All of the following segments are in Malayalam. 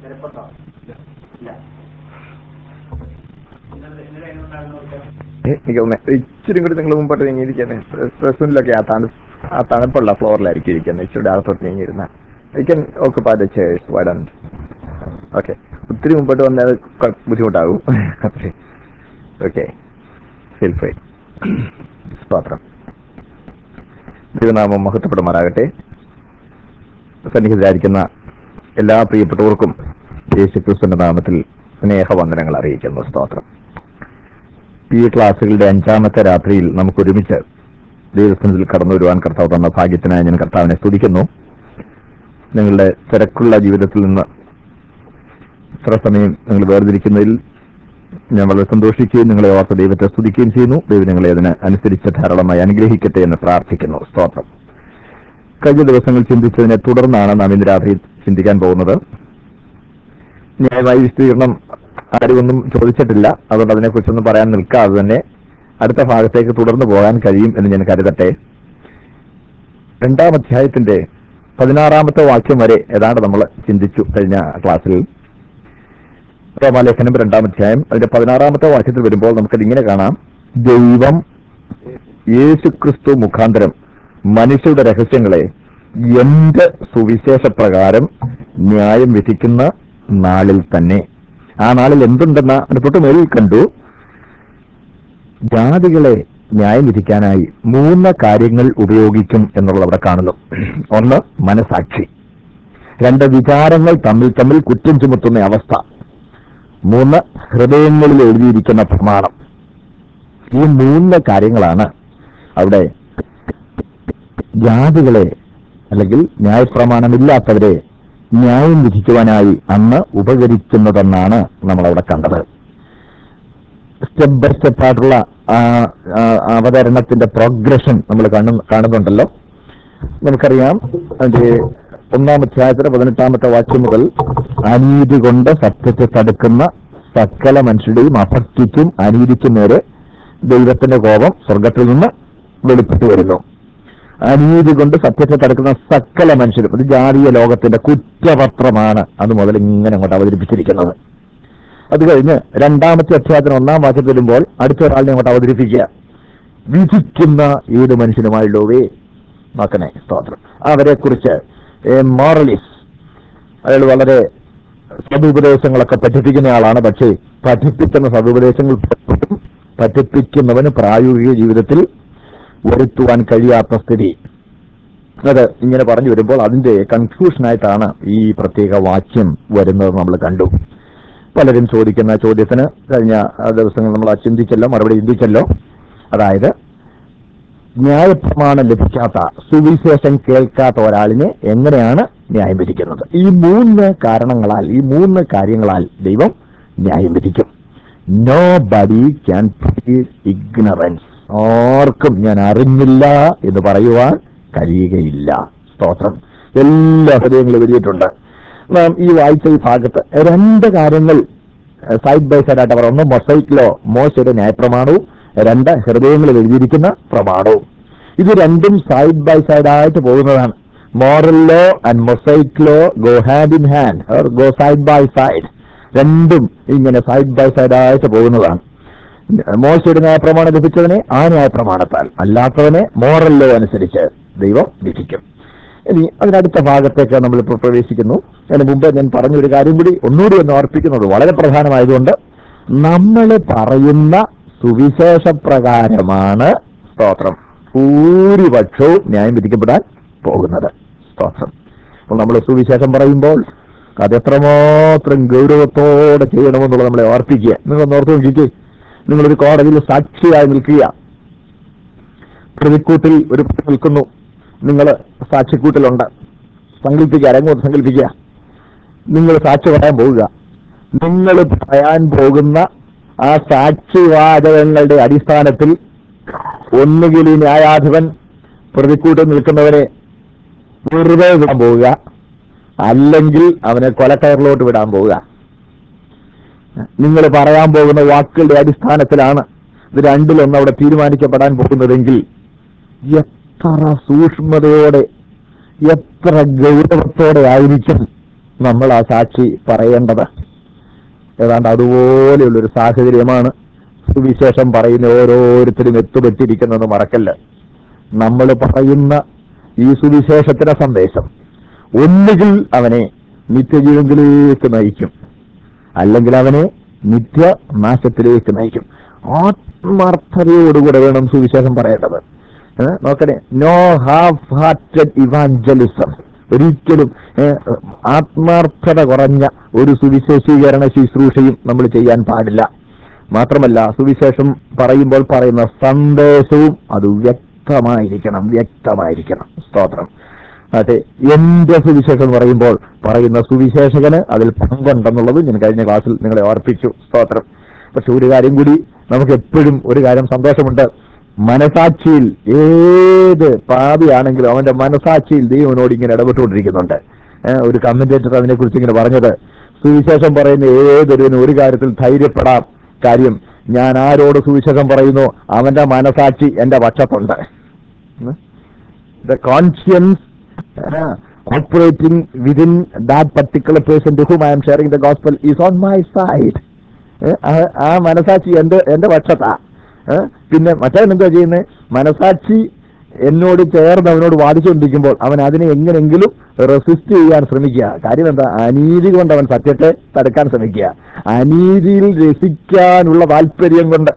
നിരപ്പുണ്ടോ ഇല്ല ഇന്നലെ ഇന്നലെ എങ്ങനെയുണ്ടായിരുന്നു ഉത്തരം? എനിക്ക് തോന്നുന്നു ഇച്ചിരി കൂടി നിങ്ങൾ മുമ്പോട്ട് നീങ്ങിയിരിക്കുന്നത് പ്രസന്റിലൊക്കെ ആ തണു ആ തണുപ്പുള്ള ഫ്ലോറിലായിരിക്കും ഇരിക്കുന്നത് ഇച്ചിരി അകത്തോട്ട് നീങ്ങിയിരുന്ന I can occupy the chairs വടൻ ഓക്കെ ഒത്തിരി മുമ്പോട്ട് വന്നാൽ കൊ- ബുദ്ധിമുട്ടാകും ഓക്കെ ഫീൽ ഫ്രീ സ്തോത്രം ദൈവനാമം മഹത്വപ്പെടുമാറാകട്ടെ സന്നിഹിതരായിരിക്കുന്ന എല്ലാ പ്രിയപ്പെട്ടവർക്കും യേശു ക്രിസ്തുവിന്റെ നാമത്തിൽ സ്നേഹവന്ദനങ്ങൾ അറിയിക്കുന്നു സ്തോത്രം ഈ ക്ലാസ്സുകളുടെ അഞ്ചാമത്തെ രാത്രിയിൽ നമുക്ക് ഒരുമിച്ച് ദൈവസ്ഥനിൽ കടന്നു വരുവാൻ കർത്താവ് തന്ന ഭാഗ്യത്തിനായി ഞാൻ കർത്താവിനെ സ്തുതിക്കുന്നു നിങ്ങളുടെ തിരക്കുള്ള ജീവിതത്തിൽ നിന്ന് ഇത്ര സമയം നിങ്ങൾ വേർതിരിക്കുന്നതിൽ ഞാൻ വളരെ സന്തോഷിക്കുകയും നിങ്ങളെ ഓർത്ത് ദൈവത്തെ സ്തുതിക്കുകയും ചെയ്യുന്നു ദൈവം നിങ്ങളെ അതിന് അനുസരിച്ച് ധാരാളമായി അനുഗ്രഹിക്കട്ടെ എന്ന് പ്രാർത്ഥിക്കുന്നു സ്തോത്രം കഴിഞ്ഞ ദിവസങ്ങൾ ചിന്തിച്ചതിനെ തുടർന്നാണ് നാം ഇന്ന് രാത്രി ചിന്തിക്കാൻ പോകുന്നത് ന്യായമായ വിസ്തീർണം ആരുമൊന്നും ചോദിച്ചിട്ടില്ല അതുകൊണ്ട് അതിനെക്കുറിച്ചൊന്നും പറയാൻ നിൽക്കാതെ തന്നെ അടുത്ത ഭാഗത്തേക്ക് തുടർന്നു പോകാൻ കഴിയും എന്ന് ഞാൻ കരുതട്ടെ രണ്ടാം അധ്യായത്തിന്റെ പതിനാറാമത്തെ വാക്യം വരെ ഏതാണ്ട് നമ്മൾ ചിന്തിച്ചു കഴിഞ്ഞ ക്ലാസ്സിൽ റോമാലേഖനം രണ്ടാം അധ്യായം അതിന്റെ പതിനാറാമത്തെ വാക്യത്തിൽ വരുമ്പോൾ നമുക്കത് ഇങ്ങനെ കാണാം ദൈവം യേശുക്രിസ്തു മുഖാന്തരം മനുഷ്യരുടെ രഹസ്യങ്ങളെ എന്റെ സുവിശേഷ പ്രകാരം ന്യായം വിധിക്കുന്ന നാളിൽ തന്നെ ആ നാളിൽ എന്തുണ്ടെന്ന അതിന് തൊട്ട് മേലിൽ കണ്ടു ജാതികളെ ന്യായം വിധിക്കാനായി മൂന്ന് കാര്യങ്ങൾ ഉപയോഗിക്കും എന്നുള്ളത് അവിടെ കാണുന്നു ഒന്ന് മനസാക്ഷി രണ്ട് വിചാരങ്ങൾ തമ്മിൽ തമ്മിൽ കുറ്റം ചുമത്തുന്ന അവസ്ഥ മൂന്ന് ഹൃദയങ്ങളിൽ എഴുതിയിരിക്കുന്ന പ്രമാണം ഈ മൂന്ന് കാര്യങ്ങളാണ് അവിടെ ജാതികളെ അല്ലെങ്കിൽ ന്യായപ്രമാണമില്ലാത്തവരെ ന്യായം വിധിക്കുവാനായി അന്ന് ഉപകരിക്കുന്നതെന്നാണ് നമ്മൾ അവിടെ കണ്ടത് സ്റ്റെപ്പ് ബൈ സ്റ്റെപ്പ് ആയിട്ടുള്ള ആ, ആ, അവതരണത്തിന്റെ പ്രോഗ്രഷൻ നമ്മൾ കാണു- കാണുന്നുണ്ടല്ലോ നമുക്കറിയാം അതിന്റെ ഒന്നാം അധ്യായത്തിന് പതിനെട്ടാമത്തെ വാക്യം മുതൽ അനീതി കൊണ്ട് സത്യത്തെ തടുക്കുന്ന സകല മനുഷ്യരുടെയും അഭക്തിക്കും അനീതിക്കും നേരെ ദൈവത്തിന്റെ കോപം സ്വർഗത്തിൽ നിന്ന് വെളിപ്പെട്ടു വരുന്നു അനീതി കൊണ്ട് സത്യത്തെ തടുക്കുന്ന സകല മനുഷ്യരും ഇത് ജാതീയ ലോകത്തിന്റെ കുറ്റപത്രമാണ് അത് മുതൽ ഇങ്ങനെ അങ്ങോട്ട് അവതരിപ്പിച്ചിരിക്കുന്നത് അത് കഴിഞ്ഞ് രണ്ടാമത്തെ അധ്യായത്തിന് ഒന്നാം വാക്യത്തിൽ വരുമ്പോൾ അടുത്ത ഒരാളിനെ അങ്ങോട്ട് അവതരിപ്പിക്കുക വിധിക്കുന്ന ഏത് മനുഷ്യനുമായുള്ളവേ നോക്കണേ സ്തോത്രം അവരെ കുറിച്ച് മോറലിസ് അയാൾ വളരെ സതുപദേശങ്ങളൊക്കെ പഠിപ്പിക്കുന്ന ആളാണ് പക്ഷേ പഠിപ്പിക്കുന്ന സതുപദേശങ്ങൾ പലപ്പോഴും പഠിപ്പിക്കുന്നവന് പ്രായോഗിക ജീവിതത്തിൽ വരുത്തുവാൻ കഴിയാത്ത സ്ഥിതി അത് ഇങ്ങനെ പറഞ്ഞു വരുമ്പോൾ അതിന്റെ കൺഫ്യൂഷനായിട്ടാണ് ഈ പ്രത്യേക വാക്യം വരുന്നത് നമ്മൾ കണ്ടു പലരും ചോദിക്കുന്ന ചോദ്യത്തിന് കഴിഞ്ഞ ആ ദിവസങ്ങൾ നമ്മൾ ആ ചിന്തിച്ചല്ലോ മറുപടി ചിന്തിച്ചല്ലോ അതായത് ന്യായപ്രമാണം ലഭിക്കാത്ത സുവിശേഷം കേൾക്കാത്ത ഒരാളിനെ എങ്ങനെയാണ് ന്യായം വിധിക്കുന്നത് ഈ മൂന്ന് കാരണങ്ങളാൽ ഈ മൂന്ന് കാര്യങ്ങളാൽ ദൈവം ന്യായം വിധിക്കും നോ ബഡി ക്യാൻ ഇഗ്നറൻസ് ആർക്കും ഞാൻ അറിഞ്ഞില്ല എന്ന് പറയുവാൻ കഴിയുകയില്ല സ്തോത്രം എല്ലാ ഹൃദയങ്ങളും എഴുതിയിട്ടുണ്ട് നാം ഈ വായിച്ച ഈ ഭാഗത്ത് രണ്ട് കാര്യങ്ങൾ സൈഡ് ബൈ സൈഡ് ആയിട്ട് അവർ ഒന്ന് മൊസൈക്കിലോ മോശയുടെ ന്യായപ്രമാണവും രണ്ട് ഹൃദയങ്ങളിൽ എഴുതിയിരിക്കുന്ന പ്രമാണവും ഇത് രണ്ടും സൈഡ് ബൈ സൈഡ് ആയിട്ട് പോകുന്നതാണ് moral law and mosaic law go hand in hand go side by side രണ്ടും ഇങ്ങനെ സൈഡ് ബൈ സൈഡ് ആയിട്ട് പോകുന്നതാണ് മോശയുടെ ന്യായപ്രമാണം ലഭിച്ചതിനെ ആ ന്യായപ്രമാണത്താൽ അല്ലാത്തവനെ മോറൽ ലോ അനുസരിച്ച് ദൈവം വിധിക്കും ഇനി അതിനടുത്ത ഭാഗത്തേക്ക് നമ്മളിപ്പോൾ പ്രവേശിക്കുന്നു അതിന് മുമ്പ് ഞാൻ പറഞ്ഞൊരു കാര്യം കൂടി ഒന്നുകൂടി ഒന്ന് ഓർപ്പിക്കുന്നത് വളരെ പ്രധാനമായതുകൊണ്ട് നമ്മൾ പറയുന്ന സുവിശേഷ പ്രകാരമാണ് സ്തോത്രം ഭൂരിപക്ഷവും ന്യായം വിധിക്കപ്പെടാൻ പോകുന്നത് സ്തോത്രം അപ്പോൾ നമ്മൾ സുവിശേഷം പറയുമ്പോൾ അത് എത്രമാത്രം ഗൗരവത്തോടെ ചെയ്യണമെന്നുള്ളത് നമ്മളെ ഓർപ്പിക്കുക നിങ്ങളൊന്ന് ഓർത്ത് നോക്കിക്കേ നിങ്ങളൊരു കോടതിയിൽ സാക്ഷിയായി നിൽക്കുക പ്രതിക്കൂട്ടിൽ ഒരു പ്രതി നിൽക്കുന്നു നിങ്ങൾ സാക്ഷിക്കൂട്ടിലുണ്ട് സങ്കല്പിക്കുക അരങ്ങോട്ട് സങ്കല്പിക്കുക നിങ്ങൾ സാക്ഷി പറയാൻ പോവുക നിങ്ങൾ പറയാൻ പോകുന്ന ആ സാക്ഷിവാചകങ്ങളുടെ അടിസ്ഥാനത്തിൽ ഒന്നുകിൽ ഈ ന്യായാധിപൻ പ്രതിക്കൂട്ടിൽ നിൽക്കുന്നവരെ വെറുതെ വിടാൻ പോവുക അല്ലെങ്കിൽ അവനെ കൊലക്കയറിലോട്ട് വിടാൻ പോവുക നിങ്ങൾ പറയാൻ പോകുന്ന വാക്കുകളുടെ അടിസ്ഥാനത്തിലാണ് ഇത് രണ്ടിലൊന്ന് അവിടെ തീരുമാനിക്കപ്പെടാൻ പോകുന്നതെങ്കിൽ എത്ര സൂക്ഷ്മതയോടെ എത്ര ഗൗരവത്തോടെ ആയിരിക്കും നമ്മൾ ആ സാക്ഷി പറയേണ്ടത് ഏതാണ്ട് അതുപോലെയുള്ളൊരു സാഹചര്യമാണ് സുവിശേഷം പറയുന്ന ഓരോരുത്തരും എത്തുപെട്ടിരിക്കുന്നത് മറക്കല്ല നമ്മൾ പറയുന്ന ഈ സുവിശേഷത്തിന്റെ സന്ദേശം ഒന്നുകിൽ അവനെ നിത്യജീവനിലേക്ക് നയിക്കും അല്ലെങ്കിൽ അവനെ നിത്യനാശത്തിലേക്ക് നയിക്കും ആത്മാർത്ഥതയോടുകൂടെ വേണം സുവിശേഷം പറയേണ്ടത് ഏ, നോക്കണേ നോ ഹാഫ് ഹാർട്ടഡ് ഇവാഞ്ചലിസം ഒരിക്കലും ഏ, ആത്മാർത്ഥത കുറഞ്ഞ ഒരു സുവിശേഷീകരണ ശുശ്രൂഷയും നമ്മൾ ചെയ്യാൻ പാടില്ല മാത്രമല്ല സുവിശേഷം പറയുമ്പോൾ പറയുന്ന സന്ദേശവും അത് വ്യക്തമായിരിക്കണം വ്യക്തമായിരിക്കണം സ്തോത്രം അതെ എന്റെ സുവിശേഷം എന്ന് പറയുമ്പോൾ പറയുന്ന സുവിശേഷകന് അതിൽ പങ്കുണ്ടെന്നുള്ളത് ഞാൻ കഴിഞ്ഞ ക്ലാസ്സിൽ നിങ്ങളെ ഓർപ്പിച്ചു സ്തോത്രം പക്ഷെ ഒരു കാര്യം കൂടി നമുക്ക് എപ്പോഴും ഒരു കാര്യം സന്തോഷമുണ്ട് മനസാക്ഷിയിൽ ഏത് പാപിയാണെങ്കിലും അവന്റെ മനസാക്ഷിയിൽ ദൈവനോട് ഇങ്ങനെ ഇടപെട്ടുകൊണ്ടിരിക്കുന്നുണ്ട് ഏഹ് ഒരു കമന്റേറ്റർ അതിനെ കുറിച്ച് ഇങ്ങനെ പറഞ്ഞത് സുവിശേഷം പറയുന്ന ഏതൊരുവനും ഒരു കാര്യത്തിൽ ധൈര്യപ്പെടാം കാര്യം ഞാൻ ആരോട് സുവിശേഷം പറയുന്നു അവന്റെ മനസാക്ഷി എന്റെ പക്ഷത്തുണ്ട് ഉം. the conscience uh, operating within that particular person to whom I am sharing the gospel is on my side. ഏ, ആ- ആ മനസാക്ഷി എന്റെ എന്റെ പക്ഷത്താ ഏ, പിന്നെ മറ്റവൻ എന്താ ചെയ്യുന്നത് മനസാക്ഷി എന്നോട് ചേർന്ന് അവനോട് വാദിച്ചുകൊണ്ടിരിക്കുമ്പോൾ അവൻ അതിനെ എങ്ങനെങ്കിലും റെസിസ്റ്റ് ചെയ്യാൻ ശ്രമിക്കുക കാര്യം എന്താ അനീതി കൊണ്ട് അവൻ സത്യത്തെ തടുക്കാൻ ശ്രമിക്കുക അനീതിയിൽ രസിക്കാനുള്ള താല്പര്യം കൊണ്ട്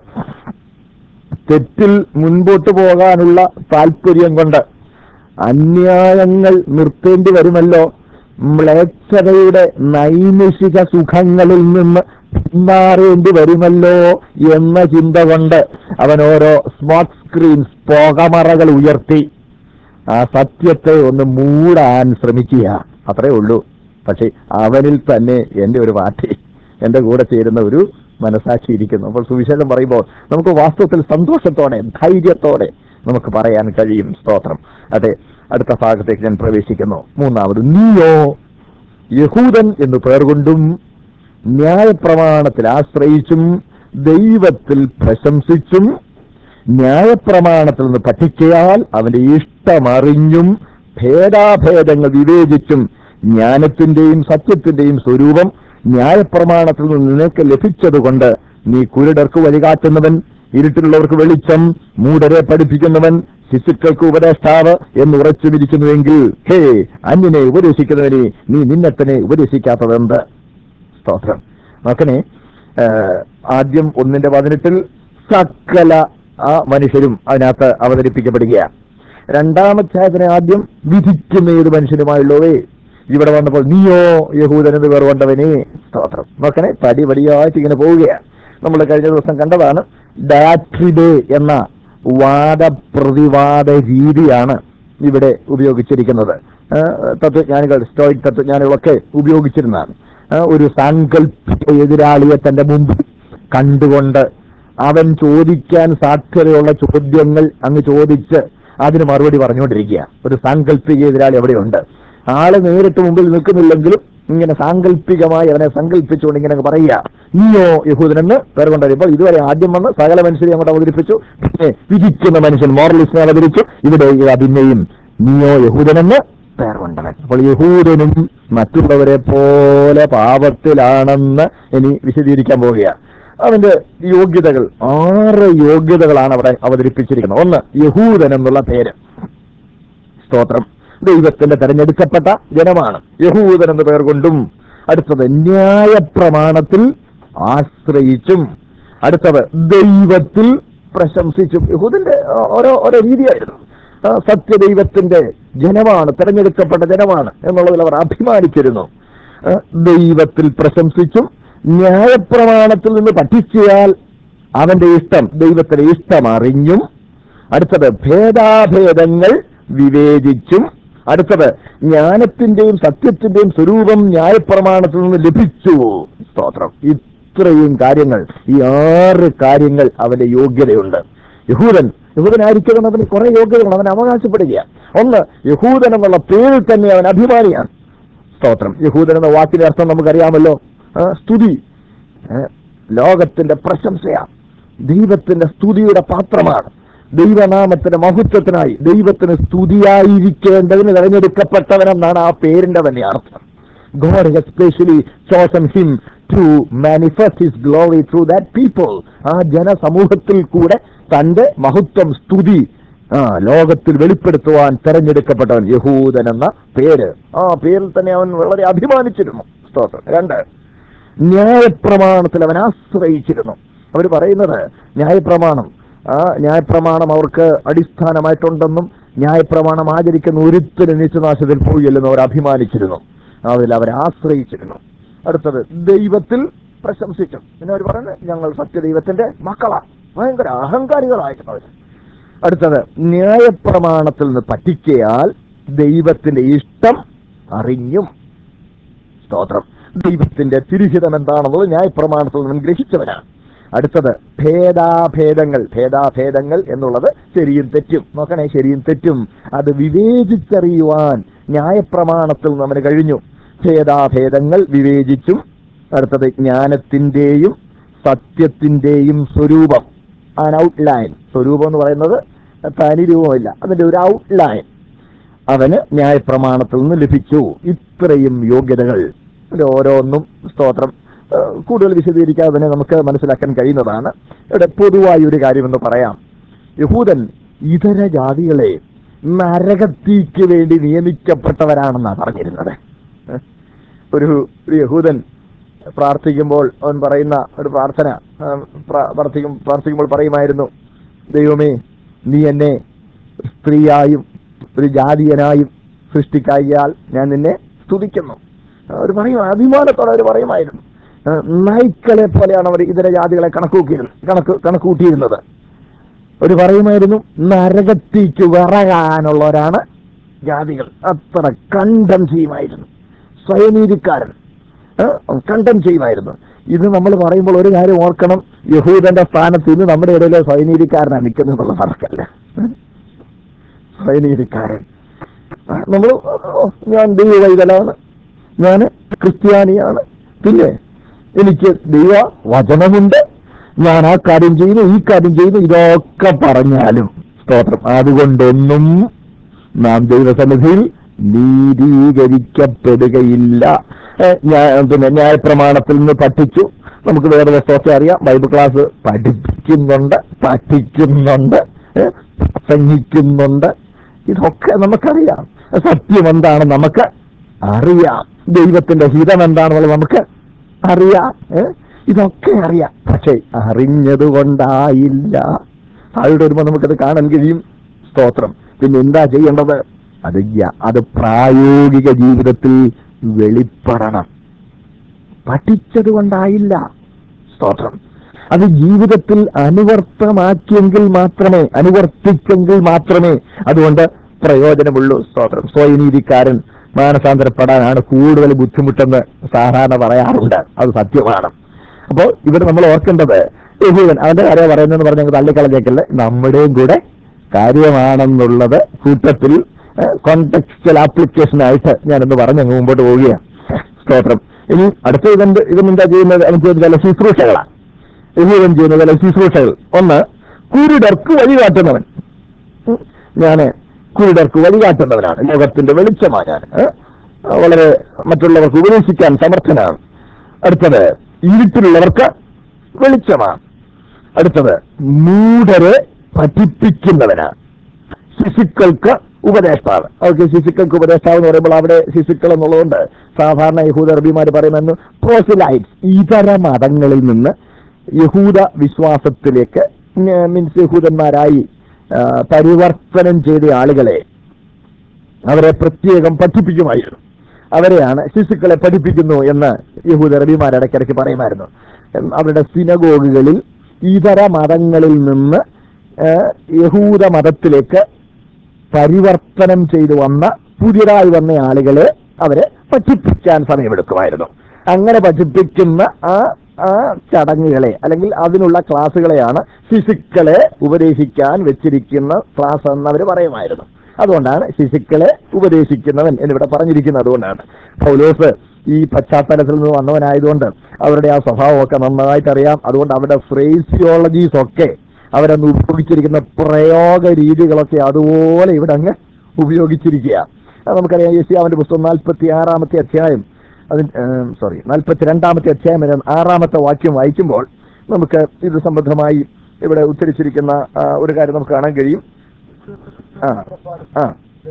തെറ്റിൽ മുൻപോട്ട് പോകാനുള്ള താല്പര്യം കൊണ്ട് അന്യായങ്ങൾ നിർത്തേണ്ടി വരുമല്ലോ മ്ലേച്ഛതയുടെ നൈമിഷിക സുഖങ്ങളിൽ നിന്ന് പിന്മാറേണ്ടി വരുമല്ലോ എന്ന ചിന്ത കൊണ്ട് അവൻ ഓരോ സ്മോക്ക് സ്ക്രീൻസ് പുകമറകൾ ഉയർത്തി ആ സത്യത്തെ ഒന്ന് മൂടാൻ ശ്രമിക്കുക അത്രേ ഉള്ളൂ പക്ഷെ അവനിൽ തന്നെ എന്റെ ഒരു പാർട്ടി എന്റെ കൂടെ ചേരുന്ന ഒരു മനസാക്ഷി ഇരിക്കുന്നു അപ്പോൾ സുവിശേഷം പറയുമ്പോൾ നമുക്ക് വാസ്തവത്തിൽ സന്തോഷത്തോടെ ധൈര്യത്തോടെ നമുക്ക് പറയാൻ കഴിയും സ്തോത്രം അതെ അടുത്ത ഭാഗത്തേക്ക് ഞാൻ പ്രവേശിക്കുന്നു മൂന്നാമത് നീയോ യഹൂദൻ എന്ന് പേർ കൊണ്ടും ന്യായപ്രമാണത്തിൽ ആശ്രയിച്ചും ദൈവത്തിൽ പ്രശംസിച്ചും ന്യായപ്രമാണത്തിൽ നിന്ന് പഠിക്കയാൽ അവന്റെ ഇഷ്ടമറിഞ്ഞും ഭേദാഭേദങ്ങൾ വിവേചിച്ചും ജ്ഞാനത്തിന്റെയും സത്യത്തിന്റെയും സ്വരൂപം ന്യായപ്രമാണത്തിൽ നിന്ന് നിനക്ക് ലഭിച്ചതുകൊണ്ട് നീ കുരുടർക്ക് വഴികാട്ടുന്നവൻ ഇരുട്ടിലുള്ളവർക്ക് വെളിച്ചം മൂടരെ പഠിപ്പിക്കുന്നവൻ ശിശുക്കൾക്ക് ഉപദേഷ്ടാവ് എന്ന് ഉറച്ചുമിരിക്കുന്നുവെങ്കിൽ ഹേ അന്യനെ ഉപദേശിക്കുന്നവനെ നീ നിന്നെ തന്നെ ഉപദേശിക്കാത്തതെന്ത് സ്തോത്രം നോക്കണേ ആ, ആദ്യം ഒന്നിന്റെ പതിനെട്ടിൽ സകല ആ മനുഷ്യരും അതിനകത്ത് അവതരിപ്പിക്കപ്പെടുകയാണ് രണ്ടാമത്തെ അതിനെ ആദ്യം വിധിക്കുന്ന ഏത് മനുഷ്യനുമായുള്ളവേ ഇവിടെ വന്നപ്പോൾ നീയോ യഹൂദൻ എന്ന് പേർ കൊണ്ടവനെ സ്തോത്രം നോക്കണേ പടി പടിയായിട്ട് ഇങ്ങനെ പോവുകയാണ് നമ്മൾ കഴിഞ്ഞ ദിവസം കണ്ടതാണ് ഡാട്രിഡേ എന്ന വാദപ്രതിവാദ രീതിയാണ് ഇവിടെ ഉപയോഗിച്ചിരിക്കുന്നത് ആ, തത്വജ്ഞാനികൾ സ്റ്റോയിക് തത്വജ്ഞാനികളൊക്കെ ഉപയോഗിച്ചിരുന്നതാണ് ആ, ഒരു സാങ്കല്പിക എതിരാളിയെ തന്റെ മുമ്പിൽ കണ്ടുകൊണ്ട് അവൻ ചോദിക്കാൻ സാധ്യതയുള്ള ചോദ്യങ്ങൾ അങ്ങ് ചോദിച്ച് അതിന് മറുപടി പറഞ്ഞുകൊണ്ടിരിക്കുക ഒരു സാങ്കല്പിക എതിരാളി അവിടെയുണ്ട് ആള് നേരിട്ട് മുമ്പിൽ നിൽക്കുന്നില്ലെങ്കിലും ഇങ്ങനെ സാങ്കല്പികമായി അവനെ സങ്കല്പിച്ചുകൊണ്ട് ഇങ്ങനെ അങ്ങ് പറയുക നീയോ യഹൂദനെന്ന് പേർ കൊണ്ടുവരുമ്പോൾ ഇതുവരെ ആദ്യം വന്ന് സകല മനുഷ്യരെ അങ്ങോട്ട് അവതരിപ്പിച്ചു പിന്നെ വിധിക്കുന്ന മനുഷ്യൻ മോറലിസ്റ്റിനെ അവതരിച്ചു ഇവിടെ ഇതാ പിന്നെയും നീയോ യഹൂദനെന്ന് പേർ കൊണ്ടവൻ അപ്പോൾ യഹൂദനും മറ്റുള്ളവരെ പോലെ പാപത്തിലാണെന്ന് ഇനി വിശദീകരിക്കാൻ പോവുകയാണ് അവന്റെ യോഗ്യതകൾ ആറ് യോഗ്യതകളാണ് അവിടെ അവതരിപ്പിച്ചിരിക്കുന്നത് ഒന്ന് യഹൂദൻ എന്നുള്ള പേര് സ്തോത്രം ദൈവത്തിന്റെ തെരഞ്ഞെടുക്കപ്പെട്ട ജനമാണ് യഹൂദൻ എന്ന പേർ കൊണ്ടും അടുത്തത് ന്യായപ്രമാണത്തിൽ ആശ്രയിച്ചും അടുത്തത് ദൈവത്തിൽ പ്രശംസിച്ചും യഹൂദന്റെ ആ, ഓരോ ഓരോ രീതിയായിരുന്നു ആ, സത്യദൈവത്തിന്റെ ജനമാണ് തെരഞ്ഞെടുക്കപ്പെട്ട ജനമാണ് എന്നുള്ളതിൽ അവർ അഭിമാനിച്ചിരുന്നു ആ, ദൈവത്തിൽ പ്രശംസിച്ചും ന്യായപ്രമാണത്തിൽ നിന്ന് പഠിച്ചാൽ അവന്റെ ഇഷ്ടം ദൈവത്തിന്റെ ഇഷ്ടം അറിഞ്ഞും അടുത്തത് ഭേദാഭേദങ്ങൾ വിവേചിച്ചും അടുത്തത് ജ്ഞാനത്തിന്റെയും സത്യത്തിന്റെയും സ്വരൂപം ന്യായപ്രമാണത്തിൽ നിന്ന് ലഭിച്ചു സ്തോത്രം ഇത്രയും കാര്യങ്ങൾ ഈ ആറ് കാര്യങ്ങൾ അവന്റെ യോഗ്യതയുണ്ട് യഹൂദൻ യഹൂദനായിരിക്കണം അവന് കുറെ യോഗ്യതകൾ അവൻ അവകാശപ്പെടുക ഒന്ന് യഹൂദൻ എന്നുള്ള പേരിൽ തന്നെ അവൻ അഭിമാനിയാണ് സ്തോത്രം യഹൂദൻ എന്ന വാക്കിന്റെ അർത്ഥം നമുക്കറിയാമല്ലോ ആ, സ്തുതി ഏ, ലോകത്തിന്റെ പ്രശംസയാണ് ദൈവത്തിന്റെ സ്തുതിയുടെ പാത്രമാണ് ദൈവനാമത്തിന്റെ മഹത്വത്തിനായി ദൈവത്തിന് സ്തുതിയായിരിക്കേണ്ടതിന് തിരഞ്ഞെടുക്കപ്പെട്ടവനെന്നാണ് ആ പേരിന്റെ തന്നെ അർത്ഥം God has specially chosen him to manifest his glory through that people. ആ ജനസമൂഹത്തിൽ കൂടെ തന്റെ മഹത്വം സ്തുതി ആ ലോകത്തിൽ വെളിപ്പെടുത്തുവാൻ തെരഞ്ഞെടുക്കപ്പെട്ടവൻ യഹൂദൻ എന്ന പേര് ആ പേരിൽ തന്നെ അവൻ വളരെ അഭിമാനിച്ചിരുന്നു സ്തോത്രം രണ്ട് ന്യായപ്രമാണത്തിൽ അവൻ ആശ്രയിച്ചിരുന്നു അവർ പറയുന്നത് ന്യായപ്രമാണം ആ ന്യായപ്രമാണം അവർക്ക് അടിസ്ഥാനമായിട്ടുണ്ടെന്നും ന്യായപ്രമാണം ആചരിക്കുന്ന ഒരുത്തരും നിത്യനാശത്തിൽ പോയില്ലെന്ന് അവർ അഭിമാനിച്ചിരുന്നു അതിൽ അവർ ആശ്രയിച്ചിരുന്നു അടുത്തത് ദൈവത്തിൽ പ്രശംസിച്ചു പിന്നെ അവർ പറയുന്നത് ഞങ്ങൾ സത്യദൈവത്തിന്റെ മക്കളാണ് ഭയങ്കര അഹങ്കാരികളായിരുന്നു അവർ അടുത്തത് ന്യായപ്രമാണത്തിൽ നിന്ന് പറ്റിക്കയാൽ ദൈവത്തിന്റെ ഇഷ്ടം അറിഞ്ഞും സ്തോത്രം ദൈവത്തിന്റെ തിരുഹിതം എന്താണെന്നുള്ളത് ന്യായപ്രമാണത്തിൽ നിന്നും ഗ്രഹിച്ചവനാണ് അടുത്തത് ഭേദാഭേദങ്ങൾ ഭേദാഭേദങ്ങൾ എന്നുള്ളത് ശരിയും തെറ്റും നോക്കണേ ശരിയും തെറ്റും അത് വിവേചിച്ചറിയുവാൻ ന്യായപ്രമാണത്തിൽ നിന്ന് അവന് കഴിഞ്ഞു ഭേദാഭേദങ്ങൾ വിവേചിച്ചും അടുത്തത് ജ്ഞാനത്തിന്റെയും സത്യത്തിന്റെയും സ്വരൂപം ആൻ ഔട്ട്ലൈൻ സ്വരൂപം എന്ന് പറയുന്നത് തനി രൂപമില്ല അതിന്റെ ഒരു ഔട്ട്ലൈൻ അവന് ന്യായപ്രമാണത്തിൽ നിന്ന് ലഭിച്ചു ഇത്രയും യോഗ്യതകൾ ഇതിന്റെ ഓരോന്നും സ്തോത്രം ആ, കൂടുതൽ വിശദീകരിക്കാതെ തന്നെ നമുക്ക് മനസ്സിലാക്കാൻ കഴിയുന്നതാണ് ഇവിടെ പൊതുവായി ഒരു കാര്യമെന്ന് പറയാം യഹൂദൻ ഇതര ജാതികളെ നരകത്തീക്ക് വേണ്ടി നിയമിക്കപ്പെട്ടവരാണെന്നാണ് പറഞ്ഞിരുന്നത് ഏ? ഒരു ഒരു യഹൂദൻ പ്രാർത്ഥിക്കുമ്പോൾ അവൻ പറയുന്ന ഒരു പ്രാർത്ഥന ആ, പ്രാ- പ്രാർത്ഥിക്കും പ്രാർത്ഥിക്കുമ്പോൾ പറയുമായിരുന്നു ദൈവമേ നീ എന്നെ സ്ത്രീയായും ഒരു ജാതീയനായും സൃഷ്ടിക്കായാൽ ഞാൻ നിന്നെ സ്തുതിക്കുന്നു അവർ പറയും അഭിമാനത്തോടെ അവർ പറയുമായിരുന്നു ആ, നായ്ക്കളെ പോലെയാണ് അവർ ഇതര ജാതികളെ കണക്കൂക്കിയിരുന്നത് കണക്ക് കണക്കൂട്ടിയിരുന്നത് അവർ പറയുമായിരുന്നു നരകത്തിക്ക് വിറകാനുള്ളവരാണ് ജാതികൾ അത്ര കണ്ടം ചെയ്യുമായിരുന്നു സ്വയനീതിക്കാരൻ കണ്ടം ചെയ്യുമായിരുന്നു ഇത് നമ്മൾ പറയുമ്പോൾ ഒരു കാര്യം ഓർക്കണം യഹൂദന്റെ സ്ഥാനത്ത് ഇന്ന് നമ്മുടെ ഇടയിലെ സ്വയനീതിക്കാരനാണ് നിൽക്കുന്നത് എന്നുള്ള മറക്കല്ല സ്വയനീതിക്കാരൻ നമ്മൾ ഞാൻ ദൈവ വൈതലാണ് ഞാൻ ക്രിസ്ത്യാനിയാണ് പിന്നെ എനിക്ക് ദൈവ വചനമുണ്ട് ഞാൻ ആ കാര്യം ചെയ്യുന്നു ഈ കാര്യം ചെയ്യുന്നു ഇതൊക്കെ പറഞ്ഞാലും സ്തോത്രം അതുകൊണ്ടൊന്നും നാം ദൈവസന്നിധിയിൽ നീതീകരിക്കപ്പെടുകയില്ല ഏ, ഞാൻ പിന്നെ ന്യായപ്രമാണത്തിൽ നിന്ന് പഠിച്ചു നമുക്ക് വേറെ പുസ്തകമൊക്കെ അറിയാം ബൈബിൾ ക്ലാസ് പഠിപ്പിക്കുന്നുണ്ട് പഠിക്കുന്നുണ്ട് ഏ, പ്രസംഗിക്കുന്നുണ്ട് ഇതൊക്കെ നമുക്കറിയാം സത്യം എന്താണെന്ന് നമുക്ക് അറിയാം ദൈവത്തിന്റെ ഹിതം എന്താണെന്നുള്ളത് നമുക്ക് അറിയാം ഏ? ഇതൊക്കെ അറിയാം പക്ഷേ അറിഞ്ഞത് കൊണ്ടായില്ല താഴോട്ട് വരുമ്പോൾ നമുക്കത് കാണാൻ കഴിയും സ്തോത്രം പിന്നെ എന്താ ചെയ്യേണ്ടത് അത് യ- അത് പ്രായോഗിക ജീവിതത്തിൽ വെളിപ്പെടണം പഠിച്ചത് കൊണ്ടായില്ല സ്തോത്രം അത് ജീവിതത്തിൽ അനുവർത്തമാക്കിയെങ്കിൽ മാത്രമേ അനുവർത്തിച്ചെങ്കിൽ മാത്രമേ അതുകൊണ്ട് പ്രയോജനമുള്ളൂ സ്തോത്രം സ്വയനീതിക്കാരൻ മാനസാന്തരപ്പെടാനാണ് കൂടുതൽ ബുദ്ധിമുട്ടെന്ന് സാധാരണ പറയാറുണ്ട് അത് സത്യമാണ് അപ്പോൾ ഇവിടെ നമ്മൾ ഓർക്കേണ്ടത് യഹൂദൻ അവന്റെ കാര്യം പറയുന്നതെന്ന് പറഞ്ഞ് ഞങ്ങൾ തള്ളിക്കളഞ്ഞേക്കല്ലേ നമ്മുടെയും കൂടെ കാര്യമാണെന്നുള്ളത് കൂട്ടത്തിൽ കോണ്ടെക്സ്റ്റൽ ആപ്ലിക്കേഷൻ ആയിട്ട് ഞാനൊന്ന് പറഞ്ഞ് അങ്ങ് മുമ്പോട്ട് പോവുകയാണ് സ്തോത്രം ഇനി അടുത്ത ഇതെന്ത് ഇതും എന്താ ചെയ്യുന്നത് നമുക്ക് ചില ശുശ്രൂഷകളാണ് യഹൂദൻ ചെയ്യുന്ന ചില ശുശ്രൂഷകൾ ഒന്ന് കുരുടർക്ക് വഴികാട്ടുന്നവൻ ഉം. ഞാന് കുരുടർക്ക് വഴികാട്ടുന്നവനാണ് ലോകത്തിന്റെ വെളിച്ചമാണ് ഞാൻ ഏ? വളരെ മറ്റുള്ളവർക്ക് ഉപദേശിക്കാൻ സമർത്ഥനാണ് അടുത്തത് ഇരുട്ടിലുള്ളവർക്ക് വെളിച്ചമാണ് അടുത്തത് മൂഢരെ പഠിപ്പിക്കുന്നവനാണ് ശിശുക്കൾക്ക് ഉപദേഷ്ടാവ് അവർക്ക് ശിശുക്കൾക്ക് ഉപദേഷ്ടാവ് എന്ന് പറയുമ്പോൾ അവിടെ ശിശുക്കൾ എന്നുള്ളതുകൊണ്ട് സാധാരണ യഹൂദ അറബിമാർ പറയുമെന്ന് പ്രോസിലൈറ്റ്സ് ഇതര മതങ്ങളിൽ നിന്ന് യഹൂദ വിശ്വാസത്തിലേക്ക് മീൻസ് യഹൂദന്മാരായി ആ, പരിവർത്തനം ചെയ്ത ആളുകളെ അവരെ പ്രത്യേകം പഠിപ്പിക്കുമായിരുന്നു അവരെയാണ് ശിശുക്കളെ പഠിപ്പിക്കുന്നു എന്ന് യഹൂദ റബിമാർ ഇടയ്ക്കിടയ്ക്ക് പറയുമായിരുന്നു ഉം, അവരുടെ സിനഗോഗുകളിൽ ഇതര മതങ്ങളിൽ നിന്ന് ആ, യഹൂദ മതത്തിലേക്ക് പരിവർത്തനം ചെയ്തു വന്ന പുതിയതായി വന്ന ആളുകളെ അവരെ പഠിപ്പിക്കാൻ സമയമെടുക്കുമായിരുന്നു അങ്ങനെ പഠിപ്പിക്കുന്ന ആ ആ ചടങ്ങുകളെ അല്ലെങ്കിൽ അതിനുള്ള ക്ലാസ്സുകളെയാണ് ശിശുക്കളെ ഉപദേശിക്കാൻ വെച്ചിരിക്കുന്ന ക്ലാസ് എന്ന് അവർ പറയുമായിരുന്നു അതുകൊണ്ടാണ് ശിശുക്കളെ ഉപദേശിക്കുന്നവൻ എന്നിവിടെ പറഞ്ഞിരിക്കുന്നത് അതുകൊണ്ടാണ് പൗലോസ് ഈ പശ്ചാത്തലത്തിൽ നിന്ന് വന്നവനായതുകൊണ്ട് അവരുടെ ആ സ്വഭാവമൊക്കെ നന്നായിട്ട് അറിയാം അതുകൊണ്ട് അവരുടെ ഫ്രേസിയോളജീസ് ഒക്കെ അവരന്ന് ഉപയോഗിച്ചിരിക്കുന്ന പ്രയോഗ രീതികളൊക്കെ അതുപോലെ ഇവിടെ അങ്ങ് ഉപയോഗിച്ചിരിക്കുക അത് നമുക്കറിയാം യേശിയാവിന്റെ പുസ്തകം നാൽപ്പത്തി ആറാമത്തെ അധ്യായം അതിന് സോറി നാൽപ്പത്തിരണ്ടാമത്തെ അധ്യായം വരെ ആറാമത്തെ വാക്യം വായിക്കുമ്പോൾ നമുക്ക് ഇത് സംബന്ധമായി ഇവിടെ ഉച്ചരിച്ചിരിക്കുന്ന ആ, ഒരു കാര്യം നമുക്ക് കാണാൻ കഴിയും ആ ആ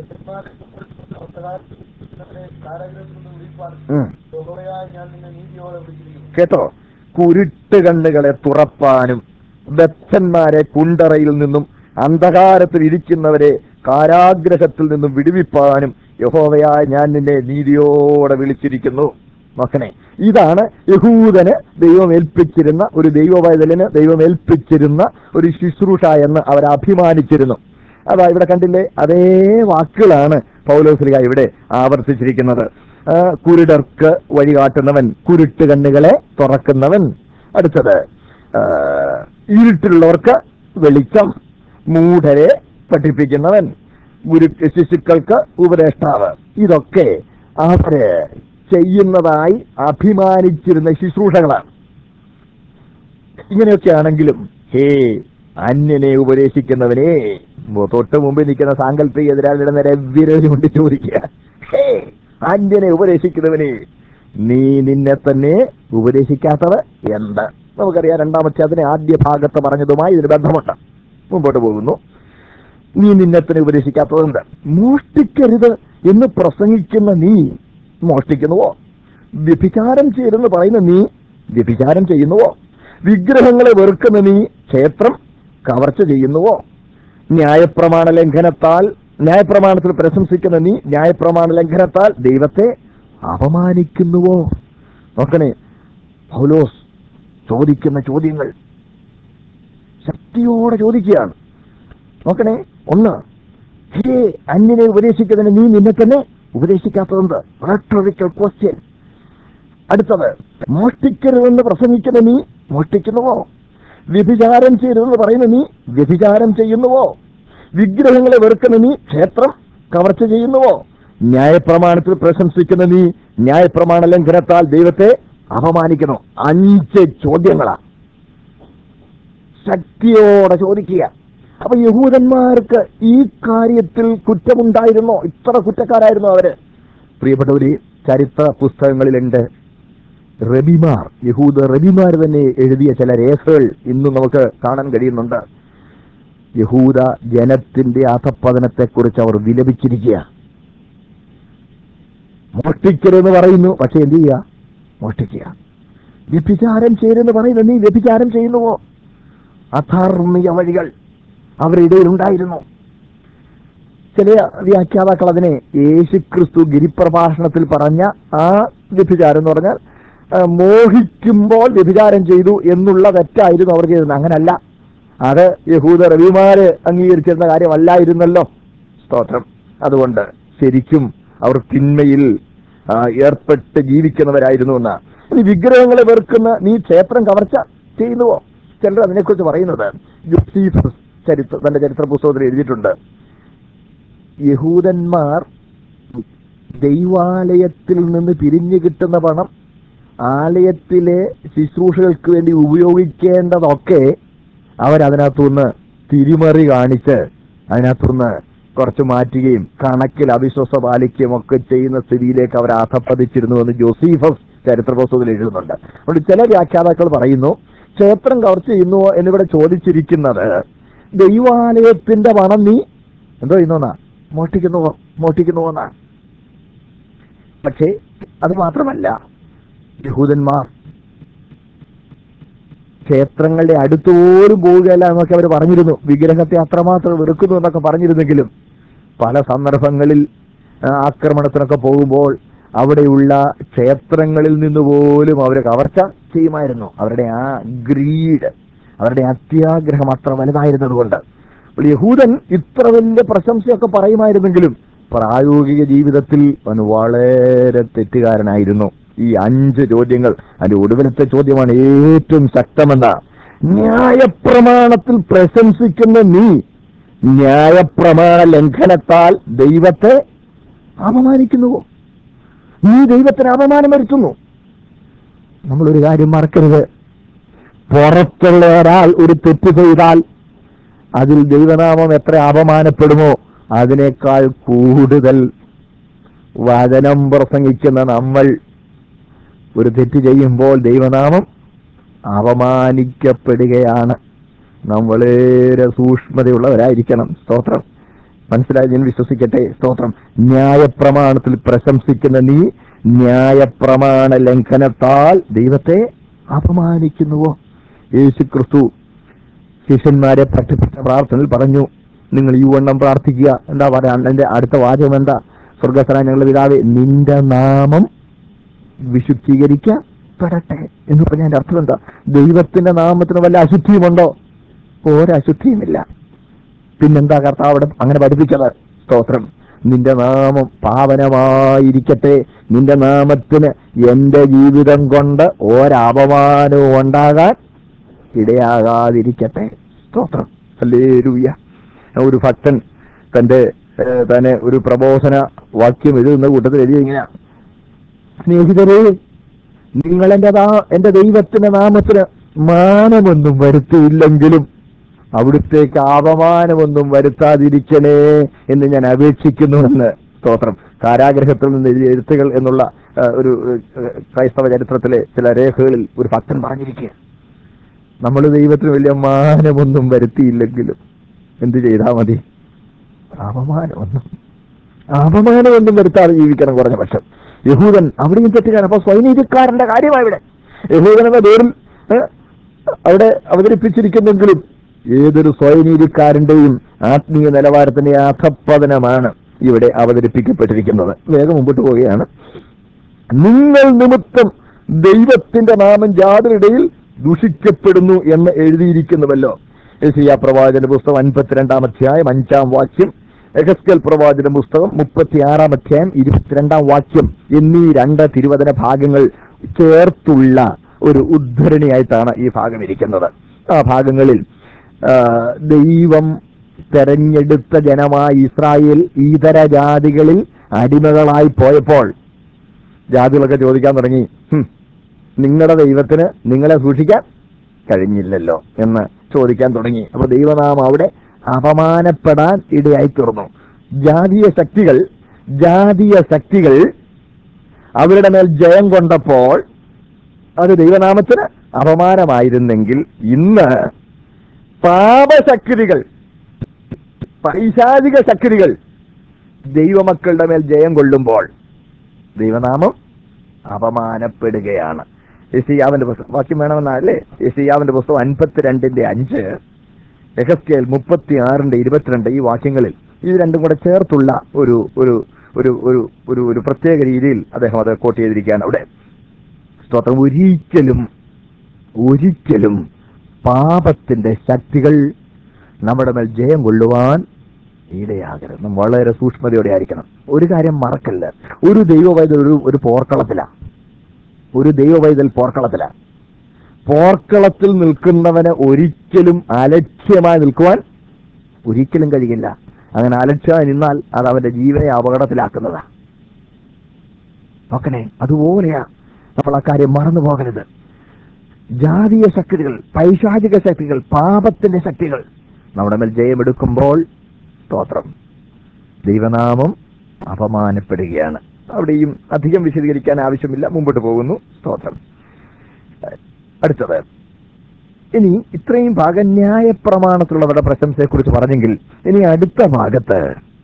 ഉം. ഞാൻ നിന്നെ നീതിയോടെ വിളിച്ചിരിക്കുന്നു കേട്ടോ കുരുട്ട് കണ്ണുകളെ തുറപ്പാനും ബദ്ധന്മാരെ കുണ്ടറയിൽ നിന്നും അന്ധകാരത്തിൽ ഇരിക്കുന്നവരെ കാരാഗ്രഹത്തിൽ നിന്നും വിടുവിപ്പാനും യഹോവയായ ഞാൻ നിന്നെ നീതിയോടെ വിളിച്ചിരിക്കുന്നു മക്കനെ ഇതാണ് യഹൂദന് ദൈവം ഏൽപ്പിച്ചിരുന്ന ഒരു ദൈവവൈതലിന് ദൈവം ഏൽപ്പിച്ചിരുന്ന ഒരു ശുശ്രൂഷ എന്ന് അവർ അഭിമാനിച്ചിരുന്നു അതാ ഇവിടെ കണ്ടില്ലേ അതേ വാക്കുകളാണ് പൗലോസ്ലിക ഇവിടെ ആവർത്തിച്ചിരിക്കുന്നത് ആ, കുരുടർക്ക് വഴികാട്ടുന്നവൻ കുരുട്ട് കണ്ണുകളെ തുറക്കുന്നവൻ അടുത്തത് ആ, ഇരുട്ടിലുള്ളവർക്ക് വെളിച്ചം മൂഢരെ പഠിപ്പിക്കുന്നവൻ ഗുരു ശിശുക്കൾക്ക് ഉപദേഷ്ടാവ് ഇതൊക്കെ അവര് ചെയ്യുന്നതായി അഭിമാനിച്ചിരുന്ന ശുശ്രൂഷകളാണ് ഇങ്ങനെയൊക്കെ ആണെങ്കിലും ഹേ അന്യനെ ഉപദേശിക്കുന്നവനെ മു- തൊട്ട് മുമ്പിൽ നിൽക്കുന്ന സാങ്കല്പിക എതിരാളിയുടെ നേരെ വിരൽ കൊണ്ട് ചോദിക്കുക ഹേ അന്യനെ ഉപദേശിക്കുന്നവനെ നീ നിന്നെ തന്നെ ഉപദേശിക്കാത്തത് എന്ത് നമുക്കറിയാം രണ്ടാമത്തെ അതിനെ ആദ്യ ഭാഗത്ത് പറഞ്ഞതുമായി ഇതിന് ബന്ധമുണ്ട് മുമ്പോട്ട് പോകുന്നു നീ നിന്നെ തന്നെ ഉപദേശിക്കാത്തത് എന്ത് മോഷ്ടിക്കരുത് എന്ന് പ്രസംഗിക്കുന്ന നീ മോഷ്ടിക്കുന്നുവോ വ്യഭിചാരം ചെയ്തെന്ന് പറയുന്ന നീ വ്യഭിചാരം ചെയ്യുന്നുവോ വിഗ്രഹങ്ങളെ വെറുക്കുന്ന നീ ക്ഷേത്രം കവർച്ച ചെയ്യുന്നുവോ ന്യായപ്രമാണ ലംഘനത്താൽ ന്യായപ്രമാണത്തിൽ പ്രശംസിക്കുന്ന നീ ന്യായപ്രമാണ ലംഘനത്താൽ ദൈവത്തെ അപമാനിക്കുന്നുവോ നോക്കണേ പൗലോസ് ചോദിക്കുന്ന ചോദ്യങ്ങൾ ശക്തിയോടെ ചോദിക്കുകയാണ് നോക്കണേ ഒന്ന് ഹേ അന്യനെ ഉപദേശിക്കുന്നതിന് നീ നിന്നെ തന്നെ ഉപദേശിക്കാത്തതെന്ത് റെട്ടോറിക്കൽ ക്വസ്റ്റ്യൻ അടുത്തത് മോഷ്ടിക്കരുതെന്ന് പ്രസംഗിക്കുന്ന നീ മോഷ്ടിക്കുന്നുവോ വ്യഭിചാരം ചെയ്യരുതെന്ന് പറയുന്ന നീ വ്യഭിചാരം ചെയ്യുന്നുവോ വിഗ്രഹങ്ങളെ വെറുക്കുന്ന നീ ക്ഷേത്രം കവർച്ച ചെയ്യുന്നുവോ ന്യായപ്രമാണത്തിൽ പ്രശംസിക്കുന്ന നീ ന്യായപ്രമാണ ലംഘനത്താൽ ദൈവത്തെ അപമാനിക്കുന്നു അഞ്ച് ചോദ്യങ്ങളാ ശക്തിയോടെ ചോദിക്കുക അപ്പൊ യഹൂദന്മാർക്ക് ഈ കാര്യത്തിൽ കുറ്റമുണ്ടായിരുന്നോ ഇത്ര കുറ്റക്കാരായിരുന്നോ അവര് പ്രിയപ്പെട്ടവര് ചരിത്ര പുസ്തകങ്ങളിലുണ്ട് റബിമാർ യഹൂദ റബിമാർ തന്നെ എഴുതിയ ചില രേഖകൾ ഇന്നും നമുക്ക് കാണാൻ കഴിയുന്നുണ്ട് യഹൂദ ജനത്തിന്റെ അധപ്പതനത്തെക്കുറിച്ച് അവർ വിലപിച്ചിരിക്കുക മോഷ്ടിക്കരുതെന്ന് പറയുന്നു പക്ഷെ എന്ത് ചെയ്യുക മോഷ്ടിക്കുക വ്യഭിചാരം ചെയ്തെന്ന് പറയുന്നു നീ വ്യഭിചാരം ചെയ്യുന്നുവോ അധാർമിക വഴികൾ അവരുടെ ഇടയിൽ ഉണ്ടായിരുന്നു ചില വ്യാഖ്യാതാക്കൾ അതിനെ യേശുക്രിസ്തു ഗിരിപ്രഭാഷണത്തിൽ പറഞ്ഞ ആ വ്യഭിചാരം എന്ന് പറഞ്ഞാൽ ആ, മോഹിക്കുമ്പോൾ വ്യഭിചാരം ചെയ്തു എന്നുള്ള തെറ്റായിരുന്നു അവർ ചെയ്തത് അങ്ങനല്ല അത് യഹൂദ റവിമാര് അംഗീകരിച്ചിരുന്ന കാര്യമല്ലായിരുന്നല്ലോ സ്തോത്രം അതുകൊണ്ട് ശരിക്കും അവർ തിന്മയിൽ ആ, ഏർപ്പെട്ട് ജീവിക്കുന്നവരായിരുന്നു എന്നാ ഇനി വിഗ്രഹങ്ങളെ വെറുക്കുന്ന നീ ക്ഷേത്രം കവർച്ച ചെയ്യുന്നുവോ ചിലർ അതിനെക്കുറിച്ച് പറയുന്നത് യുസീഫസ് ചരിത്ര തന്റെ ചരിത്ര പുസ്തകത്തിൽ എഴുതിയിട്ടുണ്ട് യഹൂദന്മാർ ദൈവാലയത്തിൽ നിന്ന് പിരിഞ്ഞു കിട്ടുന്ന പണം ആലയത്തിലെ ശുശ്രൂഷകൾക്ക് വേണ്ടി ഉപയോഗിക്കേണ്ടതൊക്കെ അവരതിനകത്തുനിന്ന് തിരിമറി കാണിച്ച് അതിനകത്തുനിന്ന് കുറച്ച് മാറ്റുകയും കണക്കിൽ അവിശ്വസ പാലിക്കുകയും ഒക്കെ ചെയ്യുന്ന സ്ഥിതിയിലേക്ക് അവർ അധപ്പതിച്ചിരുന്നു എന്ന് ജോസീഫസ് ചരിത്ര പുസ്തകത്തിൽ എഴുതുന്നുണ്ട് അതുകൊണ്ട് ചില വ്യാഖ്യാതാക്കൾ പറയുന്നു ക്ഷേത്രം കവർച്ച ചെയ്യുന്നുവോ എന്നിവിടെ ചോദിച്ചിരിക്കുന്നത് ദൈവാലയത്തിന്റെ പണം നീ എന്തോ ചെയ്യുന്നോന്നാ മോഷ്ടിക്കുന്നുവോ മോഷ്ടിക്കുന്നുവോ എന്നാ പക്ഷേ അത് മാത്രമല്ല യഹൂദന്മാർ ക്ഷേത്രങ്ങളുടെ അടുത്തുപോലും പോവുകയല്ല എന്നൊക്കെ അവർ പറഞ്ഞിരുന്നു വിഗ്രഹത്തെ അത്രമാത്രം വെറുക്കുന്നു എന്നൊക്കെ പറഞ്ഞിരുന്നെങ്കിലും പല സന്ദർഭങ്ങളിൽ ആ, ആക്രമണത്തിനൊക്കെ പോകുമ്പോൾ അവിടെയുള്ള ക്ഷേത്രങ്ങളിൽ നിന്ന് പോലും അവർ കവർച്ച ചെയ്യുമായിരുന്നു അവരുടെ ആ ഗ്രീഡ് അവരുടെ അത്യാഗ്രഹം അത്ര വലുതായിരുന്നത് കൊണ്ട് അപ്പോൾ യഹൂദൻ ഇത്ര വലിയ പ്രശംസയൊക്കെ പറയുമായിരുന്നെങ്കിലും പ്രായോഗിക ജീവിതത്തിൽ അവൻ വളരെ തെറ്റുകാരനായിരുന്നു ഈ അഞ്ച് ചോദ്യങ്ങൾ അതിന്റെ ഒടുവിലത്തെ ചോദ്യമാണ് ഏറ്റവും ശക്തമെന്ന ന്യായപ്രമാണത്തിൽ പ്രശംസിക്കുന്ന നീ ന്യായപ്രമാണ ലംഘനത്താൽ ദൈവത്തെ അപമാനിക്കുന്നുവോ നീ ദൈവത്തിന് അപമാനം വരുത്തുന്നു നമ്മളൊരു കാര്യം മറക്കരുത് പുറത്തുള്ള ഒരാൾ ഒരു തെറ്റ് ചെയ്താൽ അതിൽ ദൈവനാമം എത്ര അപമാനപ്പെടുമോ അതിനേക്കാൾ കൂടുതൽ വചനം പ്രസംഗിക്കുന്ന നമ്മൾ ഒരു തെറ്റ് ചെയ്യുമ്പോൾ ദൈവനാമം അപമാനിക്കപ്പെടുകയാണ് നാം വളരെ സൂക്ഷ്മതയുള്ളവരായിരിക്കണം സ്തോത്രം മനസ്സിലായി ഞാൻ വിശ്വസിക്കട്ടെ സ്തോത്രം ന്യായപ്രമാണത്തിൽ പ്രശംസിക്കുന്ന നീ ന്യായപ്രമാണ ലംഘനത്താൽ ദൈവത്തെ അപമാനിക്കുന്നുവോ യേശു ക്രിസ്തു ശിഷ്യന്മാരെ പഠിപ്പിച്ച പ്രാർത്ഥനയിൽ പറഞ്ഞു നിങ്ങൾ ഈ വണ്ണം പ്രാർത്ഥിക്കുക എന്താ പറയാ എന്റെ അടുത്ത വാചകം എന്താ സ്വർഗസ്ഥന ഞങ്ങളുടെ പിതാവേ നിന്റെ നാമം വിശുദ്ധീകരിക്കപ്പെടട്ടെ എന്ന് പറഞ്ഞതിന്റെ അർത്ഥം എന്താ ദൈവത്തിന്റെ നാമത്തിന് വല്ല അശുദ്ധിയുമുണ്ടോ ഒരശുദ്ധിയുമില്ല പിന്നെന്താ കർത്താവ് അവിടെ അങ്ങനെ പഠിപ്പിച്ചത് സ്തോത്രം നിന്റെ നാമം പാവനമായിരിക്കട്ടെ നിന്റെ നാമത്തിന് എന്റെ ജീവിതം കൊണ്ട് ഒരപമാനവും ഉണ്ടാകാൻ ഇടയാകാതിരിക്കട്ടെ സ്തോത്രം അല്ലേലൂയ ഒരു ഭക്തൻ തന്റെ ഏഹ്, തന്നെ ഒരു പ്രബോധന വാക്യം എഴുതുന്ന കൂട്ടത്തിൽ എഴുതി ഇങ്ങനെയാ സ്നേഹിതരെ നിങ്ങൾ എന്റെ നാ- എന്റെ ദൈവത്തിന്റെ നാമത്തിന് മാനമൊന്നും വരുത്തിയില്ലെങ്കിലും അവിടുത്തേക്ക് അപമാനമൊന്നും വരുത്താതിരിക്കണേ എന്ന് ഞാൻ അപേക്ഷിക്കുന്നുവെന്ന് സ്തോത്രം കാരാഗ്രഹത്തിൽ നിന്ന് എഴുതിയ എഴുത്തുകൾ എന്നുള്ള ആ, ഒരു ഏഹ്, ക്രൈസ്തവ ചരിത്രത്തിലെ ചില രേഖകളിൽ ഒരു ഭക്തൻ പറഞ്ഞിരിക്കുക നമ്മൾ ദൈവത്തിന് വലിയ മാനമൊന്നും വരുത്തിയില്ലെങ്കിലും എന്ത് ചെയ്താൽ മതി അപമാനമൊന്നും അപമാനമൊന്നും വരുത്താതെ ജീവിക്കണം കുറഞ്ഞ പക്ഷം യഹൂദൻ അവിടെയും തെറ്റുകാരൻ അപ്പൊ സ്വൈനീതിക്കാരന്റെ കാര്യമാണ് ഇവിടെ യഹൂദൻ എന്ന പേരിൽ ഏ, അവിടെ അവതരിപ്പിച്ചിരിക്കുന്നെങ്കിലും ഏതൊരു സ്വയനീതിക്കാരന്റെയും ആത്മീയ നിലവാരത്തിന്റെ അധപ്പതനമാണ് ഇവിടെ അവതരിപ്പിക്കപ്പെട്ടിരിക്കുന്നത് വേഗം മുമ്പോട്ട് പോവുകയാണ് നിങ്ങൾ നിമിത്തം ദൈവത്തിന്റെ നാമം ജാതിരിടയിൽ ദുഷിക്കപ്പെടുന്നു എന്ന് എഴുതിയിരിക്കുന്നുവല്ലോ യശയ്യ പ്രവാചന പുസ്തകം അൻപത്തിരണ്ടാം അധ്യായം അഞ്ചാം വാക്യം എഹസ്കൽ പ്രവാചന പുസ്തകം മുപ്പത്തിയാറാം അധ്യായം ഇരുപത്തിരണ്ടാം വാക്യം എന്നീ രണ്ട് തിരുവചന ഭാഗങ്ങൾ ചേർത്തുള്ള ഒരു ഉദ്ധരണിയായിട്ടാണ് ഈ ഭാഗം ഇരിക്കുന്നത് ആ ഭാഗങ്ങളിൽ ആ, ദൈവം തെരഞ്ഞെടുത്ത ജനമായ ഇസ്രായേൽ ഇതര ജാതികളിൽ അടിമകളായി പോയപ്പോൾ ജാതികളൊക്കെ ചോദിക്കാൻ തുടങ്ങി "ഹും, നിങ്ങളുടെ ദൈവത്തിന് നിങ്ങളെ സൂക്ഷിക്കാൻ കഴിഞ്ഞില്ലല്ലോ എന്ന് ചോദിക്കാൻ തുടങ്ങി അപ്പൊ ദൈവനാമം അവിടെ അപമാനപ്പെടാൻ ഇടയായി തീർന്നു ജാതീയ ശക്തികൾ ജാതീയ ശക്തികൾ അവരുടെ മേൽ ജയം കൊണ്ടപ്പോൾ അത് ദൈവനാമത്തിന് അപമാനമായിരുന്നെങ്കിൽ ഇന്ന് പാപശക്തികൾ പൈശാചിക ശക്തികൾ ദൈവമക്കളുടെ മേൽ ജയം കൊള്ളുമ്പോൾ ദൈവനാമം അപമാനപ്പെടുകയാണ് യസിയാവിന്റെ പുസ്തകം വാക്യം വേണമെന്നല്ലേ യസിയാവിന്റെ പുസ്തകം അൻപത്തിരണ്ടിന്റെ അഞ്ച് എഹസ്കേൽ മുപ്പത്തി ആറിന്റെ ഇരുപത്തിരണ്ട് ഈ വാക്യങ്ങളിൽ ഇത് രണ്ടും കൂടെ ചേർത്തുള്ള ഒരു ഒരു ഒരു ഒരു ഒരു ഒരു പ്രത്യേക രീതിയിൽ അദ്ദേഹം അത് കോട്ട് ചെയ്തിരിക്കുകയാണ് അവിടെ സ്തോത്രം ഒരിക്കലും ഒരിക്കലും പാപത്തിന്റെ ശക്തികൾ നമ്മുടെ മേൽ ജയം കൊള്ളുവാൻ ഇടയാകരുത് നാം വളരെ സൂക്ഷ്മതയോടെ ആയിരിക്കണം ഒരു കാര്യം മറക്കല്ല ഒരു ദൈവവൈദ്യ ഒരു ഒരു പോർക്കളത്തിലാ ഒരു ദൈവവൈതൽ പോർക്കളത്തിലാ പോർക്കളത്തിൽ നിൽക്കുന്നവന് ഒരിക്കലും അലക്ഷ്യമായി നിൽക്കുവാൻ ഒരിക്കലും കഴിയില്ല അങ്ങനെ അലക്ഷ്യമായി നിന്നാൽ അത് അവന്റെ ജീവനെ അപകടത്തിലാക്കുന്നതാ നോക്കണേ അതുപോലെയാ നമ്മൾ ആ കാര്യം മറന്നു പോകരുത് ജാതീയ ശക്തികൾ പൈശാചിക ശക്തികൾ പാപത്തിന്റെ ശക്തികൾ നമ്മുടെ മേൽ ജയമെടുക്കുമ്പോൾ സ്തോത്രം ദൈവനാമം അപമാനപ്പെടുകയാണ് അവിടെയും അധികം വിശദീകരിക്കാൻ ആവശ്യമില്ല മുമ്പോട്ട് പോകുന്നു സ്തോത്രം അടുത്തത് ഇനി ഇത്രയും ഭാഗം ന്യായപ്രമാണത്തിലുള്ളവരുടെ പ്രശംസയെക്കുറിച്ച് പറഞ്ഞെങ്കിൽ ഇനി അടുത്ത ഭാഗത്ത്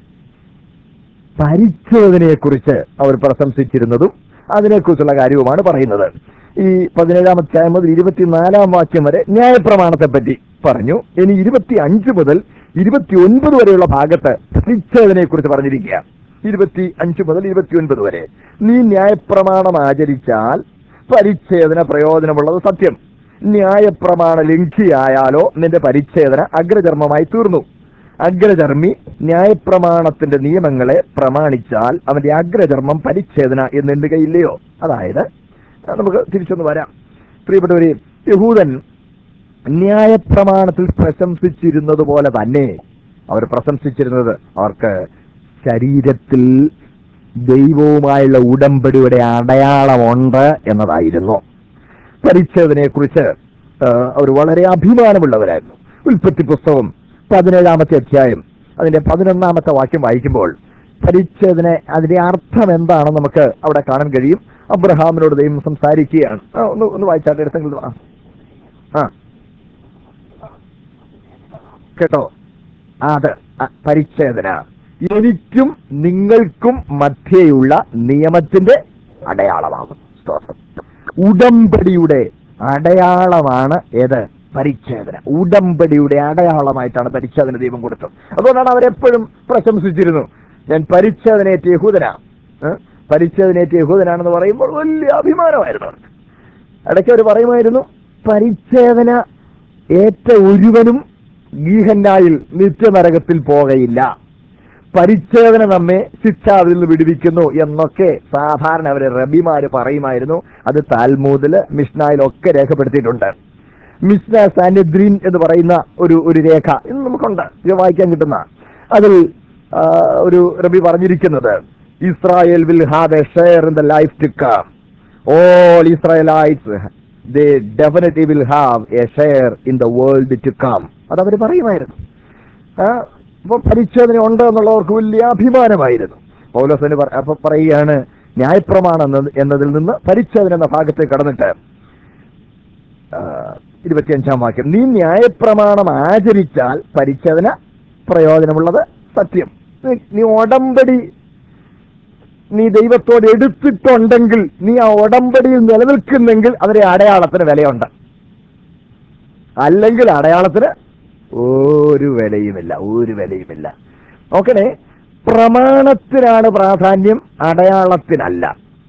പരിച്ഛേദനയെ കുറിച്ച് അവർ പ്രശംസിച്ചിരുന്നതും അതിനെക്കുറിച്ചുള്ള കാര്യവുമാണ് പറയുന്നത് ഈ പതിനേഴാം അധ്യായം മുതൽ ഇരുപത്തിനാലാം വാക്യം വരെ ന്യായപ്രമാണത്തെ പറ്റി പറഞ്ഞു ഇനി ഇരുപത്തി അഞ്ച് മുതൽ ഇരുപത്തി ഒൻപത് വരെയുള്ള ഭാഗത്ത് പരിച്ഛേദനയെ കുറിച്ച് പറഞ്ഞിരിക്കുക ഇരുപത്തി അഞ്ച് മുതൽ ഇരുപത്തി ഒൻപത് വരെ നീ ന്യായപ്രമാണം ആചരിച്ചാൽ പരിച്ഛേദന പ്രയോജനമുള്ളത് സത്യം ന്യായപ്രമാണ ലംഘിയായാലോ നിന്റെ പരിച്ഛേദന അഗ്രചർമ്മമായി തീർന്നു അഗ്രചർമ്മി ന്യായപ്രമാണത്തിന്റെ നിയമങ്ങളെ പ്രമാണിച്ചാൽ അവന്റെ അഗ്രചർമ്മം പരിച്ഛേദന എന്നെണ്ണുകയില്ലയോ അതായത് നമുക്ക് തിരിച്ചൊന്ന് വരാം പ്രിയപ്പെട്ടവരെ യഹൂദൻ ന്യായപ്രമാണത്തിൽ പ്രശംസിച്ചിരുന്നത് പോലെ തന്നെ അവർ പ്രശംസിച്ചിരുന്നത് അവർക്ക് ശരീരത്തിൽ ദൈവവുമായുള്ള ഉടമ്പടിയുടെ അടയാളമുണ്ട് എന്നതായിരുന്നു പരിച്ഛേദനയെ കുറിച്ച് അവർ വളരെ അഭിമാനമുള്ളവരായിരുന്നു ഉൽപ്പത്തി പുസ്തകം പതിനേഴാമത്തെ അധ്യായം അതിന്റെ പതിനൊന്നാമത്തെ വാക്യം വായിക്കുമ്പോൾ പരിച്ഛേദന അതിന്റെ അർത്ഥം എന്താണെന്ന് നമുക്ക് അവിടെ കാണാൻ കഴിയും അബ്രഹാമിനോട് ദൈവം സംസാരിക്കുകയാണ് ആ, ഒന്ന് ഒന്ന് വായിച്ചാട്ടെ എടുത്തെങ്കിലും ആ ആ കേട്ടോ ആ, അത് ആ, പരിച്ഛേദന എനിക്കും നിങ്ങൾക്കും മധ്യേയുള്ള നിയമത്തിന്റെ അടയാളമാകും സ്തോത്രം ഉടമ്പടിയുടെ അടയാളമാണ് ഏത് പരിച്ഛേദന ഉടമ്പടിയുടെ അടയാളമായിട്ടാണ് പരിച്ഛേദന ദൈവം കൊടുത്തത് അതുകൊണ്ടാണ് അവരെപ്പോഴും പ്രശംസിച്ചിരുന്നു ഞാൻ പരിച്ഛേദനയേറ്റ യഹൂദനാ ഏ? പരിച്ഛേദനയേറ്റ യഹൂദനാണെന്ന് പറയുമ്പോൾ വലിയ അഭിമാനമായിരുന്നു അവർക്ക് ഇടയ്ക്ക് അവർ പറയുമായിരുന്നു പരിച്ഛേദന ഏറ്റ ഒരുവനും ഗീഹന്നായിൽ നിത്യനരകത്തിൽ പോകയില്ല പരിച്ഛേദന നമ്മെ ശിക്ഷാവിൽ നിന്ന് വിടുവിക്കുന്നു എന്നൊക്കെ സാധാരണ അവരെ റബിമാര് പറയുമായിരുന്നു അത് താൽമൂദില് മിഷ്നായിലൊക്കെ രേഖപ്പെടുത്തിയിട്ടുണ്ട് മിസ്ന സാന്നിദ്രീൻ എന്ന് പറയുന്ന ഒരു ഒരു രേഖ ഇന്ന് നമുക്കുണ്ട് ഇത് വായിക്കാൻ കിട്ടുന്ന അതിൽ ആ, ഒരു റബി പറഞ്ഞിരിക്കുന്നത് Israel will have a share in the life to come all Israelites they definitely will have a share in the world to come അത് അവർ പറയുമായിരുന്നു ആ, അപ്പൊ പരിച്ഛേദന ഉണ്ട് എന്നുള്ളവർക്ക് വലിയ അഭിമാനമായിരുന്നു പൗലോസിന് പറ- അപ്പൊ പറയുകയാണ് ന്യായപ്രമാണം എന്നത് എന്നതിൽ നിന്ന് പരിച്ഛേദന എന്ന ഭാഗത്തേക്ക് കടന്നിട്ട് ആ, ഇരുപത്തിയഞ്ചാം വാക്യം നീ ന്യായപ്രമാണം ആചരിച്ചാൽ പരിച്ഛേദന പ്രയോജനമുള്ളത് സത്യം നീ- നീ ഉടമ്പടി നീ ദൈവത്തോട് എടുത്തിട്ടുണ്ടെങ്കിൽ നീ ആ ഉടമ്പടിയിൽ നിലനിൽക്കുന്നെങ്കിൽ അതിന്റെ അടയാളത്തിന് വിലയുണ്ട് അല്ലെങ്കിൽ അടയാളത്തിന് ഒരു വിലയുമില്ല ഒരു വിലയുമില്ല നോക്കണേ പ്രമാണത്തിനാണ് പ്രാധാന്യം അടയാളത്തിനല്ല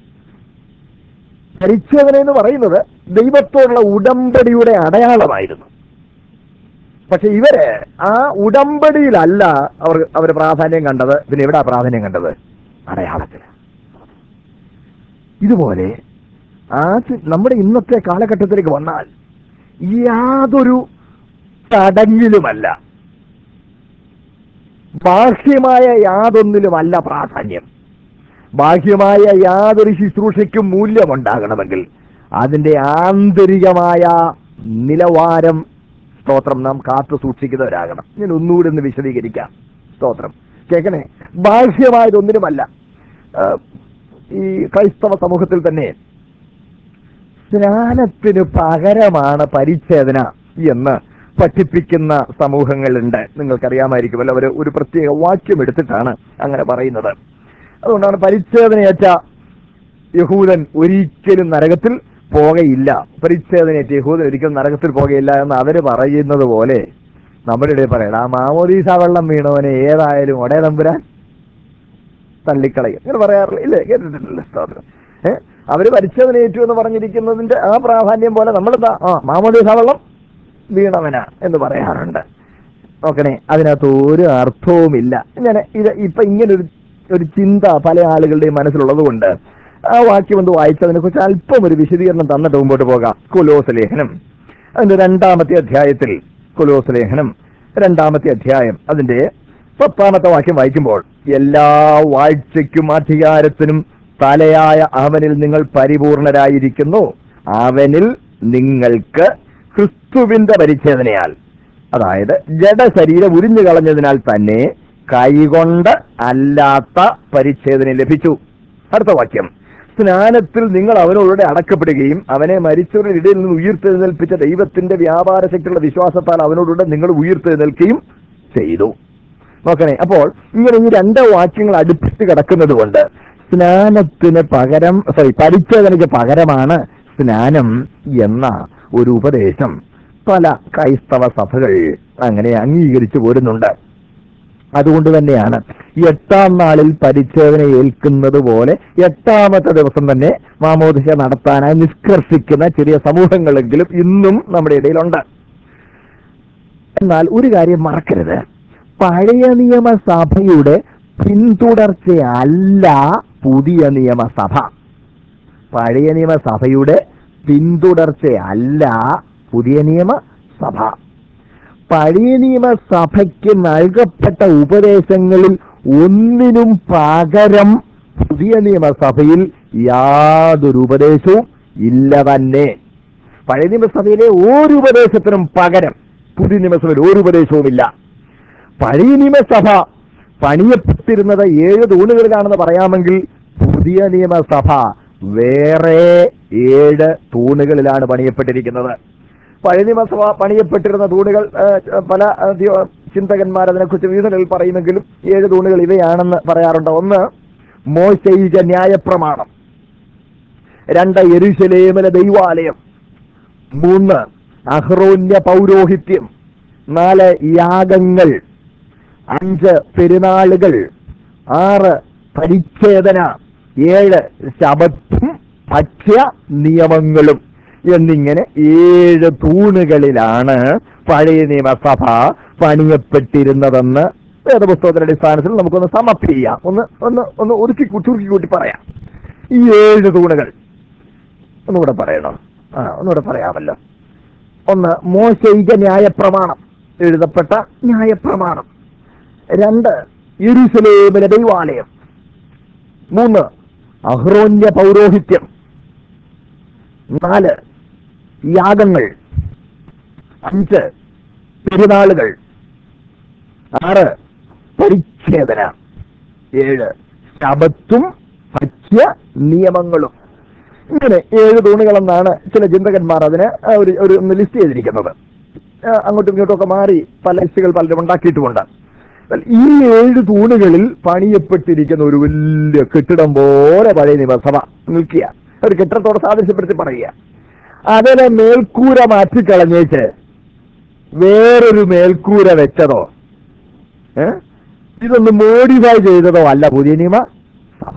പരിച്ഛേദന എന്ന് പറയുന്നത് ദൈവത്തോടുള്ള ഉടമ്പടിയുടെ അടയാളമായിരുന്നു പക്ഷെ ഇവര് ആ ഉടമ്പടിയിലല്ല അവർ അവർ പ്രാധാന്യം കണ്ടത് പിന്നെ എവിടാ പ്രാധാന്യം കണ്ടത് അടയാളത്തിന് ഇതുപോലെ ആ ചി- നമ്മുടെ ഇന്നത്തെ കാലഘട്ടത്തിലേക്ക് വന്നാൽ യാതൊരു ചടങ്ങിലുമല്ല ബാഹ്യമായ യാതൊന്നിലുമല്ല പ്രാധാന്യം ബാഹ്യമായ യാതൊരു ശുശ്രൂഷയ്ക്കും മൂല്യമുണ്ടാകണമെങ്കിൽ അതിന്റെ ആന്തരികമായ നിലവാരം സ്തോത്രം നാം കാത്തു സൂക്ഷിക്കുന്നവരാകണം ഞാൻ ഒന്നുകൂടി ഒന്ന് വിശദീകരിക്കാം സ്തോത്രം കേൾക്കണേ ബാഹ്യമായതൊന്നിനുമല്ല ആ, ഈ ക്രൈസ്തവ സമൂഹത്തിൽ തന്നെ സ്നാനത്തിന് പകരമാണ് പരിച്ഛേദന എന്ന് പഠിപ്പിക്കുന്ന സമൂഹങ്ങളുണ്ട് നിങ്ങൾക്കറിയാമായിരിക്കുമല്ലോ അവർ ഒരു പ്രത്യേക വാക്യം എടുത്തിട്ടാണ് അങ്ങനെ പറയുന്നത് അതുകൊണ്ടാണ് പരിച്ഛേദനയേറ്റ യഹൂദൻ ഒരിക്കലും നരകത്തിൽ പോകയില്ല പരിച്ഛേദനയേറ്റ യഹൂദൻ ഒരിക്കലും നരകത്തിൽ പോകയില്ല എന്ന് അവര് പറയുന്നത് പോലെ നമ്മുടെ ഇടയിൽ പറയണം ആ മാമോദീസ വെള്ളം വീണവനെ ഏതായാലും ഒടേ തമ്പുരാൻ തള്ളിക്കളയും ഇങ്ങനെ പറയാറില്ല ഇല്ലേ കേട്ടിട്ടില്ല സ്തോത്രം ഏഹ് അവര് പരിച്ഛേദനയേറ്റു എന്ന് പറഞ്ഞിരിക്കുന്നതിന്റെ ആ പ്രാധാന്യം പോലെ നമ്മളെന്താ ആ മാമോദീസ വെള്ളം വീണവന എന്ന് പറയാറുണ്ട് നോക്കണേ അതിനകത്ത് ഒരു അർത്ഥവുമില്ല ഞാൻ ഇത് ഇപ്പൊ ഇങ്ങനൊരു ഒരു ചിന്ത പല ആളുകളുടെയും മനസ്സിലുള്ളത് കൊണ്ട് ആ വാക്യം ഒന്ന് വായിച്ചതിനെ കുറിച്ച് അല്പം ഒരു വിശദീകരണം തന്നിട്ട് മുമ്പോട്ട് പോകാം കുലോസ് ലേഖനം അതിന്റെ രണ്ടാമത്തെ അധ്യായത്തിൽ കുലോസ് ലേഖനം രണ്ടാമത്തെ അധ്യായം അതിന്റെ പത്താമത്തെ വാക്യം വായിക്കുമ്പോൾ എല്ലാ വാഴ്ചയ്ക്കും അധികാരത്തിനും തലയായ അവനിൽ നിങ്ങൾ പരിപൂർണരായിരിക്കുന്നു അവനിൽ നിങ്ങൾക്ക് ക്രിസ്തുവിന്റെ പരിച്ഛേദനയാൽ അതായത് ജഡശരീരം ഉരിഞ്ഞു കളഞ്ഞതിനാൽ തന്നെ കൈകൊണ്ട് അല്ലാത്ത പരിച്ഛേദന ലഭിച്ചു അടുത്ത വാക്യം സ്നാനത്തിൽ നിങ്ങൾ അവനോടുകൂടെ അടക്കപ്പെടുകയും അവനെ മരിച്ചവരുടെ ഇടയിൽ നിന്ന് ഉയർത്തെഴുന്നേൽപ്പിച്ച ദൈവത്തിന്റെ വ്യാപാര ശക്തിയുള്ള വിശ്വാസത്താൽ അവനോടുകൂടെ നിങ്ങൾ ഉയർത്തെഴുന്നേൽക്കുകയും ചെയ്തു നോക്കണേ അപ്പോൾ ഇങ്ങനെ ഈ രണ്ട് വാക്യങ്ങൾ അടുപ്പിച്ച് കിടക്കുന്നത് കൊണ്ട് സ്നാനത്തിന് പകരം സോറി പരിച്ഛേദനയ്ക്ക് പകരമാണ് സ്നാനം എന്ന ഒരു ഉപദേശം പല ക്രൈസ്തവ സഭകൾ അങ്ങനെ അംഗീകരിച്ചു പോരുന്നുണ്ട് അതുകൊണ്ട് തന്നെയാണ് എട്ടാം നാളിൽ പരിച്ഛേദന ഏൽക്കുന്നത് പോലെ എട്ടാമത്തെ ദിവസം തന്നെ മാമോദിശ നടത്താനായി നിഷ്കർഷിക്കുന്ന ചെറിയ സമൂഹങ്ങളെങ്കിലും ഇന്നും നമ്മുടെ ഇടയിലുണ്ട് എന്നാൽ ഒരു കാര്യം മറക്കരുത് പഴയ നിയമസഭയുടെ പിന്തുടർച്ചയല്ല പുതിയ നിയമസഭ പഴയ നിയമസഭയുടെ പിന്തുടർച്ചയല്ല പുതിയ നിയമസഭ പഴയ നിയമസഭയ്ക്ക് നൽകപ്പെട്ട ഉപദേശങ്ങളിൽ ഒന്നിനും പകരം പുതിയ നിയമസഭയിൽ യാതൊരു ഉപദേശവും ഇല്ല തന്നെ പഴയ നിയമസഭയിലെ ഒരു ഉപദേശത്തിനും പകരം പുതിയ നിയമസഭയിൽ ഒരു ഉപദേശവുമില്ല പഴയ നിയമസഭ പണിയപ്പെട്ടിരുന്നത് ഏഴ് തൂണുകളിലാണെന്ന് പറയാമെങ്കിൽ പുതിയ നിയമസഭ വേറെ ഏഴ് തൂണുകളിലാണ് പണിയപ്പെട്ടിരിക്കുന്നത് പഴയ നിയമസഭ പണിയപ്പെട്ടിരുന്ന തൂണുകൾ ആ, പല ആ, ദ്യോ- ചിന്തകന്മാർ അതിനെക്കുറിച്ച് വിവിധങ്ങളിൽ പറയുമെങ്കിലും ഏഴ് തൂണുകൾ ഇവയാണെന്ന് പറയാറുണ്ട് ഒന്ന് മോശൈക ന്യായപ്രമാണം രണ്ട് യെരുശലേമിലെ ദൈവാലയം മൂന്ന് അഹ്റോന്യ പൗരോഹിത്യം നാല് യാഗങ്ങൾ അഞ്ച് പെരുന്നാളുകൾ ആറ് പരിച്ഛേദന ഏഴ് ശബത്തും ഭക്ഷ്യ നിയമങ്ങളും എന്നിങ്ങനെ ഏഴ് തൂണുകളിലാണ് പഴയ നിയമസഭ പണിയപ്പെട്ടിരുന്നതെന്ന് വേദപുസ്തകത്തിന്റെ അടിസ്ഥാനത്തിൽ നമുക്കൊന്ന് സമപ്പ് ചെയ്യാം ഒന്ന് ഒന്ന് ഒന്ന് ഒതുക്കി കു- ചുരുക്കി കൂട്ടി പറയാം ഈ ഏഴ് തൂണുകൾ ഒന്നുകൂടെ പറയണം ആ ഒന്നുകൂടെ പറയാമല്ലോ ഒന്ന് മോശൈക ന്യായപ്രമാണം എഴുതപ്പെട്ട ന്യായപ്രമാണം രണ്ട് യെരൂശലേമിലെ ദൈവാലയം മൂന്ന് അഹ്റോന്യ പൗരോഹിത്യം നാല് യാഗങ്ങൾ അഞ്ച് പെരുന്നാളുകൾ ആറ് പരിച്ഛേദന ഏഴ് ശബത്തും ഭക്ഷ്യ നിയമങ്ങളും ഇങ്ങനെ ഏഴ് തൂണുകളെന്നാണ് ചില ചിന്തകന്മാർ അതിന് ആ ഒരു ഒരു ഒന്ന് ലിസ്റ്റ് ചെയ്തിരിക്കുന്നത് ആ, അങ്ങോട്ടും ഇങ്ങോട്ടും ഒക്കെ മാറി പല ലിസ്റ്റുകൾ പലരും ഉണ്ടാക്കിയിട്ടുമുണ്ട് എന്നാൽ ഈ ഏഴ് തൂണുകളിൽ പണിയപ്പെട്ടിരിക്കുന്ന ഒരു വലിയ കെട്ടിടം പോലെ പഴയ നിയമസഭ നിൽക്കുക ഒരു കെട്ടിടത്തോടെ സാദൃശ്യപ്പെടുത്തി പറയുക അതിനെ മേൽക്കൂര മാറ്റിക്കളഞ്ഞേച്ച് വേറൊരു മേൽക്കൂര വെച്ചതോ ഏ? ഇതൊന്ന് മോഡിഫൈ ചെയ്തതോ അല്ല പുതിയ നിയമ സഭ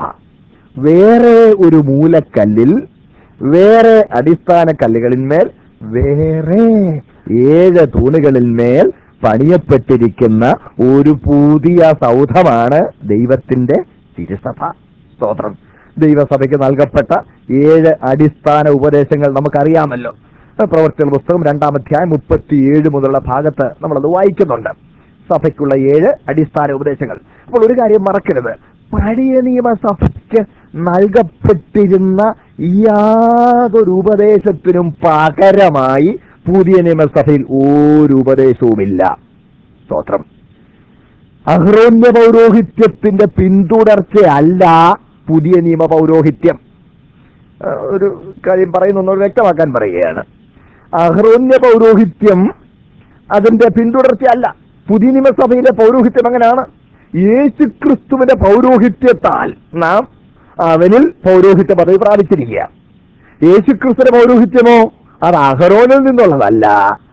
വേറെ ഒരു മൂലക്കല്ലിൽ വേറെ അടിസ്ഥാന കല്ലുകളിന്മേൽ വേറെ ഏഴ് തൂണുകളിന്മേൽ പണിയപ്പെട്ടിരിക്കുന്ന ഒരു പുതിയ സൗധമാണ് ദൈവത്തിന്റെ തിരുസഭ സ്തോത്രം ദൈവസഭയ്ക്ക് നൽകപ്പെട്ട ഏഴ് അടിസ്ഥാന ഉപദേശങ്ങൾ നമുക്കറിയാമല്ലോ പ്രവർത്തികൾ പുസ്തകം രണ്ടാം അധ്യായം മുപ്പത്തിയേഴ് മുതലുള്ള ഭാഗത്ത് നമ്മളത് വായിക്കുന്നുണ്ട് സഭയ്ക്കുള്ള ഏഴ് അടിസ്ഥാന ഉപദേശങ്ങൾ അപ്പോൾ ഒരു കാര്യം മറക്കരുത് പഴയ നിയമസഭയ്ക്ക് നൽകപ്പെട്ടിരുന്ന യാതൊരു ഉപദേശത്തിനും പകരമായി പുതിയ നിയമസഭയിൽ ഒരു ഉപദേശവുമില്ല സ്തോത്രം അഹ്റോന്യ പൗരോഹിത്യത്തിന്റെ പിന്തുടർച്ചയല്ല പുതിയ നിയമ പൗരോഹിത്യം ആ, ഒരു കാര്യം പറയുന്നു ഒന്നുകൂടെ വ്യക്തമാക്കാൻ പറയുകയാണ് അഹ്റോന്യ പൗരോഹിത്യം അതിന്റെ പിന്തുടർച്ചയല്ല പുതിയ നിയമസഭയിലെ പൗരോഹിത്യം എങ്ങനെയാണ് യേശുക്രിസ്തുവിന്റെ പൗരോഹിത്യത്താൽ നാം അവനിൽ പൗരോഹിത്യ പദവി പ്രാപിച്ചിരിക്കുക യേശുക്രിസ്തുവിന്റെ പൗരോഹിത്യമോ അത് അഹറോനിൽ നിന്നുള്ളതല്ല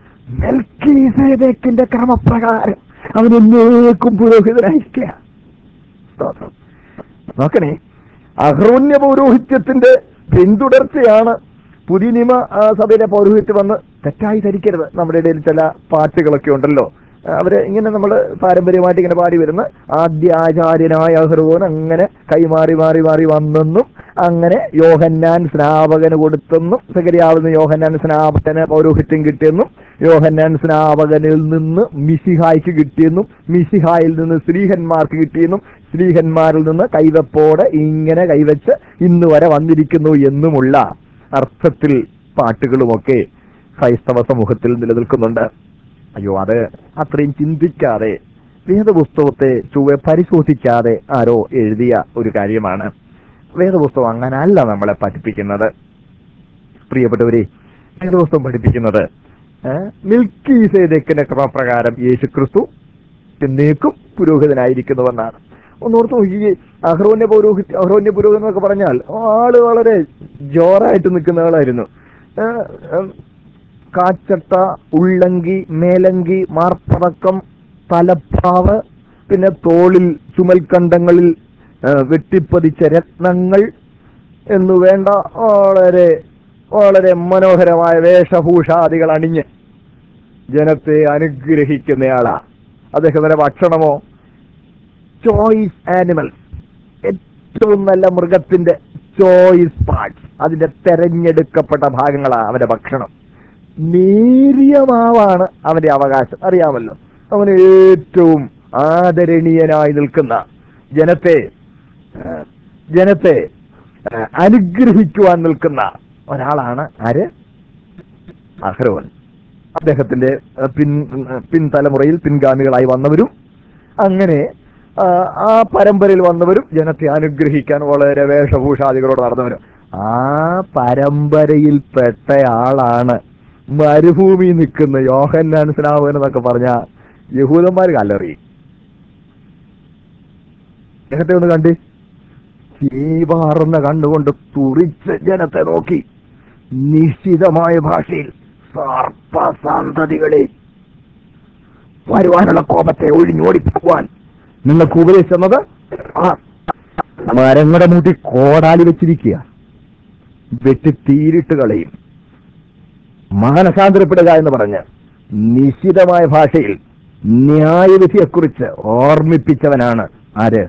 മെൽക്കീസേദക്കിന്റെ ക്രമപ്രകാരം അവൻ എന്നേക്കും പുരോഹിതനായിരിക്കുക സ്തോത്രം. നോക്കണേ അഹ്റോന്യ പൗരോഹിത്യത്തിന്റെ പിന്തുടർച്ചയാണ് പുതിയ നിയമ ആ, സഭയിലെ പൗരോഹിത്യം വന്ന് തെറ്റായി ധരിക്കരുത് നമ്മുടെ ഇടയിൽ ചില പാട്ടുകളൊക്കെ ഉണ്ടല്ലോ ആ, അവര് ഇങ്ങനെ നമ്മൾ പാരമ്പര്യമായിട്ട് ഇങ്ങനെ പാടി വരുന്ന ആദ്യ ആചാര്യനായ അഹ്റോൻ അങ്ങനെ കൈമാറി മാറി മാറി വന്നെന്നും അങ്ങനെ യോഹന്നാൻ സ്നാപകന് കൊടുത്തെന്നും സകരിയാവുന്ന യോഹന്നാൻ സ്നാപകന് പൗരോഹിത്യം കിട്ടിയെന്നും യോഹന്നാൻ സ്നാപകനിൽ നിന്ന് മിശിഹായ്ക്ക് കിട്ടിയെന്നും മിശിഹായിൽ നിന്ന് സ്ത്രീഹന്മാർക്ക് കിട്ടിയെന്നും സ്ത്രീഹന്മാരിൽ നിന്ന് കൈവപ്പോടെ ഇങ്ങനെ കൈവച്ച് ഇന്ന് വരെ വന്നിരിക്കുന്നു എന്നുമുള്ള അർത്ഥത്തിൽ പാട്ടുകളുമൊക്കെ ക്രൈസ്തവ സമൂഹത്തിൽ നിലനിൽക്കുന്നുണ്ട് അയ്യോ അത് അത്രയും ചിന്തിക്കാതെ വേദപുസ്തകത്തെ ചൊവ്വെ പരിശോധിക്കാതെ ആരോ എഴുതിയ ഒരു കാര്യമാണ് വേദപുസ്തകം അങ്ങനല്ല നമ്മളെ പഠിപ്പിക്കുന്നത് പ്രിയപ്പെട്ടവരെ വേദപുസ്തകം പഠിപ്പിക്കുന്നത് മിൽക്കി സേദക്കിന്റെ ക്രമപ്രകാരം യേശു ക്രിസ്തു എന്നേക്കും പുരോഹിതനായിരിക്കുന്നുവെന്നാണ് ഒന്നോർത്ത് നോക്കി അഹ്റോന്യ പൗരോഹിത്യ അഹ്റോന്യ പുരോഹിതൻ എന്നൊക്കെ പറഞ്ഞാൽ ആള് വളരെ ജോറായിട്ട് നിൽക്കുന്ന ആളായിരുന്നു ഏ, ഉം, കാച്ചട്ട ഉള്ളങ്കി മേലങ്കി മാർപ്പടക്കം തലപ്പാവ് പിന്നെ തോളിൽ ചുമൽക്കണ്ടങ്ങളിൽ ഏ, വെട്ടിപ്പതിച്ച രത്നങ്ങൾ എന്നു വേണ്ട വളരെ വളരെ മനോഹരമായ വേഷഭൂഷാദികൾ അണിഞ്ഞ് ജനത്തെ അനുഗ്രഹിക്കുന്നയാളാ അദ്ദേഹത്തിന്റെ ഭക്ഷണമോ ചോയ്സ് ആനിമൽസ് ഏറ്റവും നല്ല മൃഗത്തിന്റെ ചോയ്സ് പാർട്സ് അതിന്റെ തെരഞ്ഞെടുക്കപ്പെട്ട ഭാഗങ്ങളാണ് അവന്റെ ഭക്ഷണം നേരിയ മാവാണ് അവന്റെ അവകാശം അറിയാമല്ലോ അവന് ഏറ്റവും ആദരണീയനായി നിൽക്കുന്ന ജനത്തെ ആ, ജനത്തെ ആ, അനുഗ്രഹിക്കുവാൻ നിൽക്കുന്ന ഒരാളാണ് ആര് അഹ്റോൻ അദ്ദേഹത്തിന്റെ ആ, പിൻ പിൻതലമുറയിൽ പിൻഗാമികളായി വന്നവരും അങ്ങനെ ആ, ആ പരമ്പരയിൽ വന്നവരും ജനത്തെ അനുഗ്രഹിക്കാൻ വളരെ വേഷഭൂഷാദികളോട് നടന്നവരും ആ പരമ്പരയിൽപ്പെട്ട ആളാണ് മരുഭൂമി നിൽക്കുന്ന യോഹന്നാൻ സ്നാപകൻ എന്നൊക്കെ പറഞ്ഞ യഹൂദന്മാർ കല്ലെറിയും അദ്ദേഹത്തെ ഒന്ന് കണ്ടി തീപാറുന്ന കണ്ണുകൊണ്ട് തുറിച്ച് ജനത്തെ നോക്കി നിശ്ചിതമായ ഭാഷയിൽ സർപ്പസന്തതികളെ വരുവാനുള്ള കോപത്തെ ഒഴിഞ്ഞോടിപ്പോവാൻ നിങ്ങൾക്ക് ഉപദേശിച്ചത് ആ മരങ്ങളുടെ മൂട്ടി കോടാലി വെച്ചിരിക്കുക വെട്ടി തീരിട്ട് കളയും മാനസാന്തരപ്പെടുക എന്ന് പറഞ്ഞ് നിശ്ചിതമായ ഭാഷയിൽ ന്യായവിധിയെക്കുറിച്ച് ഓർമ്മിപ്പിച്ചവനാണ് ആര്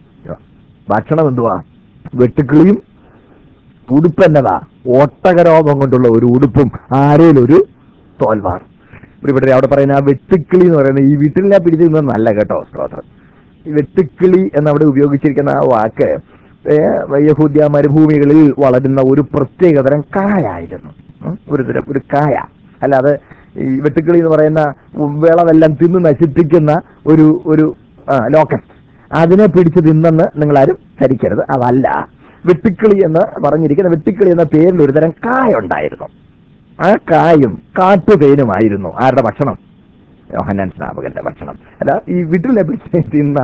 ഭക്ഷണം എന്തുവാ വെട്ടുക്കിളിയും ഉടുപ്പെന്നതാ ഒട്ടകരോപം കൊണ്ടുള്ള ഒരു ഉടുപ്പും ആരേലും ഒരു തോൽവാർ ഇവിടെ അവിടെ പറയുന്ന ആ വെട്ടുക്കിളി എന്ന് പറയുന്നത് ഈ വീട്ടിലെ പിടിച്ചിരുന്നത് നല്ല കേട്ടോ സ്തോത്രം ഈ വെട്ടുക്കിളി എന്നവിടെ ഉപയോഗിച്ചിരിക്കുന്ന ആ വാക്ക് ഏ, യഹൂദ്യ മരുഭൂമികളിൽ വളരുന്ന ഒരു പ്രത്യേകതരം കായായിരുന്നു ഉം, ഒരു തരം ഒരു കായ അല്ലാതെ ഈ വെട്ടുക്കിളി എന്ന് പറയുന്ന വിളവെല്ലാം തിന്ന് നശിപ്പിക്കുന്ന ഒരു ഒരു ലോക്കസ്റ്റ് അതിനെ പിടിച്ച് തിന്നെന്ന് നിങ്ങൾ ആരും ധരിക്കരുത് അതല്ല വെട്ടുക്കിളി എന്ന് പറഞ്ഞിരിക്കുന്ന വെട്ടുക്കിളി എന്ന പേരിൽ ഒരു തരം കായ ഉണ്ടായിരുന്നു ആ കായും കാട്ടുതേനുമായിരുന്നു ആരുടെ ഭക്ഷണം യോഹന്നാൻ സ്നാപകന്റെ ഭക്ഷണം അല്ല ഈ വീട്ടിലെ പിടിച്ച് തിന്ന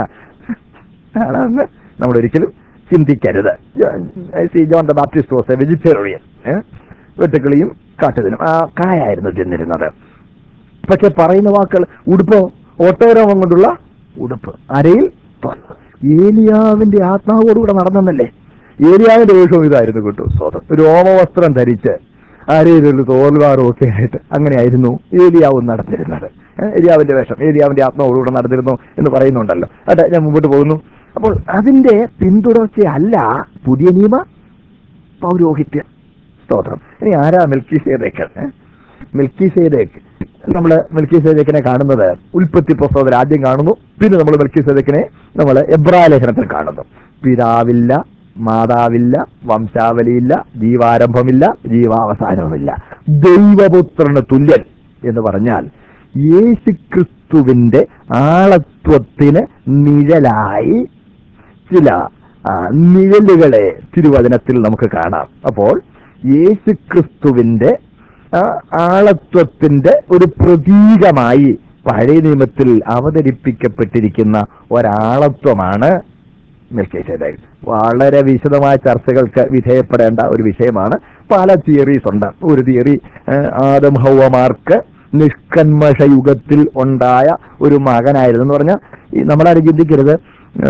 ആണെന്ന് നമ്മൾ ഒരിക്കലും ചിന്തിക്കരുത് see John the Baptist was a vegetarian വെട്ടുക്കിളിയും കാട്ടുതേനും ആ കായായിരുന്നു തിന്നിരുന്നത് പക്ഷെ പറയുന്ന വാക്കുകൾ ഉടുപ്പ് ഓട്ടോരോമം കൊണ്ടുള്ള ഉടുപ്പ് അരയിൽ തോൽവ്. ഏലിയാവിന്റെ ആത്മാവോടുകൂടെ നടന്നെന്നല്ലേ ഏലിയാവിന്റെ വേഷവും ഇതായിരുന്നു കേട്ടോ സ്വതം രോമവസ്ത്രം ധരിച്ച് അരയിലൊരു തോൽവാറും ഒക്കെ ആയിട്ട് അങ്ങനെയായിരുന്നു ഏലിയാവും നടന്നിരുന്നത് ഏഹ് ഏലിയാവിന്റെ വേഷം ഏലിയാവിന്റെ ആത്മാവോടുകൂടെ നടന്നിരുന്നു എന്ന് പറയുന്നുണ്ടല്ലോ അതെ ഞാൻ മുമ്പോട്ട് പോകുന്നു അപ്പോൾ അതിന്റെ പിന്തുടർച്ചയല്ല പുതിയ നിയമ പൗരോഹിത്യ സ്തോത്രം ഇനി ആരാ മിൽക്കി സേദേക്കൻ മിൽക്കി സേദേക്ക് നമ്മൾ മിൽക്കി സേദേക്കിനെ കാണുന്നത് ഉൽപ്പത്തി പുസ്തകത്തിൽ ആദ്യം കാണുന്നു പിന്നെ നമ്മൾ മിൽക്കി സേദേക്കിനെ നമ്മൾ എബ്രായ ലേഖനത്തിൽ കാണുന്നു പിതാവില്ല മാതാവില്ല വംശാവലിയില്ല ജീവാരംഭമില്ല ജീവാവസാനവുമില്ല ദൈവപുത്രന് തുല്യൻ എന്ന് പറഞ്ഞാൽ യേശുക്രിസ്തുവിന്റെ ആളത്വത്തിന് നിഴലായി ചില ആ, നിഴലുകളെ തിരുവചനത്തിൽ നമുക്ക് കാണാം അപ്പോൾ യേശുക്രിസ്തുവിന്റെ ആ, ആളത്വത്തിന്റെ ഒരു പ്രതീകമായി പഴയ നിയമത്തിൽ അവതരിപ്പിക്കപ്പെട്ടിരിക്കുന്ന ഒരാളത്വമാണ് മെൽക്കിസേദെക്ക് വളരെ വിശദമായ ചർച്ചകൾക്ക് വിധേയപ്പെടേണ്ട ഒരു വിഷയമാണ് പല തിയറീസ് ഉണ്ട് ഒരു തിയറി ആദം ഹൗവമാർക്ക് നിഷ്കന്മഷ യുഗത്തിൽ ഉണ്ടായ ഒരു മകനായിരുന്നു എന്ന് പറഞ്ഞാൽ ഈ നമ്മളാരും ചിന്തിക്കരുത് ആ,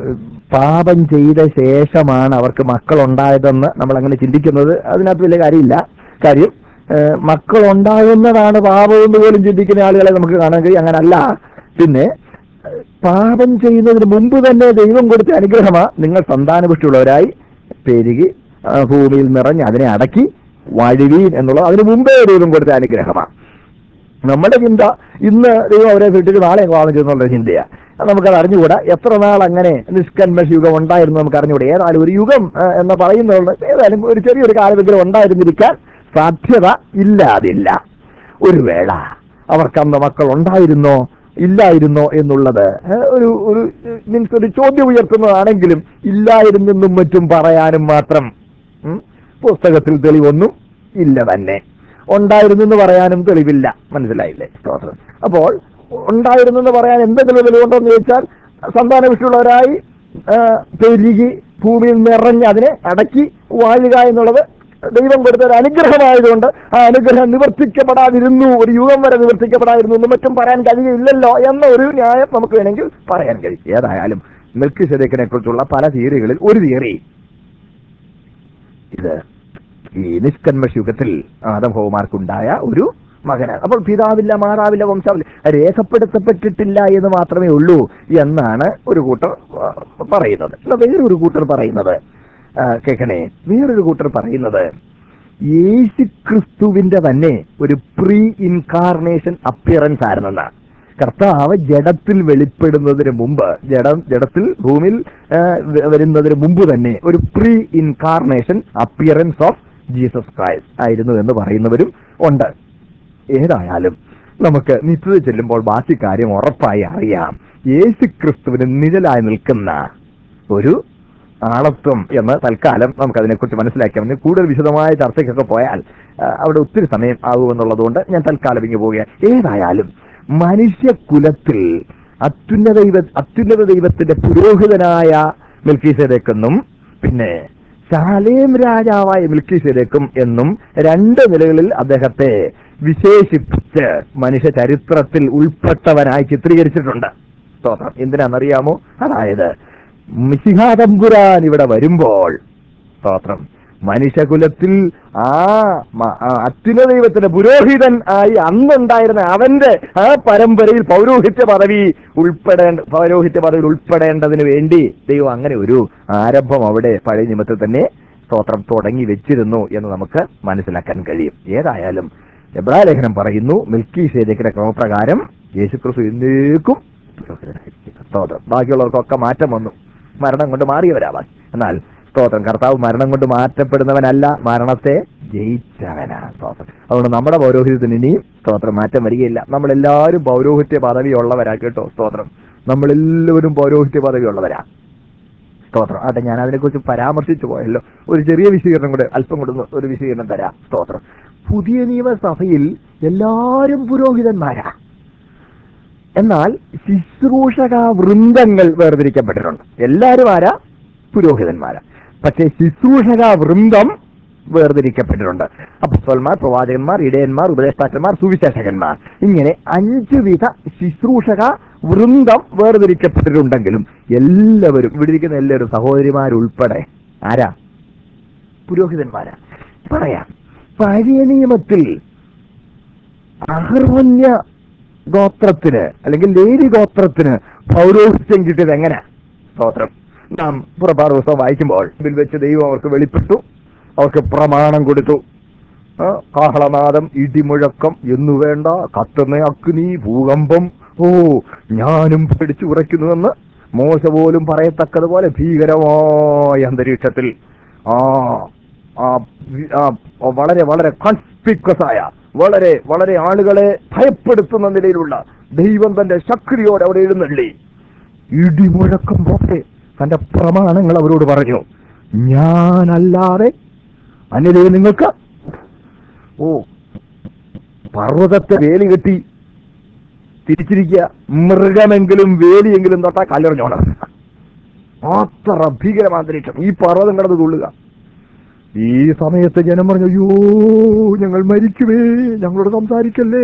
പാപം ചെയ്ത ശേഷമാണ് അവർക്ക് മക്കൾ ഉണ്ടായതെന്ന് നമ്മൾ അങ്ങനെ ചിന്തിക്കുന്നത് അതിനകത്ത് വലിയ കാര്യമില്ല കാര്യം ഏഹ് മക്കൾ ഉണ്ടാകുന്നതാണ് പാപമെന്ന് പോലും ചിന്തിക്കുന്ന ആളുകളെ നമുക്ക് കാണാൻ കഴിയും അങ്ങനല്ല പിന്നെ ഏഹ് പാപം ചെയ്യുന്നതിന് മുമ്പ് തന്നെ ദൈവം കൊടുത്ത അനുഗ്രഹമാ നിങ്ങൾ സന്താനപുഷ്ടിയുള്ളവരായി പെരുകി ആ, ഭൂമിയിൽ നിറഞ്ഞ് അതിനെ അടക്കി വഴുവീൻ എന്നുള്ളത് അതിന് മുമ്പേ ദൈവം കൊടുത്ത അനുഗ്രഹമാണ് നമ്മുടെ ചിന്ത ഇന്ന് ദൈവം അവരെ വീട്ടിൽ നാളെ വാങ്ങും ചെയ്യുന്നുള്ള ചിന്തയാ അത് നമുക്കത് അറിഞ്ഞുകൂടാ എത്ര നാൾ അങ്ങനെ നിഷ്കന്മഷ യുഗം ഉണ്ടായിരുന്നു നമുക്ക് അറിഞ്ഞുകൂടാ ഏതായാലും ഒരു യുഗം ആ, എന്ന് പറയുന്നത് ഏതായാലും ഒരു ചെറിയൊരു കാലമെങ്കിലും ഉണ്ടായിരുന്നിരിക്കാൻ സാധ്യത ഇല്ലാതില്ല ഒരു വേള അവർക്ക് അന്ന് മക്കൾ ഉണ്ടായിരുന്നോ ഇല്ലായിരുന്നോ എന്നുള്ളത് ഏ, ഒരു ഒരു മീൻസ് ഒരു ചോദ്യം ഉയർത്തുന്നതാണെങ്കിലും ഇല്ലായിരുന്നെന്നും മറ്റും പറയാനും മാത്രം ഉം, പുസ്തകത്തിൽ തെളിവൊന്നും ഇല്ല തന്നെ ഉണ്ടായിരുന്നെന്ന് പറയാനും തെളിവില്ല മനസ്സിലായില്ലേ സ്തോത്രം അപ്പോൾ ഉണ്ടായിരുന്നെന്ന് പറയാൻ എന്തെങ്കിലും തെളിവുണ്ടോ എന്ന് ചോദിച്ചാൽ സന്താന വിഷയമുള്ളവരായി ആ, പെരുകി ഭൂമിയിൽ നിറഞ്ഞ് അതിനെ അടക്കി വാഴുക എന്നുള്ളത് ദൈവം കൊടുത്ത ഒരു അനുഗ്രഹമായതുകൊണ്ട് ആ അനുഗ്രഹം നിവർത്തിക്കപ്പെടാതിരുന്നു ഒരു യുഗം വരെ നിവർത്തിക്കപ്പെടാതിരുന്നു എന്നും മറ്റും പറയാൻ കഴിയില്ലല്ലോ എന്ന ഒരു ന്യായം നമുക്ക് വേണമെങ്കിൽ പറയാൻ കഴിയും ഏതായാലും മിൽക്കി സെദേക്കിനെ കുറിച്ചുള്ള പല തിയറികളിൽ ഒരു തിയറി ഇത് ഈ നിഷ്കന്മഷ യുഗത്തിൽ ആദം ഹോമാർക്കുണ്ടായ ഒരു മകനാണ് അപ്പോൾ പിതാവില്ല മാതാവില്ല വംശാവില്ല രേഖപ്പെടുത്തപ്പെട്ടിട്ടില്ല എന്ന് മാത്രമേ ഉള്ളൂ എന്നാണ് ഒരു കൂട്ടർ ആ, പറയുന്നത് എന്നാ വേറൊരു കൂട്ടർ പറയുന്നത് ആ, കേൾക്കണേ വേറൊരു കൂട്ടർ പറയുന്നത് യേശു ക്രിസ്തുവിന്റെ തന്നെ ഒരു പ്രീ ഇൻകാർണേഷൻ അപ്പിയറൻസ് ആയിരുന്നെന്നാണ് കർത്താവ് ജഡത്തിൽ വെളിപ്പെടുന്നതിന് മുമ്പ് ജഡം ജഡത്തിൽ ഭൂമിയിൽ ആ, വ- വരുന്നതിന് മുമ്പ് തന്നെ ഒരു pre incarnation appearance of Jesus Christ ആയിരുന്നു എന്ന് പറയുന്നവരും ഉണ്ട് ഏതായാലും നമുക്ക് നിത്യത ചെല്ലുമ്പോൾ ബാക്കി കാര്യം ഉറപ്പായി അറിയാം യേശു ക്രിസ്തുവിന് നിഴലായി നിൽക്കുന്ന ഒരു ആളത്വം എന്ന് തൽക്കാലം നമുക്ക് അതിനെക്കുറിച്ച് മനസ്സിലാക്കാം ഇനി കൂടുതൽ വിശദമായ ചർച്ചയ്ക്കൊക്കെ പോയാൽ ആ, അവിടെ ഒത്തിരി സമയം ആകുമെന്നുള്ളതുകൊണ്ട് ഞാൻ തൽക്കാലം ഇങ്ങനെ പോവുകയാണ് ഏതായാലും മനുഷ്യകുലത്തിൽ അത്യുന്നത ദൈവ അത്യുന്നത ദൈവത്തിന്റെ പുരോഹിതനായ മിൽക്കീസേദെക്കെന്നും പിന്നെ ശാലേം രാജാവായ മിൽക്കീസേദെക്കും എന്നും രണ്ട് നിലകളിൽ അദ്ദേഹത്തെ വിശേഷിപ്പിച്ച് മനുഷ്യ ചരിത്രത്തിൽ ഉൾപ്പെട്ടവനായി ചിത്രീകരിച്ചിട്ടുണ്ട് സ്തോത്രം എന്തിനാണെന്നറിയാമോ അതായത് മിശിഹാതമ്പുരാൻ ഇവിടെ വരുമ്പോൾ സ്തോത്രം മനുഷ്യകുലത്തിൽ ആ മ- ആ അത്യുന്ന ദൈവത്തിന്റെ പുരോഹിതൻ ആയി അന്നുണ്ടായിരുന്ന അവന്റെ ആ പരമ്പരയിൽ പൗരോഹിത്യ പദവി ഉൾപ്പെടേണ്ട പൗരോഹിത്യ പദവിയിൽ ഉൾപ്പെടേണ്ടതിന് വേണ്ടി ദൈവം അങ്ങനെ ഒരു ആരംഭം അവിടെ പഴയ നിയമത്തിൽ തന്നെ സ്തോത്രം തുടങ്ങി വെച്ചിരുന്നു എന്ന് നമുക്ക് മനസ്സിലാക്കാൻ കഴിയും ഏതായാലും എബ്രാ ലേഖനം പറയുന്നു മിൽക്കി സേദക്കിന്റെ ക്രമപ്രകാരം യേശുക്രിസ്തു എന്നേക്കും പുരോഹിതനായിരിക്കും. സ്തോത്രം ബാക്കിയുള്ളവർക്കൊക്കെ മാറ്റം വന്നു മരണം കൊണ്ട് മാറിയവരാവാൻ എന്നാൽ സ്തോത്രം കർത്താവ് മരണം കൊണ്ട് മാറ്റപ്പെടുന്നവനല്ല മരണത്തെ ജയിച്ചവനാണ് സ്തോത്രം അതുകൊണ്ട് നമ്മുടെ പൗരോഹിത്യത്തിന് ഇനിയും സ്തോത്രം മാറ്റം വരികയില്ല നമ്മളെല്ലാവരും പൗരോഹിത്യ പദവിയുള്ളവരാ കേട്ടോ സ്തോത്രം നമ്മളെല്ലാവരും പൗരോഹിത്യ പദവിയുള്ളവരാ സ്തോത്രം അതെ ഞാൻ അതിനെക്കുറിച്ച് പരാമർശിച്ചു പോയല്ലോ ഒരു ചെറിയ വിശദീകരണം കൂടെ അല്പം കൂടെ ഒന്ന് ഒരു വിശദീകരണം തരാം സ്തോത്രം പുതിയ നിയമസഭയിൽ എല്ലാവരും പുരോഹിതന്മാരാ എന്നാൽ ശുശ്രൂഷക വൃന്ദങ്ങൾ വേർതിരിക്കപ്പെട്ടിട്ടുണ്ട് എല്ലാവരും ആരാ പുരോഹിതന്മാരാ പക്ഷേ ശുശ്രൂഷക വൃന്ദം വേർതിരിക്കപ്പെട്ടിട്ടുണ്ട് അപ്പസ്വന്മാർ പ്രവാചകന്മാർ ഇടയന്മാർ ഉപദേഷ്ടാക്കന്മാർ സുവിശേഷകന്മാർ ഇങ്ങനെ അഞ്ച് വിധ ശുശ്രൂഷക വൃന്ദം വേർതിരിക്കപ്പെട്ടിട്ടുണ്ടെങ്കിലും എല്ലാവരും ഇവിടെ ഇരിക്കുന്ന എല്ലാവരും സഹോദരിമാരുൾപ്പെടെ ആരാ പുരോഹിതന്മാരാ പറയാം പഴയ നിയമത്തിൽ അഹർവന്യ ഗോത്രത്തിന് അല്ലെങ്കിൽ ലേരി ഗോത്രത്തിന് പൗരോഹിത്യം കിട്ടിയത് എങ്ങനെ സ്തോത്രം നാം പുറപ്പാട് പുസ്തകം വായിക്കുമ്പോൾ ഇതിൽ വെച്ച് ദൈവം അവർക്ക് വെളിപ്പെട്ടു അവർക്ക് പ്രമാണം കൊടുത്തു ആ, കാഹളനാദം ഇടിമുഴക്കം എന്നു വേണ്ട കത്തുന്ന അഗ്നി ഭൂകമ്പം ഓ ഞാനും പിടിച്ചു ഉറയ്ക്കുന്നുവെന്ന് മോശ പോലും പറയത്തക്കതുപോലെ ഭീകരമായ അന്തരീക്ഷത്തിൽ ആ ആ വി- ആ വളരെ വളരെ കോൺസ്പിക്വസ് ആയ വളരെ വളരെ ആളുകളെ ഭയപ്പെടുത്തുന്ന നിലയിലുള്ള ദൈവം തന്റെ ശക്തിയോടെ അവിടെ എഴുന്നള്ളി ഇടിമുഴക്കം പോലെ തന്റെ പ്രമാണങ്ങൾ അവരോട് പറഞ്ഞു ഞാനല്ലാതെ അന്യതേ നിങ്ങൾക്ക് ഓ പർവ്വതത്തെ വേലി കെട്ടി തിരിച്ചിരിക്കുക മൃഗമെങ്കിലും വേലിയെങ്കിലും തൊട്ടാ കല്ലെറിഞ്ഞോണം അത്ര ഭീകരമാന്തരീക്ഷം ഈ പർവ്വതം കടന്ന് തുള്ളുക ഈ സമയത്ത് ജനം പറഞ്ഞു അയ്യോ ഞങ്ങൾ മരിക്കുവേ ഞങ്ങളോട് സംസാരിക്കല്ലേ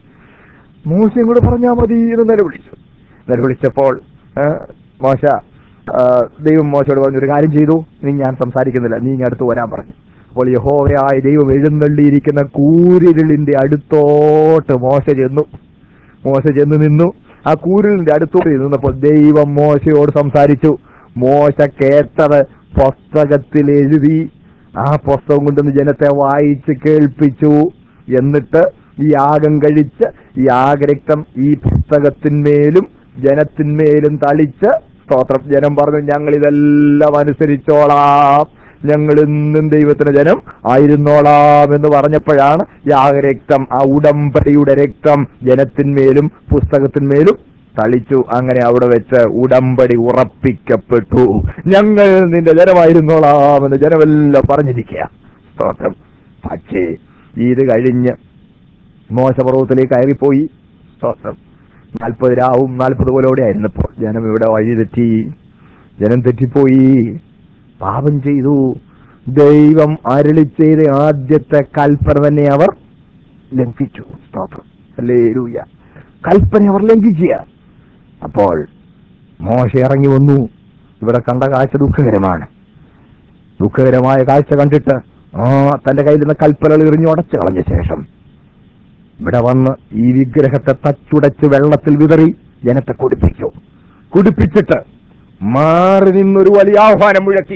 മോശം കൂടെ പറഞ്ഞാൽ മതി എന്ന് നിലവിളിച്ചു നിലവിളിച്ചപ്പോൾ ആ, മോശ ആ, ദൈവം മോശയോട് പറഞ്ഞു ഒരു കാര്യം ചെയ്തു നീ ഞാൻ സംസാരിക്കുന്നില്ല നീ ഇങ്ങ് അടുത്ത് വരാൻ പറഞ്ഞു അപ്പോൾ യഹോവയായ ദൈവം എഴുന്നള്ളിയിരിക്കുന്ന കൂരിരുളിന്റെ അടുത്തോട്ട് മോശ ചെന്നു മോശ ചെന്ന് നിന്നു ആ കൂരിലിന്റെ അടുത്തോട്ട് നിന്നപ്പോൾ ദൈവം മോശയോട് സംസാരിച്ചു മോശ കേട്ടത് പുസ്തകത്തിൽ എഴുതി ആ പുസ്തകം കൊണ്ടുവന്ന് ജനത്തെ വായിച്ച് കേൾപ്പിച്ചു എന്നിട്ട് ഈ യാഗം കഴിച്ച് ഈ യാഗരക്തം ഈ പുസ്തകത്തിന്മേലും ജനത്തിന്മേലും തളിച്ച് സ്തോത്രം ജനം പറഞ്ഞു ഞങ്ങൾ ഇതെല്ലാം അനുസരിച്ചോളാം ഞങ്ങൾ എന്നും ദൈവത്തിന്റെ ജനം ആയിരുന്നോളാം എന്ന് പറഞ്ഞപ്പോഴാണ് യാഗരക്തം ആ ഉടമ്പടിയുടെ രക്തം ജനത്തിന്മേലും പുസ്തകത്തിന്മേലും തളിച്ചു അങ്ങനെ അവിടെ വെച്ച് ഉടമ്പടി ഉറപ്പിക്കപ്പെട്ടു ഞങ്ങൾ നിന്റെ ജനമായിരുന്നോളാം എന്ന് ജനമെല്ലാം പറഞ്ഞിരിക്കുക സ്തോത്രം പക്ഷേ ഇത് കഴിഞ്ഞ് മോശപർവ്വത്തിലേക്ക് കയറിപ്പോയി സ്തോത്രം നാൽപ്പത് രാവും നാൽപ്പത് പോലോടെ ആയിരുന്നപ്പോൾ ജനം ഇവിടെ വഴി തെറ്റി ജനം തെറ്റിപ്പോയി പാപം ചെയ്തു ദൈവം അരളി ചെയ്ത ആദ്യത്തെ കൽപ്പന തന്നെ അവർ ലംഘിച്ചു സ്തോത്രം അല്ലേ കൽപ്പന അവർ ലംഘിക്കുക അപ്പോൾ മോശ ഇറങ്ങി വന്നു ഇവിടെ കണ്ട കാഴ്ച ദുഃഖകരമാണ് ദുഃഖകരമായ കാഴ്ച കണ്ടിട്ട് ആ തന്റെ കയ്യിൽ നിന്ന് കൽപ്പനകൾ എറിഞ്ഞു അടച്ചു കളഞ്ഞ ശേഷം ഇവിടെ വന്ന് ഈ വിഗ്രഹത്തെ തച്ചുടച്ച് വെള്ളത്തിൽ വിതറി ജനത്തെ കുടിപ്പിച്ചു കുടിപ്പിച്ചിട്ട് മാറി നിന്നൊരു വലിയ ആഹ്വാനം മുഴക്കി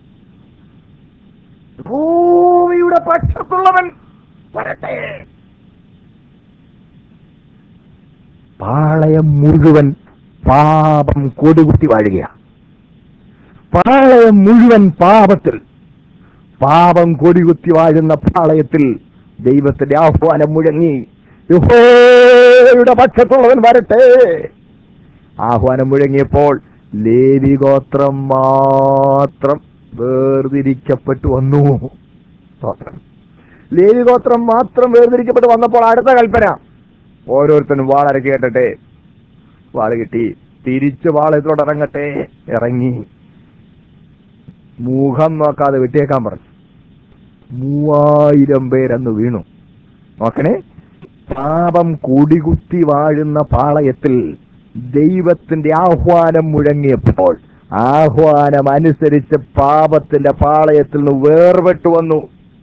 ഭൂമിയുടെ പക്ഷത്തുള്ളവൻ വരട്ടെ പാളയം മുഴുവൻ പാപം കൊടികുത്തി വാഴുകയാണ് പാളയം മുഴുവൻ പാപത്തിൽ പാപം കൊടികുത്തി വാഴുന്ന പാളയത്തിൽ ദൈവത്തിന്റെ ആഹ്വാനം മുഴങ്ങി യഹോയുടെ പക്ഷത്തുള്ളവൻ വരട്ടെ ആഹ്വാനം മുഴങ്ങിയപ്പോൾ ലേവി ഗോത്രം മാത്രം വേർതിരിക്കപ്പെട്ടു വന്നു സ്തോത്രം ലേവി ഗോത്രം മാത്രം വേർതിരിക്കപ്പെട്ട് വന്നപ്പോൾ അടുത്ത കൽപ്പന ഓരോരുത്തരും വാളരക്ക് കേട്ടട്ടെ വാള് കിട്ടി തിരിച്ച് വാളത്തോട് ഇറങ്ങട്ടെ ഇറങ്ങി മുഖം നോക്കാതെ വിട്ടേക്കാൻ പറഞ്ഞു മൂവായിരം പേരന്ന് വീണു നോക്കണേ പാപം കുടികുത്തി വാഴുന്ന പാളയത്തിൽ ദൈവത്തിന്റെ ആഹ്വാനം മുഴങ്ങിയപ്പോൾ ആഹ്വാനം അനുസരിച്ച് പാപത്തിന്റെ പാളയത്തിൽ നിന്ന് വേർപെട്ടു വന്നു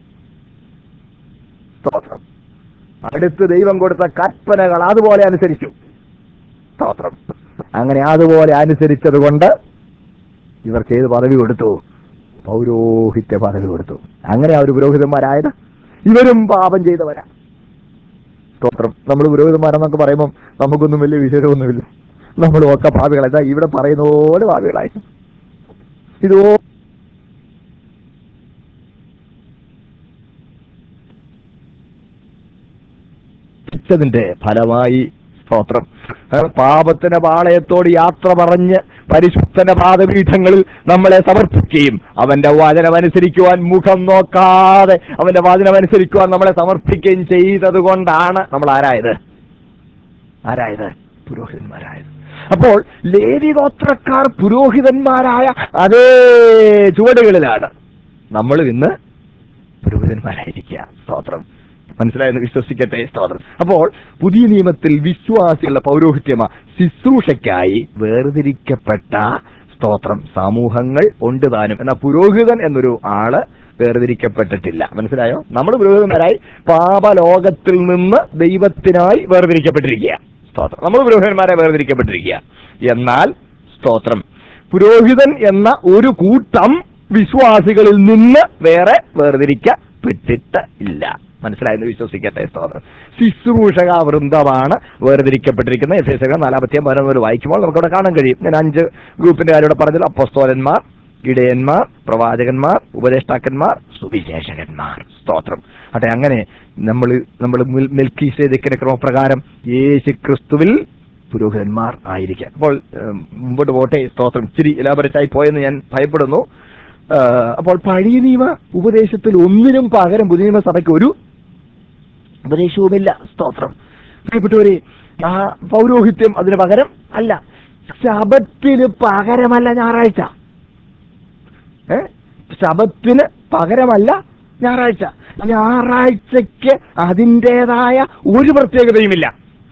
സ്തോത്രം അടുത്ത് ദൈവം കൊടുത്ത കൽപ്പനകൾ അതുപോലെ അനുസരിച്ചു സ്തോത്രം അങ്ങനെ അതുപോലെ അനുസരിച്ചത് കൊണ്ട് ഇവർക്ക് ഏത് പദവി കൊടുത്തു പൗരോഹിത്യ പദവി കൊടുത്തു അങ്ങനെ അവർ പുരോഹിതന്മാരായത് ഇവരും പാപം ചെയ്തവരാ സ്തോത്രം നമ്മൾ പുരോഹിതന്മാരെന്നൊക്കെ പറയുമ്പോൾ നമുക്കൊന്നും വലിയ വിശേഷമൊന്നുമില്ല നമ്മളും ഒക്കെ ഭാവികളായി ഇതാ ഇവിടെ പറയുന്ന പോലെ ഭാവികളായി ഇതോ ിന്റെ ഫലമായി സ്തോത്രം ആ, പാപത്തിന്റെ പാളയത്തോട് യാത്ര പറഞ്ഞ് പരിശുദ്ധന പാദപീഠങ്ങളിൽ നമ്മളെ സമർപ്പിക്കുകയും അവന്റെ വചനമനുസരിക്കുവാൻ മുഖം നോക്കാതെ അവന്റെ വചനമനുസരിക്കുവാൻ നമ്മളെ സമർപ്പിക്കുകയും ചെയ്തത് കൊണ്ടാണ് നമ്മൾ ആരായത് ആരായത് പുരോഹിതന്മാരായത് അപ്പോൾ ലേവി ഗോത്രക്കാർ പുരോഹിതന്മാരായ അതേ ചുവടുകളിലാണ് നമ്മൾ ഇന്ന് പുരോഹിതന്മാരായിരിക്കുക സ്തോത്രം മനസ്സിലായെന്ന് വിശ്വസിക്കട്ടെ സ്തോത്രം അപ്പോൾ പുതിയ നിയമത്തിൽ വിശ്വാസികളുടെ പൗരോഹിത്യമ ശുശ്രൂഷയ്ക്കായി വേർതിരിക്കപ്പെട്ട സ്തോത്രം സമൂഹങ്ങൾ ഉണ്ട് താനും എന്നാൽ പുരോഹിതൻ എന്നൊരു ആള് വേർതിരിക്കപ്പെട്ടിട്ടില്ല മനസ്സിലായോ നമ്മൾ പുരോഹിതന്മാരായി പാപലോകത്തിൽ നിന്ന് ദൈവത്തിനായി വേർതിരിക്കപ്പെട്ടിരിക്കുക സ്തോത്രം നമ്മൾ പുരോഹിതന്മാരെ വേർതിരിക്കപ്പെട്ടിരിക്കുക എന്നാൽ സ്തോത്രം പുരോഹിതൻ എന്ന ഒരു കൂട്ടം വിശ്വാസികളിൽ നിന്ന് വേറെ വേർതിരിക്കപ്പെട്ടിട്ട് ഇല്ല മനസ്സിലായെന്ന് വിശ്വസിക്കട്ടെ സ്തോത്രം ശുശ്രൂഷക വൃന്ദമാണ് വേർതിരിക്കപ്പെട്ടിരിക്കുന്നത് എഫ് എസ് നാലാമത്തെയും പതിനൊന്ന് വായിക്കുമ്പോൾ നമുക്കവിടെ കാണാൻ കഴിയും ഞാൻ അഞ്ച് ഗ്രൂപ്പിന്റെ കാര്യം ഇവിടെ പറഞ്ഞത് അപ്പോസ്തോലന്മാർ ഇടയന്മാർ പ്രവാചകന്മാർ ഉപദേഷ്ടാക്കന്മാർ സുവിശേഷകന്മാർ സ്തോത്രം അട്ടെ അങ്ങനെ നമ്മൾ നമ്മൾ മിൽക്കി സേദിക്കിന്റെ ക്രമപ്രകാരം യേശു ക്രിസ്തുവിൽ പുരോഹിതന്മാർ ആയിരിക്കാം അപ്പോൾ ഏം, മുമ്പോട്ട് പോട്ടെ സ്തോത്രം ഇച്ചിരി ഇലാബറേറ്റായി പോയെന്ന് ഞാൻ ഭയപ്പെടുന്നു ആ, അപ്പോൾ പഴയ നിയമ ഉപദേശത്തിൽ ഒന്നിനും പകരം പുതിയ നിയമ സഭയ്ക്ക് ഒരു ഉപദേശവുമില്ല സ്തോത്രം പ്രിയപ്പെട്ടവരെ ആ പൗരോഹിത്യം അതിന് പകരം അല്ല ശബത്തിന് പകരമല്ല ഞായറാഴ്ച ഏ ശബത്തിന് പകരമല്ല ഞായറാഴ്ച ഞായറാഴ്ചയ്ക്ക് അതിൻ്റെതായ ഒരു പ്രത്യേകതയുമില്ല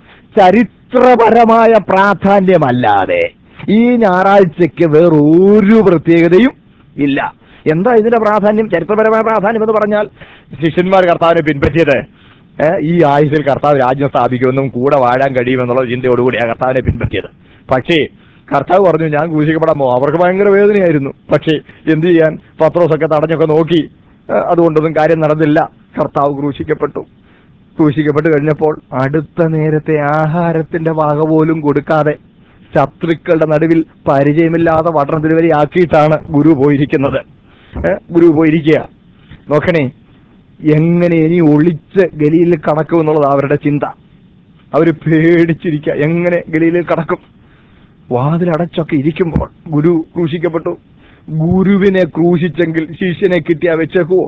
ചരിത്രപരമായ പ്രാധാന്യമല്ലാതെ ഈ ഞായറാഴ്ചയ്ക്ക് വേറൊരു പ്രത്യേകതയും ഇല്ല എന്താ ഇതിന്റെ പ്രാധാന്യം ചരിത്രപരമായ പ്രാധാന്യം എന്ന് പറഞ്ഞാൽ ശിഷ്യന്മാർ കർത്താവിനെ പിൻപറ്റിയത് ഏ, ഈ ആയുസിൽ കർത്താവ് രാജ്യം സ്ഥാപിക്കുമെന്നും കൂടെ വാഴാൻ കഴിയുമെന്നുള്ള ചിന്തയോടുകൂടിയാണ് കർത്താവിനെ പിൻപറ്റിയത് പക്ഷേ കർത്താവ് പറഞ്ഞു ഞാൻ ക്രൂശിക്കപ്പെടാമോ അവർക്ക് ഭയങ്കര വേദനയായിരുന്നു പക്ഷേ എന്ത് ചെയ്യാൻ പത്രോസൊക്കെ തടഞ്ഞൊക്കെ നോക്കി ഏ, അതുകൊണ്ടൊന്നും കാര്യം നടന്നില്ല കർത്താവ് ക്രൂശിക്കപ്പെട്ടു ക്രൂശിക്കപ്പെട്ട് കഴിഞ്ഞപ്പോൾ അടുത്ത നേരത്തെ ആഹാരത്തിന്റെ വക പോലും കൊടുക്കാതെ ശത്രുക്കളുടെ നടുവിൽ പരിചയമില്ലാതെ പട്ടണത്തിൽ വരെ ആക്കിയിട്ടാണ് ഗുരു പോയിരിക്കുന്നത് ഏ, ഗുരു പോയിരിക്കുക നോക്കണേ എങ്ങനെ ഇനി ഒളിച്ച് ഗലിയിൽ കടക്കും എന്നുള്ളത് അവരുടെ ചിന്ത അവര് പേടിച്ചിരിക്കുക എങ്ങനെ ഗലിയിൽ കടക്കും വാതിലടച്ചൊക്കെ ഇരിക്കുമ്പോൾ ഗുരു ക്രൂശിക്കപ്പെട്ടു ഗുരുവിനെ ക്രൂശിച്ചെങ്കിൽ ശിഷ്യനെ കിട്ടിയാ വെച്ചേക്കുവോ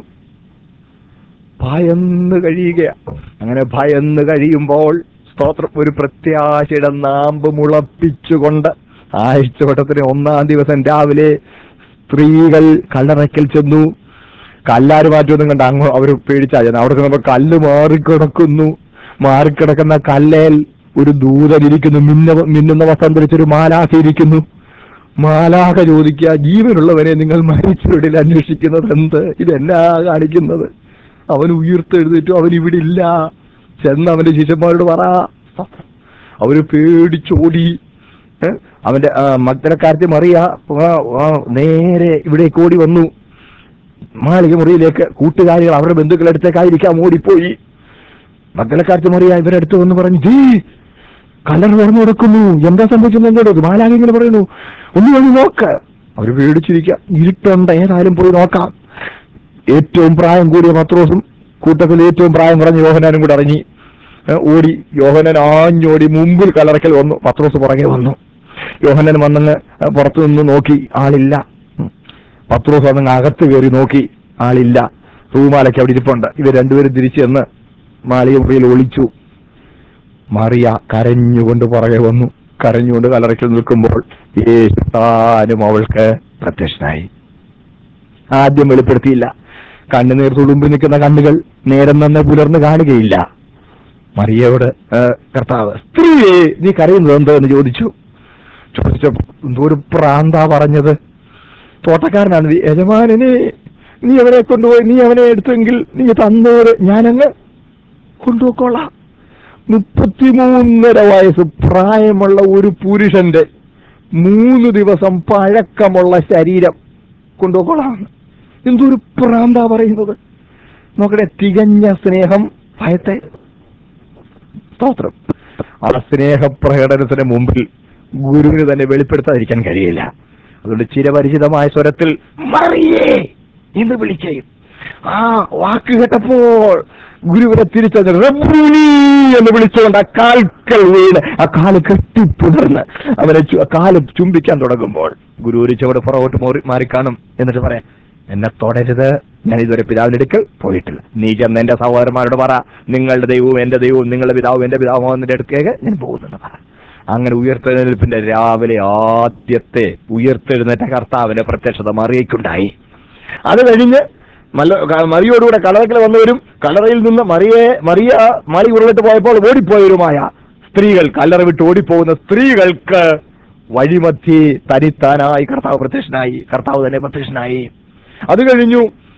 ഭയന്ന് കഴിയുക അങ്ങനെ ഭയന്ന് കഴിയുമ്പോൾ സ്തോത്രം ഒരു പ്രത്യാശയുടെ നാമ്പ് മുളപ്പിച്ചുകൊണ്ട് ആഴ്ചവട്ടത്തിന് ഒന്നാം ദിവസം രാവിലെ സ്ത്രീകൾ കല്ലറയ്ക്കൽ ചെന്നു കല്ലാര് മാറ്റുമെന്നും കണ്ട് അങ്ങ് അവർ പേടിച്ചാ ചെന്ന് അവിടെ ചെന്നപ്പോ കല്ല് മാറിക്കിടക്കുന്നു മാറിക്കിടക്കുന്ന കല്ലേൽ ഒരു ദൂതനിരിക്കുന്നു മിന്ന മിന്നുന്ന വസ്ത്രം ധരിച്ചൊരു മാലാഖ ഇരിക്കുന്നു മാലാഖ ചോദിക്കുക ജീവനുള്ളവനെ നിങ്ങൾ മരിച്ചവരിൽ അന്വേഷിക്കുന്നത് എന്ത് ഇതെന്നാ കാണിക്കുന്നത് അവൻ ഉയർത്തെഴുന്നേറ്റു അവൻ ഇവിടെ ഇല്ല ചെന്ന് അവന്റെ ശിഷ്യന്മാരോട് പറ അവര് പേടിച്ചോടി ഏ? അവന്റെ ആ, മഗ്ദലക്കാരത്തി മറിയ ആ, ആ, നേരെ ഇവിടേക്ക് ഓടി വന്നു മാളിക മുറിയിലേക്ക് കൂട്ടുകാരികൾ അവരുടെ ബന്ധുക്കളുടെ അടുത്തേക്കായിരിക്കാം ഓടിപ്പോയി മഗ്ദലക്കാരത്തി മറിയ ഇവരുടെ അടുത്ത് വന്ന് പറഞ്ഞു ജീ കല്ലറ തുറന്നു കൊടുക്കുന്നു എന്താ സംഭവിച്ചത് എന്നോട് മാലാഖ ഇങ്ങനെ പറയുന്നു ഒന്ന് വന്ന് നോക്ക് അവര് പേടിച്ചിരിക്കുക ഇരുട്ടുണ്ട് ഏതായാലും പോയി നോക്കാം ഏറ്റവും പ്രായം കൂടിയ പത്രോസും കൂട്ടത്തിൽ ഏറ്റവും പ്രായം കുറഞ്ഞ യോഹനാനും കൂടെ ഇറങ്ങി ഏ, ഓടി യോഹനൻ ആഞ്ഞോടി മുമ്പിൽ കലറക്കൽ വന്നു പത്രോസ് പുറകെ വന്നു യോഹനൻ വന്നങ്ങ് പുറത്തു നിന്ന് നോക്കി ആളില്ല ഉം. പത്രോസ് വന്നങ്ങ് അകത്ത് കയറി നോക്കി ആളില്ല റൂമാലൊക്കെ അവിടെ ഇരിപ്പുണ്ട് ഇവർ രണ്ടുപേരും തിരിച്ചു ചെന്ന് മാളിക മുറിയിൽ ഒളിച്ചു മറിയ കരഞ്ഞുകൊണ്ട് പുറകെ വന്നു കരഞ്ഞുകൊണ്ട് കലറയ്ക്കൽ നിൽക്കുമ്പോൾ യേശു താനും അവൾക്ക് പ്രത്യക്ഷനായി ആദ്യം വെളിപ്പെടുത്തിയില്ല കണ്ണുനീർ തുളുമ്പി നിൽക്കുന്ന കണ്ണുകൾ നേരം നന്നെ പുലർന്ന് കാണുകയില്ല മറിയയോട് "ഏ, കർത്താവ് സ്ത്രീയെ നീ കരയുന്നത് എന്തോ എന്ന് ചോദിച്ചു ചോദിച്ചപ്പോ എന്തോ ഒരു പ്രാന്താ പറഞ്ഞത് തോട്ടക്കാരനാണ് നീ യജമാനനെ നീ അവനെ കൊണ്ടുപോയി നീ അവനെ എടുത്തെങ്കിൽ നീ തന്നോട് ഞാനങ്ങ് കൊണ്ടുപോയിക്കോളാം മുപ്പത്തിമൂന്നര വയസ്സ് പ്രായമുള്ള ഒരു പുരുഷന്റെ മൂന്ന് ദിവസം പഴക്കമുള്ള ശരീരം കൊണ്ടുപോയിക്കോളാം എന്തൊരു പ്രാന്താ പറയുന്നത് നോക്കട്ടെ തികഞ്ഞ സ്നേഹം ഭയത്തെ സ്തോത്രം ആ സ്നേഹപ്രകടനത്തിന് മുമ്പിൽ ഗുരുവിന് തന്നെ വെളിപ്പെടുത്താതിരിക്കാൻ കഴിയില്ല അതുകൊണ്ട് ചിരപരിചിതമായ സ്വരത്തിൽ മറിയേ എന്ന് വിളിക്കുകയും ആ വാക്ക് കേട്ടപ്പോൾ ഗുരുവിനെ തിരിച്ചറിഞ്ഞ റബ്ബൂനി എന്ന് വിളിച്ചുകൊണ്ട് ആ കാൽക്കൽ വീണ് ആ കാല് കെട്ടിപ്പുണർന്ന് അവനെ ചു- ആ കാല് ചുംബിക്കാൻ തുടങ്ങുമ്പോൾ ഗുരു ഒരു ചുവട് പുറകോട്ട് മോറി മാറിക്കാണും എന്നിട്ട് പറയാം എന്നെ തൊടരുത് ഞാൻ ഇതുവരെ പിതാവിന്റെ അടുക്കൽ പോയിട്ടില്ല നീ ചെന്ന് എന്റെ സഹോദരന്മാരോട് പറ നിങ്ങളുടെ ദൈവവും എന്റെ ദൈവവും നിങ്ങളുടെ പിതാവും എന്റെ പിതാവും എന്റെ അടുക്കേക്ക് ഞാൻ പോകുന്നുണ്ട് പറ അങ്ങനെ ഉയർത്തെഴുന്നേൽപ്പിന്റെ രാവിലെ ആദ്യത്തെ ഉയർത്തെഴുന്നേറ്റ കർത്താവിന്റെ പ്രത്യക്ഷത മറിയയ്ക്കുണ്ടായി അത് കഴിഞ്ഞ് മല്ല ക- മറിയോടുകൂടെ കലറയ്ക്കൽ വന്നവരും കലറയിൽ നിന്ന് മറിയെ മറിയ മാളി ഉരുളിട്ട് പോയപ്പോൾ ഓടിപ്പോയവരുമായ സ്ത്രീകൾ കല്ലറ വിട്ട് ഓടിപ്പോകുന്ന സ്ത്രീകൾക്ക് വഴിമധ്യേ തനിത്താനായി കർത്താവ് പ്രത്യക്ഷനായി കർത്താവ് തന്നെ പ്രത്യക്ഷനായി അത് കഴിഞ്ഞു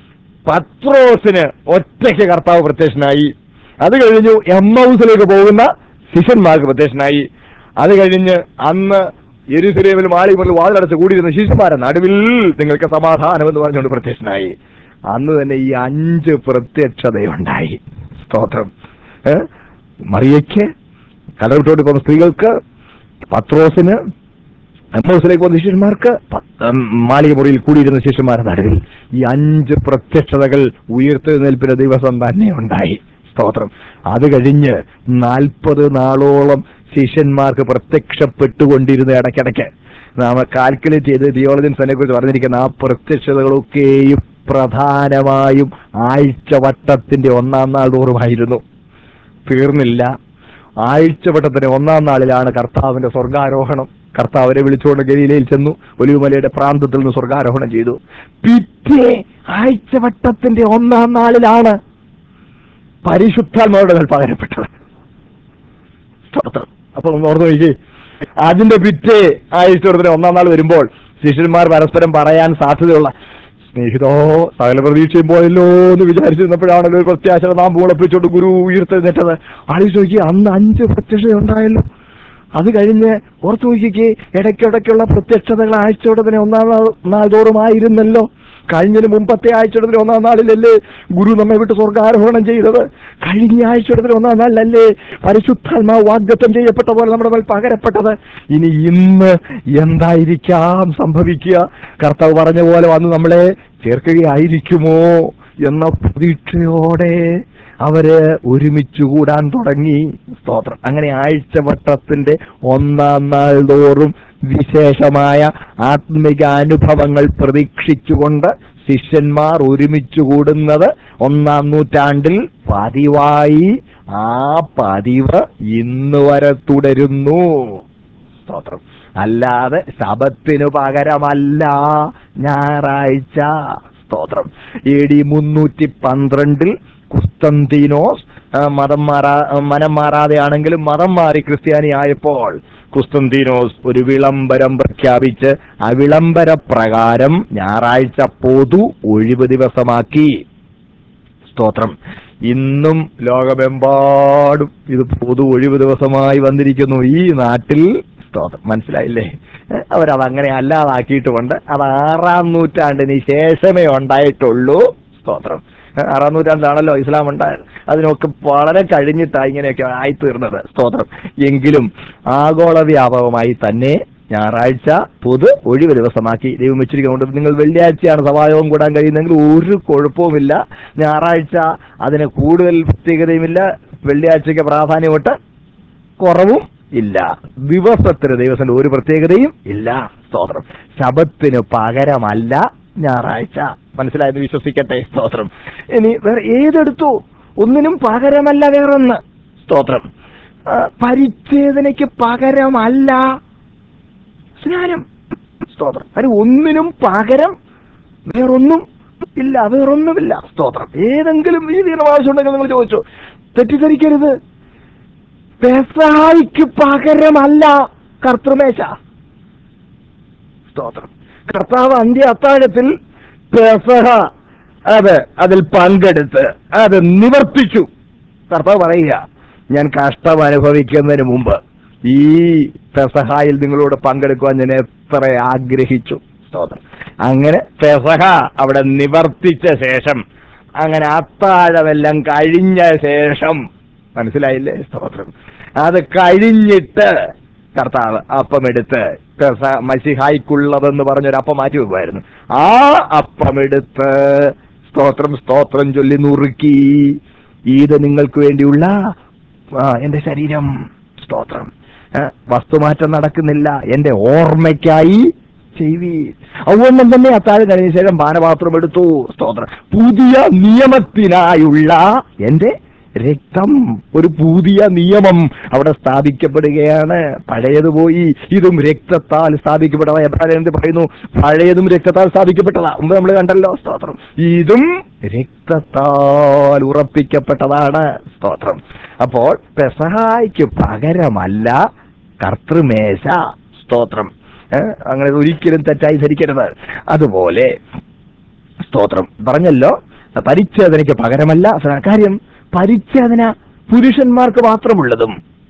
പത്രോസിന് ഒറ്റയ്ക്ക് കർത്താവ് പ്രത്യക്ഷനായി അത് കഴിഞ്ഞു എം ഹൗസിലേക്ക് പോകുന്ന ശിഷ്യന്മാർക്ക് പ്രത്യക്ഷനായി അത് കഴിഞ്ഞ് അന്ന് എരുസലേമിൽ മാളിമുറിൽ വാതിലടച്ച് കൂടിയിരുന്ന ശിശുമാരെ നടുവിൽ നിങ്ങൾക്ക് സമാധാനം എന്ന് പറഞ്ഞുകൊണ്ട് പ്രത്യക്ഷനായി അന്ന് തന്നെ ഈ അഞ്ച് പ്രത്യക്ഷതയുണ്ടായി സ്തോത്രം ഏ? മറിയയ്ക്ക് കലവിട്ടോട്ട് പോകുന്ന സ്ത്രീകൾക്ക് പത്രോസിന് എമ്മോസിലേക്ക് പോകുന്ന ശിഷ്യന്മാർക്ക് പ- ഉം, മാളിക മുറിയിൽ കൂടിയിരുന്ന ശിഷ്യന്മാരുടെ നടുവിൽ ഈ അഞ്ച് പ്രത്യക്ഷതകൾ ഉയർത്തെഴുന്നേൽപ്പിന്റെ ദിവസം തന്നെ ഉണ്ടായി സ്തോത്രം അത് കഴിഞ്ഞ് നാൽപ്പത് നാളോളം ശിഷ്യന്മാർക്ക് പ്രത്യക്ഷപ്പെട്ടുകൊണ്ടിരുന്ന ഇടയ്ക്കിടയ്ക്ക് നാം കാൽക്കുലേറ്റ് ചെയ്ത് തിയോളജൻസ് അതിനെ കുറിച്ച് പറഞ്ഞിരിക്കുന്ന ആ പ്രത്യക്ഷതകളൊക്കെയും പ്രധാനമായും ആഴ്ചവട്ടത്തിന്റെ ഒന്നാം നാൾ തോറുമായിരുന്നു തീർന്നില്ല ആഴ്ചവട്ടത്തിന്റെ ഒന്നാം നാളിലാണ് കർത്താവിന്റെ സ്വർഗാരോഹണം കർത്താവിനെ വിളിച്ചുകൊണ്ട് ഗലീലയിൽ ചെന്നു ഒലിവുമലയുടെ പ്രാന്തത്തിൽ നിന്ന് സ്വർഗാരോഹണം ചെയ്തു പിറ്റേ ആഴ്ചവട്ടത്തിന്റെ ഒന്നാം നാളിലാണ് പരിശുദ്ധാത്മാവുടെ മേൽ പകരപ്പെട്ടത് സ്തോത്രം. അപ്പൊ ഒന്ന് ഓർത്ത് നോക്കി അതിന്റെ പിറ്റേ ആഴ്ചവട്ടത്തിന്റെ ഒന്നാം നാൾ വരുമ്പോൾ ശിഷ്യന്മാർ പരസ്പരം പറയാൻ സാധ്യതയുള്ള സ്നേഹിതോ സകല പ്രതീക്ഷയും പോയല്ലോ എന്ന് വിചാരിച്ചിരുന്നപ്പോഴാണല്ലോ ഒരു പ്രത്യാശ നാം മുളപ്പിച്ചോണ്ട് ഗുരു ഉയർത്തെഴുന്നേറ്റത് ആലോചിച്ച് നോക്കി അന്ന് അഞ്ച് പ്രത്യക്ഷത ഉണ്ടായല്ലോ അത് കഴിഞ്ഞ് ഓർത്തു നോക്കിക്ക് ഇടയ്ക്കിടയ്ക്കുള്ള പ്രത്യക്ഷതകൾ ആഴ്ചയോടതിന് ഒന്നാം നാൾ നാൾ തോറുമായിരുന്നല്ലോ കഴിഞ്ഞതിന് മുമ്പത്തെ ആഴ്ചയുടെ ഒന്നാം നാളിലല്ലേ ഗുരു നമ്മെ വിട്ട് സ്വർഗാരോഹണം ചെയ്തത് കഴിഞ്ഞ ആഴ്ചയുടെ ഒന്നാം നാളിലല്ലേ പരിശുദ്ധാത്മാവ് വാഗ്ദത്തം ചെയ്യപ്പെട്ട പോലെ നമ്മുടെ മേൽ പകരപ്പെട്ടത് ഇനി ഇന്ന് എന്തായിരിക്കാം സംഭവിക്കുക കർത്താവ് പറഞ്ഞ പോലെ വന്ന് നമ്മളെ ചേർക്കുകയായിരിക്കുമോ എന്ന പ്രതീക്ഷയോടെ അവര് ഒരുമിച്ച് കൂടാൻ തുടങ്ങി സ്തോത്രം അങ്ങനെ ആഴ്ചവട്ടത്തിന്റെ ഒന്നാം നാൾ തോറും വിശേഷമായ ആത്മിക അനുഭവങ്ങൾ പ്രതീക്ഷിച്ചുകൊണ്ട് ശിഷ്യന്മാർ ഒരുമിച്ച് കൂടുന്നത് ഒന്നാം നൂറ്റാണ്ടിൽ പതിവായി ആ പതിവ് ഇന്ന് വരെ തുടരുന്നു സ്തോത്രം അല്ലാതെ ശബത്തിന് പകരമല്ല ഞായറാഴ്ച സ്തോത്രം എ ഡി മുന്നൂറ്റി പന്ത്രണ്ടിൽ കുസ്തന്തീനോസ് ആ, മതം മാറാ മനം മാറാതെയാണെങ്കിലും മതം മാറി ക്രിസ്ത്യാനി ആയപ്പോൾ കുസ്തന്തീനോസ് ഒരു വിളംബരം പ്രഖ്യാപിച്ച് ആ വിളംബര പ്രകാരം ഞായറാഴ്ച പൊതു ഒഴിവ് ദിവസമാക്കി സ്തോത്രം ഇന്നും ലോകമെമ്പാടും ഇത് പൊതു ഒഴിവ് ദിവസമായി വന്നിരിക്കുന്നു ഈ നാട്ടിൽ സ്തോത്രം മനസ്സിലായില്ലേ ഏ, അവരത് അങ്ങനെ അല്ലാതാക്കിയിട്ടുമുണ്ട് അത് ആറാം നൂറ്റാണ്ടിന് ശേഷമേ ഉണ്ടായിട്ടുള്ളൂ സ്തോത്രം ഏ, ആറാം നൂറ്റാണ്ടിലാണല്ലോ ഇസ്ലാം ഉണ്ടായത് അതിനൊക്കെ വളരെ കഴിഞ്ഞിട്ടാണ് ഇങ്ങനെയൊക്കെ ആയിത്തീർന്നത് സ്തോത്രം എങ്കിലും ആഗോള വ്യാപകമായി തന്നെ ഞായറാഴ്ച പൊതു ഒഴിവ് ദിവസമാക്കി ദൈവം വെച്ചിരിക്കുന്നുണ്ട് നിങ്ങൾ വെള്ളിയാഴ്ചയാണ് സഭായോഗം കൂടാൻ കഴിയുന്നെങ്കിൽ ഒരു കുഴപ്പവുമില്ല ഞായറാഴ്ച അതിന് കൂടുതൽ പ്രത്യേകതയുമില്ല വെള്ളിയാഴ്ചയ്ക്ക് പ്രാധാന്യമിട്ട് കുറവും ഇല്ല ദിവസത്തിന് ദൈവത്തിന്റെ ഒരു പ്രത്യേകതയും ഇല്ല സ്തോത്രം ശബത്തിന് പകരമല്ല ഞായറാഴ്ച മനസ്സിലായെന്ന് വിശ്വസിക്കട്ടെ സ്തോത്രം ഇനി വേറെ ഏതെടുത്തു ഒന്നിനും പകരമല്ല വേറൊന്ന് സ്തോത്രം ആ, പരിച്ഛേദനയ്ക്ക് പകരമല്ല സ്നാനം സ്തോത്രം അത് ഒന്നിനും പകരം വേറൊന്നും ഇല്ല വേറൊന്നുമില്ല സ്തോത്രം ഏതെങ്കിലും രീതിയിൽ ആവശ്യമുണ്ടെങ്കിൽ നിങ്ങൾ ചോദിച്ചു തെറ്റിദ്ധരിക്കരുത് പെസഹായിക്ക് പകരമല്ല കർത്തൃമേശ സ്തോത്രം കർത്താവ് അന്ത്യ അത്താഴത്തിൽ പെസഹ അത് അതിൽ പങ്കെടുത്ത് അത് നിവർത്തിച്ചു കർത്താവ് പറയുക ഞാൻ കഷ്ടം അനുഭവിക്കുന്നതിന് മുമ്പ് ഈ പെസഹായിൽ നിങ്ങളോട് പങ്കെടുക്കുവാൻ ഞാൻ എത്ര ആഗ്രഹിച്ചു സ്തോത്രം അങ്ങനെ പെസഹ അവിടെ നിവർത്തിച്ച ശേഷം അങ്ങനെ അത്താഴമെല്ലാം കഴിഞ്ഞ ശേഷം മനസ്സിലായില്ലേ സ്തോത്രം അത് കഴിഞ്ഞിട്ട് കർത്താവ് അപ്പമെടുത്ത് പെസ മസിഹായിക്കുള്ളതെന്ന് പറഞ്ഞൊരു അപ്പം മാറ്റി വെക്കുമായിരുന്നു ആ അപ്പമെടുത്ത് സ്തോത്രം സ്തോത്രം ചൊല്ലി നുറുക്കി ഇത് നിങ്ങൾക്ക് വേണ്ടിയുള്ള ആ, എന്റെ ശരീരം സ്തോത്രം ഏ, വസ്തുമാറ്റം നടക്കുന്നില്ല എന്റെ ഓർമ്മയ്ക്കായി ചെയ്വി അതുകൊണ്ടും തന്നെ അത്താഴം കഴിഞ്ഞ ശേഷം പാനപാത്രം എടുത്തു സ്തോത്രം പുതിയ നിയമത്തിനായുള്ള എന്റെ രക്തം ഒരു പുതിയ നിയമം അവിടെ സ്ഥാപിക്കപ്പെടുകയാണ് പഴയത് പോയി ഇതും രക്തത്താൽ സ്ഥാപിക്കപ്പെട്ടതാ എബ്രാഹിം എന്ത് പറയുന്നു പഴയതും രക്തത്താൽ സ്ഥാപിക്കപ്പെട്ടതാ മുമ്പ് നമ്മൾ കണ്ടല്ലോ സ്തോത്രം ഇതും രക്തത്താൽ ഉറപ്പിക്കപ്പെട്ടതാണ് സ്തോത്രം അപ്പോൾ പെസഹായ്ക്ക് പകരമല്ല കർത്തൃമേശ സ്തോത്രം ഏ, അങ്ങനെ ഒരിക്കലും തെറ്റായി ധരിക്കരുത് അതുപോലെ സ്തോത്രം പറഞ്ഞല്ലോ പരിച്ഛേദനയ്ക്ക് പകരമല്ല സ്നാ- കാര്യം പരിച്ഛേദന പുരുഷന്മാർക്ക് മാത്രമുള്ളതും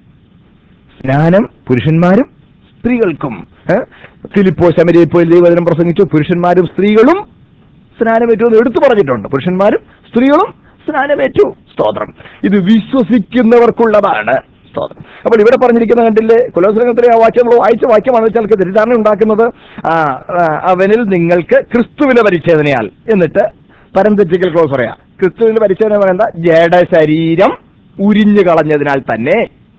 സ്നാനം പുരുഷന്മാരും സ്ത്രീകൾക്കും ഏ? ഫിലിപ്പോ ശമരിയപ്പോയിൽ ദൈവദിനം പ്രസംഗിച്ചു പുരുഷന്മാരും സ്ത്രീകളും സ്നാനമേറ്റു എന്ന് എടുത്തു പറഞ്ഞിട്ടുണ്ട് പുരുഷന്മാരും സ്ത്രീകളും സ്നാനമേറ്റു സ്തോത്രം ഇത് വിശ്വസിക്കുന്നവർക്കുള്ളതാണ് സ്തോത്രം അപ്പോൾ ഇവിടെ പറഞ്ഞിരിക്കുന്ന കണ്ടില്ലേ കുലോസനത്തിലെ ആ വാക്യം നമ്മൾ വായിച്ച വാക്യമാണ് ചിലർക്ക് തെറ്റിദ്ധാരണ ഉണ്ടാക്കുന്നത് ആ, ആ, അവനിൽ നിങ്ങൾക്ക് ക്രിസ്തുവിന്റെ പരിച്ഛേദനയാൽ എന്നിട്ട് പരന്തറ്റിക്കൽ ക്ലോസ് പറയാം ക്രിസ്തുവിന്റെ പരിച്ഛേദന പറയേണ്ട ജഡശരീരം ഉരിഞ്ഞു കളഞ്ഞതിനാൽ തന്നെ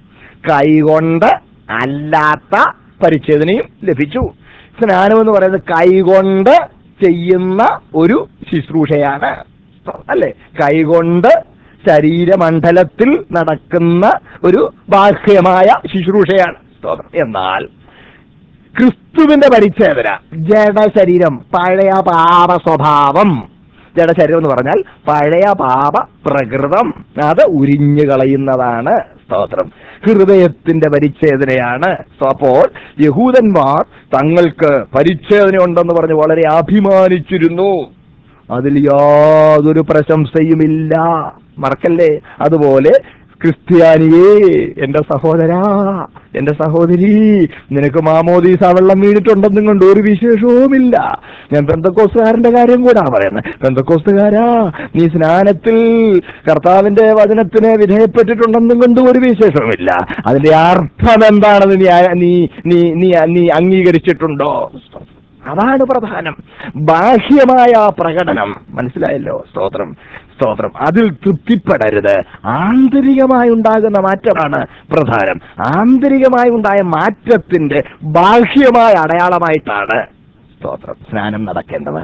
കൈകൊണ്ട് അല്ലാത്ത പരിച്ഛേദനയും ലഭിച്ചു സ്നാനം എന്ന് പറയുന്നത് കൈകൊണ്ട് ചെയ്യുന്ന ഒരു ശുശ്രൂഷയാണ് അല്ലെ കൈകൊണ്ട് ശരീരമണ്ഡലത്തിൽ നടക്കുന്ന ഒരു ബാഹ്യമായ ശുശ്രൂഷയാണ് സ്തോത്രം എന്നാൽ ക്രിസ്തുവിന്റെ പരിച്ഛേദന ജഡശരീരം പഴയ പാപ സ്വഭാവം ജഡശരീരം എന്ന് പറഞ്ഞാൽ പഴയ പാപ പ്രകൃതം അത് ഉരിഞ്ഞു കളയുന്നതാണ് സ്തോത്രം ഹൃദയത്തിന്റെ പരിച്ഛേദനയാണ് സോ അപ്പോൾ യഹൂദന്മാർ തങ്ങൾക്ക് പരിച്ഛേദന ഉണ്ടെന്ന് പറഞ്ഞ് വളരെ അഭിമാനിച്ചിരുന്നു അതിൽ യാതൊരു പ്രശംസയുമില്ല മറക്കല്ലേ അതുപോലെ ക്രിസ്ത്യാനിയേ എന്റെ സഹോദരാ എന്റെ സഹോദരി നിനക്ക് മാമോദീസ വെള്ളം വീണിട്ടുണ്ടെന്നും കൊണ്ട് ഒരു വിശേഷവുമില്ല ഞാൻ ബന്ധക്കോസ്തുകാരന്റെ കാര്യം കൂടാ പറയുന്നത് ബന്ധക്കോസ്തുകാരാ നീ സ്നാനത്തിൽ കർത്താവിന്റെ വചനത്തിന് വിധേയപ്പെട്ടിട്ടുണ്ടെന്നും കൊണ്ട് ഒരു വിശേഷവുമില്ല അതിന്റെ അർത്ഥം എന്താണെന്ന് നീ ആ- നീ നീ നീ നീ അംഗീകരിച്ചിട്ടുണ്ടോ അതാണ് പ്രധാനം ബാഹ്യമായ ആ പ്രകടനം മനസ്സിലായല്ലോ സ്തോത്രം സ്തോത്രം അതിൽ തൃപ്തിപ്പെടരുത് ആന്തരികമായി ഉണ്ടാകുന്ന മാറ്റമാണ് പ്രധാനം ആന്തരികമായി ഉണ്ടായ മാറ്റത്തിന്റെ ബാഹ്യമായ അടയാളമായിട്ടാണ് സ്തോത്രം സ്നാനം നടക്കേണ്ടത്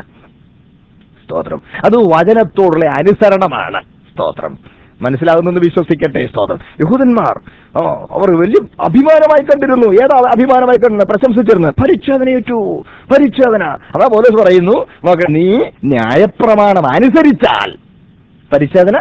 സ്തോത്രം അത് വചനത്തോടുള്ള അനുസരണമാണ് സ്തോത്രം മനസ്സിലാകുന്നെന്ന് വിശ്വസിക്കട്ടെ സ്തോത്രം യഹൂദന്മാർ ഓ അവർ വലിയ അഭിമാനമായി കണ്ടിരുന്നു ഏതാ അഭിമാനമായി കണ്ടിരുന്നത് പ്രശംസിച്ചിരുന്നത് പരിച്ഛേദനയേറ്റു പരിച്ഛേദന അതാ പോലീസ് പറയുന്നു നോക്ക നീ ന്യായപ്രമാണം അനുസരിച്ചാൽ പരിച്ഛേദന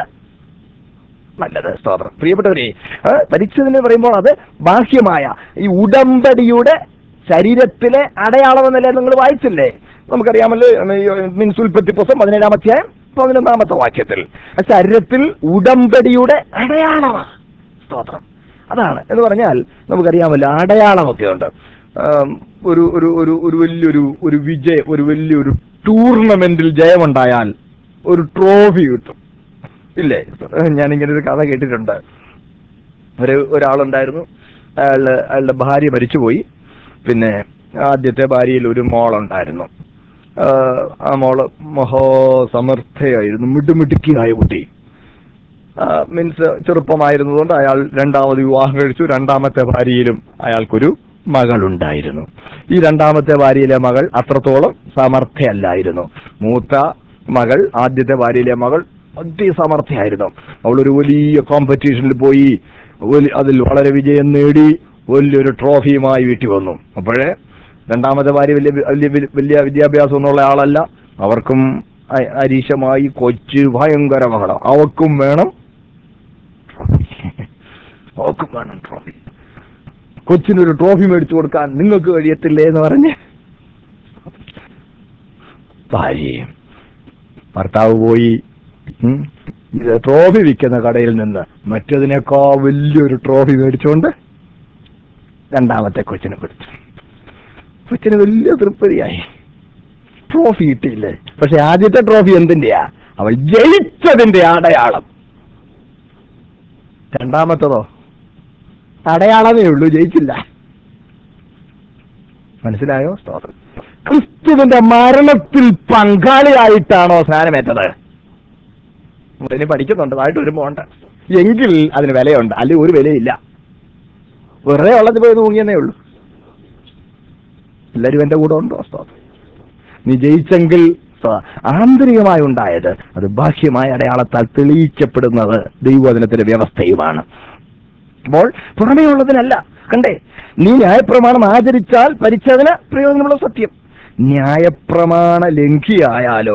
നല്ലത് സ്തോത്രം പ്രിയപ്പെട്ടവരെ ആ, പരിച്ഛേദന എന്ന് പറയുമ്പോൾ അത് ബാഹ്യമായ ഈ ഉടമ്പടിയുടെ ശരീരത്തിലെ അടയാളം എന്നല്ലേ നിങ്ങൾ വായിച്ചില്ലേ നമുക്കറിയാമല്ലോ മീൻസ് ഉൽപ്പത്തി പുസ്തകം പതിനേഴാം അധ്യായം പതിനൊന്നാമത്തെ വാക്യത്തിൽ ആ ശരീരത്തിൽ ഉടമ്പടിയുടെ അടയാളമാണ് സ്തോത്രം അതാണ് എന്ന് പറഞ്ഞാൽ നമുക്കറിയാമല്ലോ അടയാളമൊക്കെ ഉണ്ട് ആം, ഒരു ഒരു ഒരു ഒരു വലിയൊരു ഒരു വിജയം ഒരു വലിയൊരു ടൂർണമെന്റിൽ ജയമുണ്ടായാൽ ഒരു ട്രോഫി കിട്ടും ഇല്ലേ ഞാനിങ്ങനെ ഒരു കഥ കേട്ടിട്ടുണ്ട് ഒരു ഒരാളുണ്ടായിരുന്നു അയാള് അയാളുടെ ഭാര്യ മരിച്ചുപോയി പിന്നെ ആദ്യത്തെ ഭാര്യയിൽ ഒരു മോളുണ്ടായിരുന്നു ആഹ് ആ മോള് മഹാസമർത്ഥയായിരുന്നു മിടുമിടുക്കിയായ കുട്ടി മീൻസ് ചെറുപ്പമായിരുന്നതുകൊണ്ട് അയാൾ രണ്ടാമത് വിവാഹം കഴിച്ചു രണ്ടാമത്തെ ഭാര്യയിലും അയാൾക്കൊരു മകളുണ്ടായിരുന്നു ഈ രണ്ടാമത്തെ ഭാര്യയിലെ മകൾ അത്രത്തോളം സമർത്ഥയല്ലായിരുന്നു മൂത്ത മകൾ ആദ്യത്തെ ഭാര്യയിലെ മകൾ അതിസമർത്ഥയായിരുന്നു അവളൊരു വലിയ കോമ്പറ്റീഷനിൽ പോയി വലി- അതിൽ വളരെ വിജയം നേടി വലിയൊരു ട്രോഫിയുമായി വീട്ടിൽ വന്നു അപ്പോഴേ രണ്ടാമത്തെ ഭാര്യ വലിയ വലിയ വലിയ വിദ്യാഭ്യാസം ഒന്നുള്ള ആളല്ല അവർക്കും അ- അരീശമായി കൊച്ച് ഭയങ്കര മകള അവക്കും വേണം അവക്കും വേണം ട്രോഫി കൊച്ചിനൊരു ട്രോഫി മേടിച്ചു കൊടുക്കാൻ നിങ്ങൾക്ക് കഴിയത്തില്ലേ എന്ന് പറഞ്ഞ് ഭാര്യയും ഭർത്താവ് പോയി ഉം, ഇത് ട്രോഫി വിൽക്കുന്ന കടയിൽ നിന്ന് മറ്റതിനേക്കാൾ വലിയൊരു ട്രോഫി മേടിച്ചുകൊണ്ട് രണ്ടാമത്തെ കൊച്ചിനെ കൊടുത്തു കൊച്ചിന് വലിയ തൃപ്തിയായി ട്രോഫി കിട്ടിയില്ലേ പക്ഷെ ആദ്യത്തെ ട്രോഫി എന്തിന്റെയാ അവൾ ജയിച്ചതിന്റെ അടയാളം രണ്ടാമത്തതോ അടയാളമേ ഉള്ളൂ ജയിച്ചില്ല മനസ്സിലായോ സ്തോത്രം ക്രിസ്തുവിന്റെ മരണത്തിൽ പങ്കാളിയായിട്ടാണോ സ്നാനമേറ്റത് ഇനി പഠിക്കുന്നുണ്ട് അതായിട്ട് വരുമ്പോ ഉണ്ട് എങ്കിൽ അതിന് വിലയുണ്ട് അല്ലെങ്കിൽ ഒരു വിലയില്ല വെറുതെ ഉള്ളത് പോയി തൂങ്ങിയെന്നേ ഉള്ളൂ എല്ലാവരും എന്റെ കൂടെ ഉണ്ടോ സ്തോത്രം നീ ജയിച്ചെങ്കിൽ സ്തോ- ആന്തരികമായി ഉണ്ടായത് അത് ബാഹ്യമായ അടയാളത്താൽ തെളിയിക്കപ്പെടുന്നത് ദൈവവചനത്തിന്റെ വ്യവസ്ഥയുമാണ് അപ്പോൾ പുറമേ ഉള്ളതിനല്ല കണ്ടേ നീ ന്യായപ്രമാണം ആചരിച്ചാൽ പരിച്ഛേദന പ്രയോജനമുള്ള സത്യം ന്യായപ്രമാണ ലംഘിയായാലോ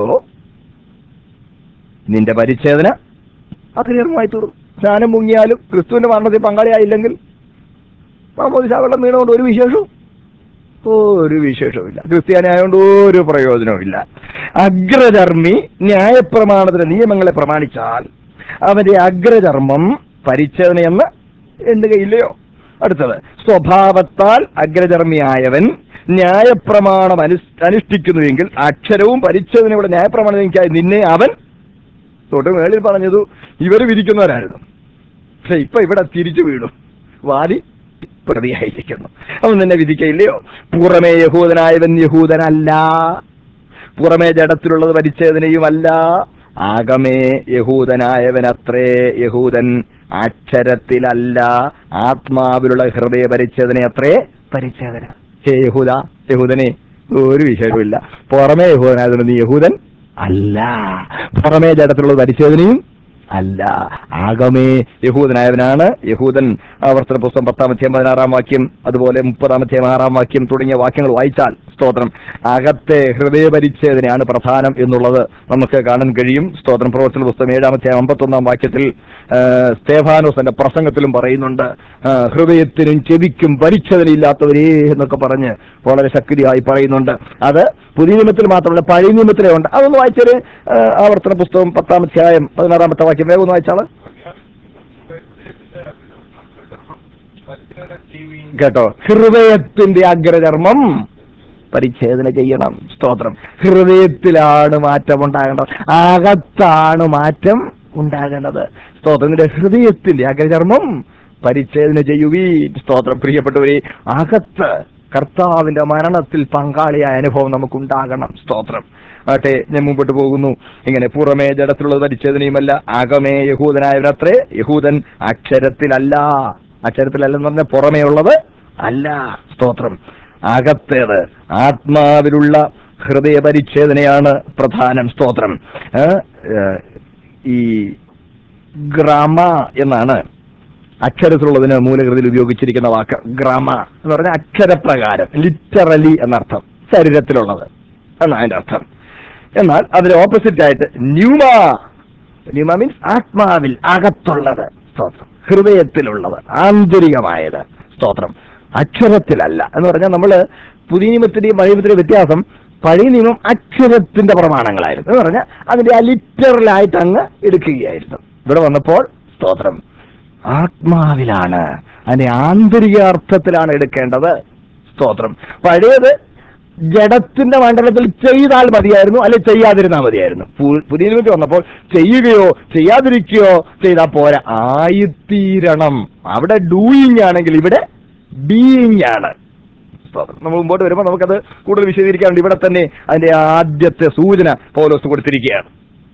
നിന്റെ പരിച്ഛേദന അധികമായി തീർന്നു സ്നാനം മുങ്ങിയാലും ക്രിസ്തുവിന്റെ മരണത്തിൽ പങ്കാളിയായില്ലെങ്കിൽ മാമോദിശ വെള്ളം വീണുകൊണ്ട് ഒരു വിശേഷവും ഒരു വിശേഷവുമില്ല ക്രിസ്ത്യാനിയായതുകൊണ്ട് ഒരു പ്രയോജനവുമില്ല അഗ്രചർമ്മി ന്യായപ്രമാണത്തിന്റെ നിയമങ്ങളെ പ്രമാണിച്ചാൽ അവന്റെ അഗ്രചർമ്മം പരിച്ഛേദനയെന്ന് എണ്ണുകയില്ലയോ അടുത്തത് സ്വഭാവത്താൽ അഗ്രചർമ്മിയായവൻ ന്യായപ്രമാണം അനു അനുഷ്ഠിക്കുന്നുവെങ്കിൽ അക്ഷരവും പരിച്ഛേദനയുടെ ന്യായപ്രമാണം എനിക്കായി നിന്നെ അവൻ തൊട്ട് മേളിൽ പറഞ്ഞതു ഇവര് വിധിക്കുന്നവരായിരുന്നു പക്ഷെ ഇപ്പൊ ഇവിടെ തിരിച്ചു വീണു വാദി പ്രതിയായിരിക്കുന്നു അവൻ നിന്നെ വിധിക്കയില്ലയോ പുറമേ യഹൂദനായവൻ യഹൂദനല്ല പുറമേ ജഡത്തിലുള്ളത് പരിച്ഛേദനയുമല്ല ആകമേ യഹൂദനായവനത്രേ യഹൂദൻ അക്ഷരത്തിലല്ല ആത്മാവിലുള്ള ഹൃദയ പരിച്ഛേദന അത്രേ പരിച്ഛേദന ഹേ യഹൂദ യഹൂദനെ ഒരു വിഷയവുമില്ല പുറമേ യഹൂദനായതുകൊണ്ട് നീ യഹൂദൻ അല്ല പുറമേ ജഡത്തിലുള്ള പരിശോധനയും അല്ല ആഗമേ യഹൂദനായവനാണ് യഹൂദൻ ആവർത്തന പുസ്തകം പത്താമധ്യം പതിനാറാം വാക്യം അതുപോലെ മുപ്പതാമധ്യം ആറാം വാക്യം തുടങ്ങിയ വാക്യങ്ങൾ വായിച്ചാൽ സ്തോത്രം അകത്തെ ഹൃദയപരിച്ഛേദനയാണ് പ്രധാനം എന്നുള്ളത് നമുക്ക് കാണാൻ കഴിയും സ്തോത്രം പ്രവർത്തന പുസ്തകം ഏഴാമത്തെ അമ്പത്തൊന്നാം വാക്യത്തിൽ ആ, സ്തേഫാനോസ് തന്റെ പ്രസംഗത്തിലും പറയുന്നുണ്ട് ആ, ഹൃദയത്തിനും ചെവിക്കും പരിച്ഛേദനയില്ലാത്തവരേ എന്നൊക്കെ പറഞ്ഞ് വളരെ ശക്തിയായി പറയുന്നുണ്ട് അത് പുതിയ നിയമത്തിൽ മാത്രമല്ല പഴയ നിയമത്തിലേ ഉണ്ട് അതൊന്ന് വായിച്ചാല് ആ, ആവർത്തന പുസ്തകം പത്താം അധ്യായം പതിനാറാമത്തെ വാക്യം വേഗം ഒന്ന് വായിച്ചാള് കേട്ടോ ഹൃദയത്തിന്റെ അഗ്രചർമ്മം പരിച്ഛേദന ചെയ്യണം സ്തോത്രം ഹൃദയത്തിലാണ് മാറ്റം ഉണ്ടാകേണ്ടത് അകത്താണ് മാറ്റം ഉണ്ടാകേണ്ടത് സ്തോത്രത്തിന്റെ ഹൃദയത്തിന്റെ അഗ്രചർമ്മം പരിച്ഛേദന ചെയ്യുവീൻ സ്തോത്രം പ്രിയപ്പെട്ടവരെ അകത്ത് കർത്താവിന്റെ മരണത്തിൽ പങ്കാളിയായ അനുഭവം നമുക്കുണ്ടാകണം സ്തോത്രം ആട്ടെ ഞാൻ മുമ്പോട്ട് പോകുന്നു ഇങ്ങനെ പുറമേ ജഡത്തിലുള്ളത് പരിച്ഛേദനയുമല്ല അകമേ യഹൂദനായവരത്രേ യഹൂദൻ അക്ഷരത്തിലല്ല അക്ഷരത്തിലല്ലെന്ന് പറഞ്ഞ പുറമേ ഉള്ളത് അല്ല സ്തോത്രം അകത്തേത് ആത്മാവിലുള്ള ഹൃദയ പരിച്ഛേദനയാണ് പ്രധാനം സ്തോത്രം ഏ, ഏ, ഈ ഗ്രാമ എന്നാണ് അക്ഷരത്തിലുള്ളതിന് മൂലകൃതിയിൽ ഉപയോഗിച്ചിരിക്കുന്ന വാക്ക് ഗ്രാമ എന്ന് പറഞ്ഞാൽ അക്ഷരപ്രകാരം ലിറ്ററലി എന്നർത്ഥം ശരീരത്തിലുള്ളത് എന്നാണ് അതിന്റെ അർത്ഥം എന്നാൽ അതിന് ഓപ്പോസിറ്റ് ആയിട്ട് ന്യൂമ ന്യൂമ മീൻസ് ആത്മാവിൽ അകത്തുള്ളത് സ്തോത്രം ഹൃദയത്തിലുള്ളത് ആന്തരികമായത് സ്തോത്രം അക്ഷരത്തിലല്ല എന്ന് പറഞ്ഞാൽ നമ്മള് പുതിയ നിയമത്തിന്റെയും പഴയ നിയമത്തിന്റെയും വ്യത്യാസം പഴയ നിയമം അക്ഷരത്തിന്റെ പ്രമാണങ്ങളായിരുന്നു എന്ന് പറഞ്ഞാൽ അതിന്റെ ആ ലിറ്ററലായിട്ട് അങ്ങ് എടുക്കുകയായിരുന്നു ഇവിടെ വന്നപ്പോൾ സ്തോത്രം ആത്മാവിലാണ് അതിന്റെ ആന്തരിക അർത്ഥത്തിലാണ് എടുക്കേണ്ടത് സ്തോത്രം പഴയത് ജഡത്തിന്റെ മണ്ഡലത്തിൽ ചെയ്താൽ മതിയായിരുന്നു അല്ലെ ചെയ്യാതിരുന്നാൽ മതിയായിരുന്നു പു- പുതിയ നിമിത്തി വന്നപ്പോൾ ചെയ്യുകയോ ചെയ്യാതിരിക്കുകയോ ചെയ്താൽ പോരാ ആയിത്തീരണം അവിടെ ഡൂയിങ് ആണെങ്കിൽ ഇവിടെ ബീയിങ് ആണ് സ്തോത്രം. നമ്മൾ മുമ്പോട്ട് വരുമ്പോൾ നമുക്കത് കൂടുതൽ വിശദീകരിക്കാറുണ്ട് ഇവിടെ തന്നെ അതിന്റെ ആദ്യത്തെ സൂചന പൗലോസ് കൊടുത്തിരിക്കുകയാണ്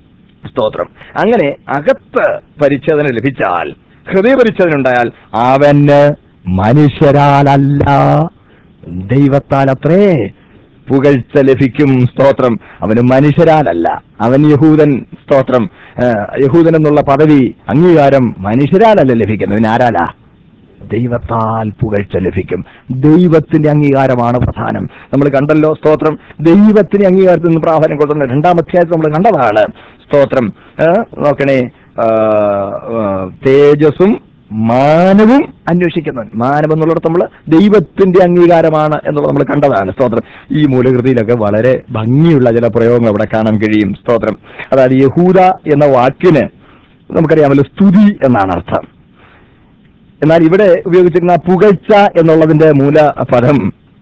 സ്തോത്രം അങ്ങനെ അകത്ത് പരിച്ഛേദന ലഭിച്ചാൽ ഹൃദയ പരിച്ഛേദന ഉണ്ടായാൽ അവന് മനുഷ്യരാലല്ല ദൈവത്താൽ അത്രേ പുകഴ്ച ലഭിക്കും സ്തോത്രം അവന് മനുഷ്യരാലല്ല അവൻ യഹൂദൻ സ്തോത്രം ആ, യഹൂദൻ എന്നുള്ള പദവി അംഗീകാരം മനുഷ്യരാലല്ല ലഭിക്കുന്നത് പിന്നെ ആരാലാ ദൈവത്താൽ പുകഴ്ച ലഭിക്കും ദൈവത്തിന്റെ അംഗീകാരമാണ് പ്രധാനം നമ്മൾ കണ്ടല്ലോ സ്തോത്രം ദൈവത്തിന്റെ അംഗീകാരത്തിൽ നിന്ന് പ്രാധാന്യം കൊടുക്കുന്ന രണ്ടാം അധ്യായത്തിൽ നമ്മൾ കണ്ടതാണ് സ്തോത്രം ആ, നോക്കണേ ആ, ആ, തേജസ്സും മാനവും അന്വേഷിക്കുന്നവൻ മാനം എന്നുള്ളിടത്ത് നമ്മൾ ദൈവത്തിന്റെ അംഗീകാരമാണ് എന്നുള്ളത് നമ്മൾ കണ്ടതാണ് സ്തോത്രം ഈ മൂലകൃതിയിലൊക്കെ വളരെ ഭംഗിയുള്ള ചില പ്രയോഗങ്ങൾ അവിടെ കാണാൻ കഴിയും സ്തോത്രം അതായത് യഹൂദ എന്ന വാക്കിന് നമുക്കറിയാമല്ലോ സ്തുതി എന്നാണ് അർത്ഥം എന്നാൽ ഇവിടെ ഉപയോഗിച്ചിരിക്കുന്ന പുകഴ്ച എന്നുള്ളതിന്റെ മൂല പദം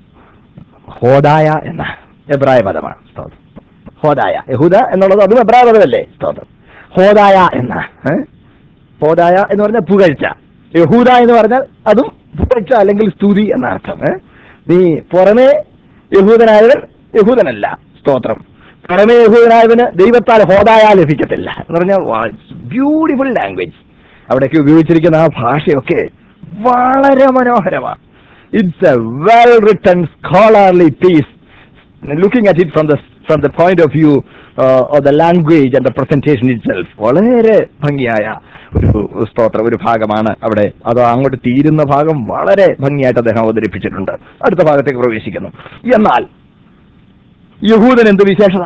ഹോദായ എന്ന എബ്രായ പദമാണ് സ്തോത്രം ഹോദായ യഹൂദ എന്നുള്ളത് അതും എബ്രായ പദമല്ലേ സ്തോത്രം ഹോദായ എന്ന ഏ? ഹോദായ എന്ന് പറഞ്ഞാൽ പുകഴ്ച യഹൂദ എന്ന് പറഞ്ഞാൽ അതും പുകഴ്ച അല്ലെങ്കിൽ സ്തുതി എന്ന അർത്ഥം ഏ? നീ പുറമേ യഹൂദനായവൻ യഹൂദനല്ല സ്തോത്രം പുറമേ യഹൂദനായവന് ദൈവത്താൽ ഹോദായ ലഭിക്കത്തില്ല എന്ന് പറഞ്ഞാൽ ബ്യൂട്ടിഫുൾ ലാംഗ്വേജ് അവിടേക്ക് ഉപയോഗിച്ചിരിക്കുന്ന ആ ഭാഷയൊക്കെ വളരെ മനോഹരമാണ് it's a well written scholarly piece looking at it from the from the point of view of the language and the presentation itself വളരെ ഭംഗിയായ ഒരു സ്തോത്രം ഒരു ഭാഗമാണ് അവിടെ അത് അങ്ങോട്ട് തീരുന്ന ഭാഗം വളരെ ഭംഗിയായിട്ട് അദ്ദേഹം അവതരിപ്പിച്ചിട്ടുണ്ട് അടുത്ത ഭാഗത്തേക്ക് പ്രവേശിക്കുന്നു എന്നാൽ യഹൂദൻ എന്ത് വിശേഷത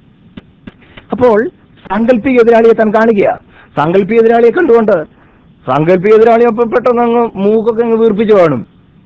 അപ്പോൾ സാങ്കല്പിക എതിരാളിയെ താൻ കാണുക സാങ്കല്പിക എതിരാളിയെ കണ്ടുകൊണ്ട് സാങ്കല്പിക എതിരാളി അപ്പം പെട്ടെന്ന് അങ്ങ് മൂക്കൊക്കെ അങ്ങ് വീർപ്പിച്ച് കാണും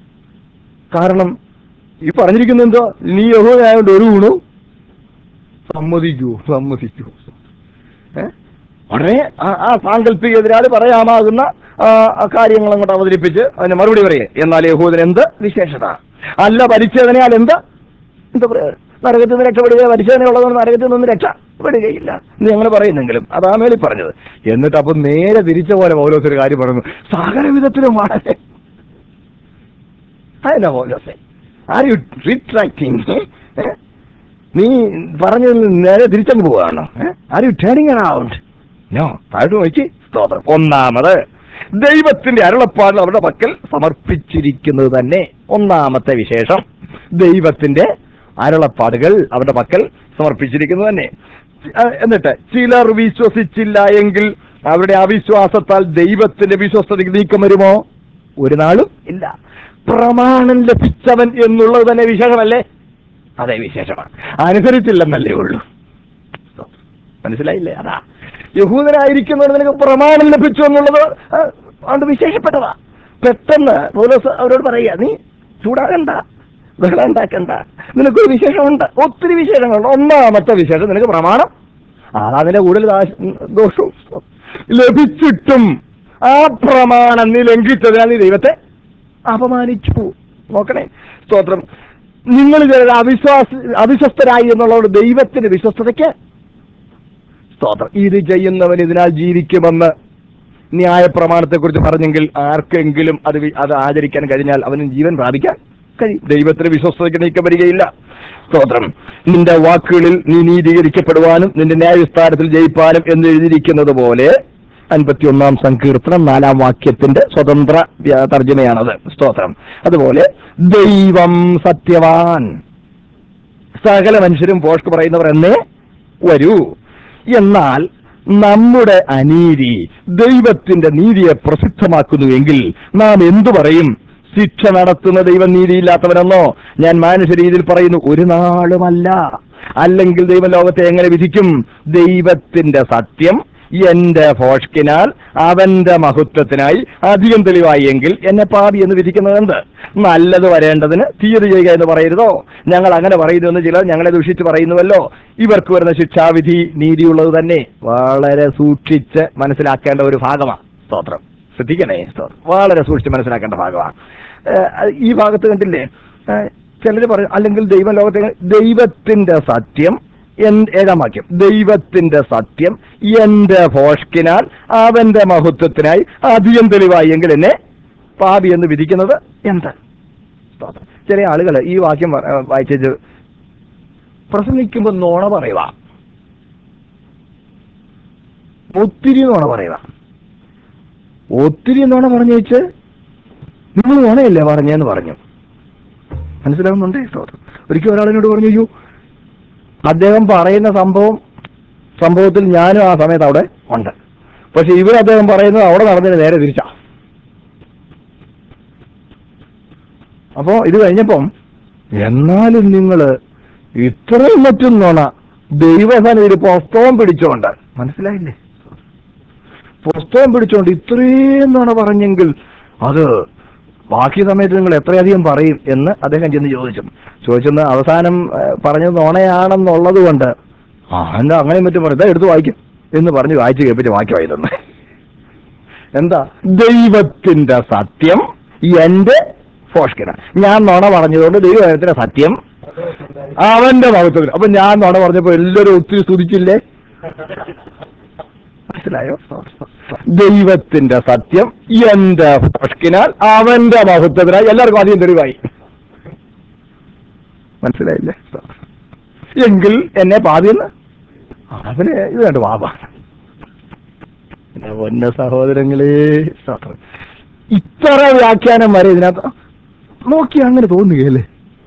കാരണം ഈ പറഞ്ഞിരിക്കുന്ന എന്തോ നീ യഹോദായോണ്ട് ഒരു ഗുണവും സമ്മതിക്കൂ സമ്മതിക്കൂ ഏ? ഉടനെ ആ- ആ സാങ്കല്പിക എതിരാളി പറയാമാകുന്ന ആ, ആ കാര്യങ്ങൾ അങ്ങോട്ട് അവതരിപ്പിച്ച് അതിന് മറുപടി പറയേ എന്നാൽ യഹൂദൻ എന്ത് വിശേഷത അല്ല പരിച്ഛേദനയാൽ എന്ത് എന്താ പറയാ നരകത്തിൽ നിന്ന് രക്ഷപ്പെടുക പരിശോധനയുള്ളതുകൊണ്ട് നരകത്തിൽ നിന്ന് രക്ഷപ്പെടുകയില്ല എന്ന് ഞങ്ങൾ പറയുന്നെങ്കിലും അതാ മേളി പറഞ്ഞത് എന്നിട്ട് അപ്പൊ നേരെ തിരിച്ച പോലെ പൗലോസ് ഒരു കാര്യം പറഞ്ഞു സകല വിധത്തിലും വളരെ അതെന്നാ പൗലോസെ ആർ യു റിട്രാക്ടിങ് നീ പറഞ്ഞതിൽ നിന്ന് നേരെ തിരിച്ചങ്ങ് പോവാണോ are you turning around no താഴോട്ട് നോക്കി സ്തോത്രം ഒന്നാമത് ദൈവത്തിന്റെ അരുളപ്പാട് അവരുടെ പക്കൽ സമർപ്പിച്ചിരിക്കുന്നത് തന്നെ ഒന്നാമത്തെ വിശേഷം ദൈവത്തിന്റെ അരുളപ്പാടുകൾ അവരുടെ പക്കൽ സമർപ്പിച്ചിരിക്കുന്നത് തന്നെ ആ, എന്നിട്ട് ചിലർ വിശ്വസിച്ചില്ല എങ്കിൽ അവരുടെ അവിശ്വാസത്താൽ ദൈവത്തിന്റെ വിശ്വസ്തതയ്ക്ക് നീക്കം വരുമോ ഒരു നാളും ഇല്ല പ്രമാണം ലഭിച്ചവൻ എന്നുള്ളത് തന്നെ വിശേഷമല്ലേ അതെ വിശേഷമാണ് അനുസരിച്ചില്ലെന്നല്ലേ ഉള്ളൂ മനസ്സിലായില്ലേ അതാ യഹൂദനായിരിക്കുന്നവർ നിനക്ക് പ്രമാണം ലഭിച്ചു എന്നുള്ളത് ആ, അതുകൊണ്ട് വിശേഷപ്പെട്ടതാ പെട്ടെന്ന് പൗലോസ് അവരോട് പറയുക നീ ചൂടാകണ്ട ബഹളം ഉണ്ടാക്കണ്ട നിനക്കൊരു വിശേഷമുണ്ട് ഒത്തിരി വിശേഷങ്ങളുണ്ട് ഒന്നാമത്തെ വിശേഷം നിനക്ക് പ്രമാണം അതാതിന്റെ കൂടുതൽ ദാശ- ദോഷവും ലഭിച്ചിട്ടും ആ പ്രമാണം നീ ലംഘിച്ചതിനാൽ നീ ദൈവത്തെ അപമാനിച്ചു നോക്കണേ സ്തോത്രം നിങ്ങൾ ചിലർ അവിശ്വാസ അവിശ്വസ്തരായി എന്നുള്ളതുകൊണ്ട് ദൈവത്തിന്റെ വിശ്വസ്തതയ്ക്ക് സ്തോത്രം ഇത് ചെയ്യുന്നവൻ ഇതിനാൽ ജീവിക്കുമെന്ന് ന്യായപ്രമാണത്തെക്കുറിച്ച് പറഞ്ഞെങ്കിൽ ആർക്കെങ്കിലും അത് വി- അത് ആചരിക്കാൻ കഴിഞ്ഞാൽ അവന് ജീവൻ പ്രാപിക്കാൻ കഴിയും ദൈവത്തിന് വിശ്വസ്തതയ്ക്ക് നീക്കം വരികയില്ല സ്തോത്രം നിന്റെ വാക്കുകളിൽ നീ നീതീകരിക്കപ്പെടുവാനും നിന്റെ ന്യായവിസ്താരത്തിൽ ജയിപ്പാനും എന്ന് എഴുതിയിരിക്കുന്നത് പോലെ അൻപത്തിയൊന്നാം സങ്കീർത്തനം നാലാം വാക്യത്തിന്റെ സ്വതന്ത്ര വ്യ- തർജ്ജമയാണത് സ്തോത്രം അതുപോലെ ദൈവം സത്യവാൻ സകല മനുഷ്യരും പോഷ്ക്ക് പറയുന്നവർ എന്നേ വരൂ എന്നാൽ നമ്മുടെ അനീതി ദൈവത്തിന്റെ നീതിയെ പ്രസിദ്ധമാക്കുന്നുവെങ്കിൽ നാം എന്തു പറയും ശിക്ഷ നടത്തുന്ന ദൈവം നീതിയില്ലാത്തവനെന്നോ ഞാൻ മാനുഷ രീതിയിൽ പറയുന്നു ഒരു നാളുമല്ല അല്ലെങ്കിൽ ദൈവം ലോകത്തെ എങ്ങനെ വിധിക്കും ദൈവത്തിന്റെ സത്യം എന്റെ ഫോഷ്കിനാൽ അവന്റെ മഹത്വത്തിനായി അധികം തെളിവായി എങ്കിൽ എന്നെ പാപി എന്ന് വിധിക്കുന്നത് എന്ത് നല്ലത് വരേണ്ടതിന് തീയത് ചെയ്യുക എന്ന് പറയരുതോ ഞങ്ങൾ അങ്ങനെ പറയുന്നു എന്ന് ചിലർ ഞങ്ങളെ ദുഷിച്ച് പറയുന്നുവല്ലോ ഇവർക്ക് വരുന്ന ശിക്ഷാവിധി നീതിയുള്ളത് തന്നെ വളരെ സൂക്ഷിച്ച് മനസ്സിലാക്കേണ്ട ഒരു ഭാഗമാണ് സ്തോത്രം ശ്രദ്ധിക്കണേ സ്തോത്രം വളരെ സൂക്ഷിച്ച് മനസ്സിലാക്കേണ്ട ഭാഗമാണ് ഏഹ് ഈ ഭാഗത്ത് കണ്ടില്ലേ ചിലർ പറയും അല്ലെങ്കിൽ ദൈവം ലോകത്തെ ദൈവത്തിന്റെ സത്യം എൻ- ഏഴാം വാക്യം ദൈവത്തിന്റെ സത്യം എന്റെ ഭോഷ്കിനാൽ അവന്റെ മഹത്വത്തിനായി അധികം തെളിവായി എങ്കിൽ എന്നെ പാപി എന്ന് വിധിക്കുന്നത് എന്ത് സ്തോത്രം. ചില ആളുകൾ ഈ വാക്യം വ- ഏഹ് വായിച്ചു പ്രസംഗിക്കുമ്പോൾ നോണ പറയുക ഒത്തിരി നുണ പറയുക ഒത്തിരി നുണ പറഞ്ഞു വെച്ച് നിങ്ങൾ നുണയല്ലേ പറഞ്ഞേന്ന് പറഞ്ഞു മനസ്സിലാവുന്നുണ്ടേ സ്തോത്രം ഒരിക്കൽ ഒരാളിനോട് പറഞ്ഞു അയ്യോ അദ്ദേഹം പറയുന്ന സംഭവം സംഭവത്തിൽ ഞാനും ആ സമയത്ത് അവിടെ ഉണ്ട് പക്ഷെ ഇവിടെ അദ്ദേഹം പറയുന്നത് അവിടെ നടന്നതിന് നേരെ തിരിച്ചാ അപ്പോ ഇത് കഴിഞ്ഞപ്പം എന്നാലും നിങ്ങൾ ഇത്രയും മറ്റും നോണ ദൈവസനയിൽ പുസ്തകം പിടിച്ചോണ്ട് മനസ്സിലായില്ലേ പുസ്തകം പിടിച്ചോണ്ട് ഇത്രയും നോണ പറഞ്ഞെങ്കിൽ അത് ബാക്കി സമയത്ത് നിങ്ങൾ എത്രയധികം പറയും എന്ന് അദ്ദേഹം ചെന്ന് ചോദിച്ചു ചോദിച്ചെന്ന് അവസാനം ഏഹ്, പറഞ്ഞത് നോണയാണെന്നുള്ളത് കൊണ്ട് ആ എന്താ അങ്ങനെയും മറ്റും പറയും "ദാ എടുത്ത് വായിക്കും എന്ന് പറഞ്ഞ് വായിച്ച് കേൾപ്പിച്ച് വാക്യമായി തന്നെ എന്താ ദൈവത്തിന്റെ സത്യം എന്റെ ഫോഷ്കിന ഞാൻ നുണ പറഞ്ഞതുകൊണ്ട് ദൈവത്തിന്റെ സത്യം അവന്റെ മഹത്വത്തിന് അപ്പൊ ഞാൻ നുണ പറഞ്ഞപ്പോ എല്ലാവരും ഒത്തിരി സ്തുതിച്ചില്ലേ മനസ്സിലായോ ദൈവത്തിന്റെ സത്യം എന്റെ ഫോഷ്കിനാൽ അവന്റെ മഹത്വത്തിനായി എല്ലാവർക്കും അധികം തെളിവായി മനസ്സിലായില്ലേ എങ്കിൽ എന്നെ പാതിയെന്ന് അവന് ഇത് കണ്ട് വാബ എന്റെ പൊന്ന സഹോദരങ്ങളെ സ്തോത്രം. ഇത്ര വ്യാഖ്യാനം വരെ ഇതിനകത്ത് നോക്കി അങ്ങനെ തോന്നുകയല്ലേ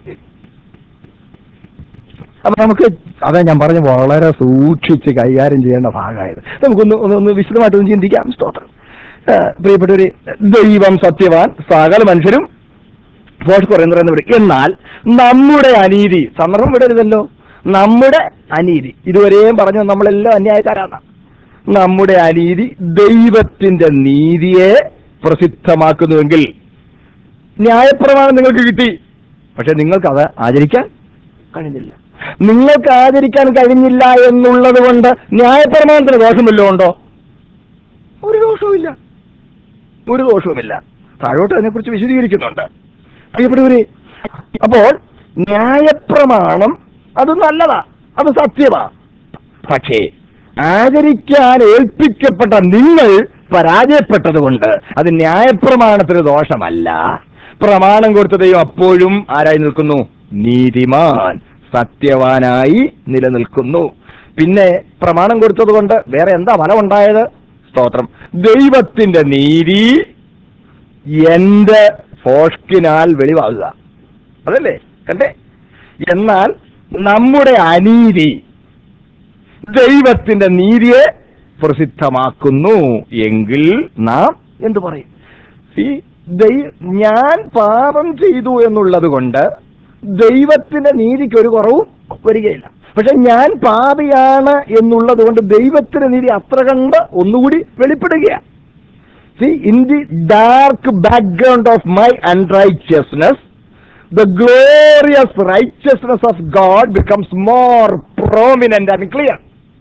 അപ്പൊ നമുക്ക് അതാ ഞാൻ പറഞ്ഞ വളരെ സൂക്ഷിച്ച് കൈകാര്യം ചെയ്യേണ്ട ഭാഗമായത് നമുക്കൊന്ന് ഒന്ന് ഒന്ന് വിശദമായിട്ടൊന്ന് ചിന്തിക്കാം സ്തോത്രം ആ, പ്രിയപ്പെട്ടവര് ദൈവം സത്യവാൻ സകല മനുഷ്യരും ഫോഴ്സ് പറയുന്നത് വിടും എന്നാൽ നമ്മുടെ അനീതി സന്ദർഭം വിടരുതല്ലോ നമ്മുടെ അനീതി ഇതുവരെയും പറഞ്ഞു നമ്മളെല്ലാം അന്യായക്കാരാണ് നമ്മുടെ അനീതി ദൈവത്തിന്റെ നീതിയെ പ്രസിദ്ധമാക്കുന്നുവെങ്കിൽ ന്യായപ്രമാണം നിങ്ങൾക്ക് കിട്ടി പക്ഷെ നിങ്ങൾക്ക് അത് ആചരിക്കാൻ കഴിഞ്ഞില്ല നിങ്ങൾക്ക് ആചരിക്കാൻ കഴിഞ്ഞില്ല എന്നുള്ളത് കൊണ്ട് ന്യായപ്രമാണത്തിന് ദോഷമില്ലോ ഉണ്ടോ ഒരു ദോഷവുമില്ല ഒരു ദോഷവുമില്ല താഴോട്ട് അതിനെക്കുറിച്ച് വിശദീകരിക്കുന്നുണ്ട് പ്രിയപ്പെട്ടവരെ അപ്പോൾ ന്യായപ്രമാണം അത് നല്ലതാ അത് സത്യമാ പക്ഷേ ആചരിക്കാൻ ഏൽപ്പിക്കപ്പെട്ട നിങ്ങൾ പരാജയപ്പെട്ടത് കൊണ്ട് അത് ന്യായപ്രമാണത്തിന് ദോഷമല്ല പ്രമാണം കൊടുത്ത ദൈവം അപ്പോഴും ആരായി നിൽക്കുന്നു നീതിമാൻ സത്യവാനായി നിലനിൽക്കുന്നു പിന്നെ പ്രമാണം കൊടുത്തത് കൊണ്ട് വേറെ എന്താ ഫലം ഉണ്ടായത് സ്തോത്രം ദൈവത്തിന്റെ നീതി എന്റെ ഫോഷ്കിനാൽ വെളിവാകുക അതല്ലേ കണ്ടേ എന്നാൽ നമ്മുടെ അനീതി ദൈവത്തിന്റെ നീതിയെ പ്രസിദ്ധമാക്കുന്നു എങ്കിൽ നാം എന്തു പറയും ഈ ദൈ- ഞാൻ പാപം ചെയ്തു എന്നുള്ളത് കൊണ്ട് ദൈവത്തിന്റെ നീതിക്ക് ഒരു കുറവും വരികയില്ല പക്ഷെ ഞാൻ പാപിയാണ് എന്നുള്ളത് കൊണ്ട് ദൈവത്തിന്റെ നീതി അത്ര കണ്ട് ഒന്നുകൂടി വെളിപ്പെടുകയാണ് See, in the dark background of my unrighteousness, the glorious righteousness of God becomes more prominent and clear.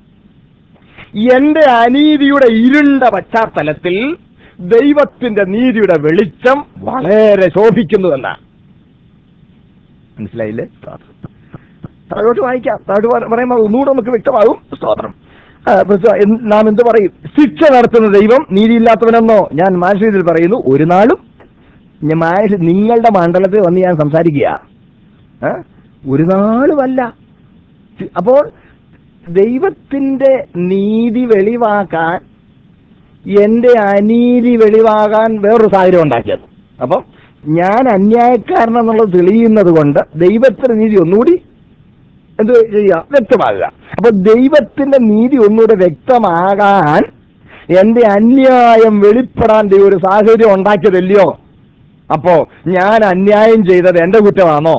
എന്റെ അനീതിയുടെ ഇരുണ്ട പശ്ചാത്തലത്തിൽ ദൈവത്തിന്റെ നീതിയുടെ വെളിച്ചം വളരെ ശോഭിക്കുന്നുവെന്നാണ് മനസ്സിലായില്ലേ താഴോട്ട് വായിക്കാം താഴോട്ട് പറ- പറയുമ്പോൾ ഒന്നുകൂടെ നമുക്ക് വ്യക്തമാകും സ്തോത്രം ആ, പ്രസ്തുത, എന്ത്- നാം എന്ത് പറയും ശിക്ഷ നടത്തുന്ന ദൈവം നീതിയില്ലാത്തവനെന്നോ ഞാൻ മാനുഷ്യത്തിൽ പറയുന്നു ഒരു നാളും ഞാൻ മാനുഷ്യ നിങ്ങളുടെ മണ്ഡലത്തിൽ വന്ന് ഞാൻ സംസാരിക്കുക ഏ? ഒരു നാളുമല്ല ചി- അപ്പോൾ ദൈവത്തിന്റെ നീതി വെളിവാക്കാൻ എന്റെ അനീതി വെളിവാകാൻ വേറൊരു സാഹചര്യം ഉണ്ടാക്കിയത് അപ്പം ഞാൻ അന്യായക്കാരനെന്നുള്ളത് തെളിയുന്നത് കൊണ്ട് ദൈവത്തിന്റെ നീതി ഒന്നുകൂടി എന്ത് ചെയ്യുക വ്യക്തമാകുക അപ്പൊ ദൈവത്തിന്റെ നീതി ഒന്നുകൂടെ വ്യക്തമാകാൻ എന്റെ അന്യായം വെളിപ്പെടാൻ ദൈവം ഒരു സാഹചര്യം ഉണ്ടാക്കിയതല്ലയോ അപ്പോ ഞാൻ അന്യായം ചെയ്തത് എന്റെ കുറ്റമാണോ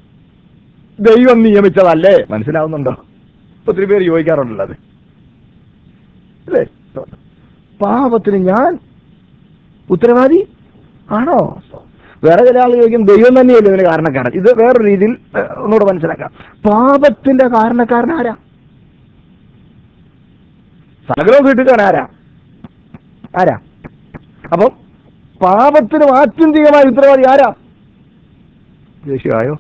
ദൈവം നിയമിച്ചതല്ലേ മനസ്സിലാവുന്നുണ്ടോ ഒത്തിരി പേര് ചോദിക്കാറുണ്ടല്ലോ അത് അല്ലേ പാപത്തിന് ഞാൻ ഉത്തരവാദി ആണോ വേറെ ചില ആൾ ചോദിക്കും ദൈവം തന്നെയല്ലേ ഇതിന് കാരണക്കാരൻ ഇത് വേറൊരു രീതിയിൽ ഏഹ്, ഒന്നുകൂടെ മനസ്സിലാക്കാം പാപത്തിന്റെ കാരണക്കാരൻ ആരാ സകലവും കിട്ടുകാരൻ ആരാ ആരാ അപ്പം പാപത്തിന് ആത്യന്തികമായ ഉത്തരവാദി ആരാ ദേഷ്യമായോ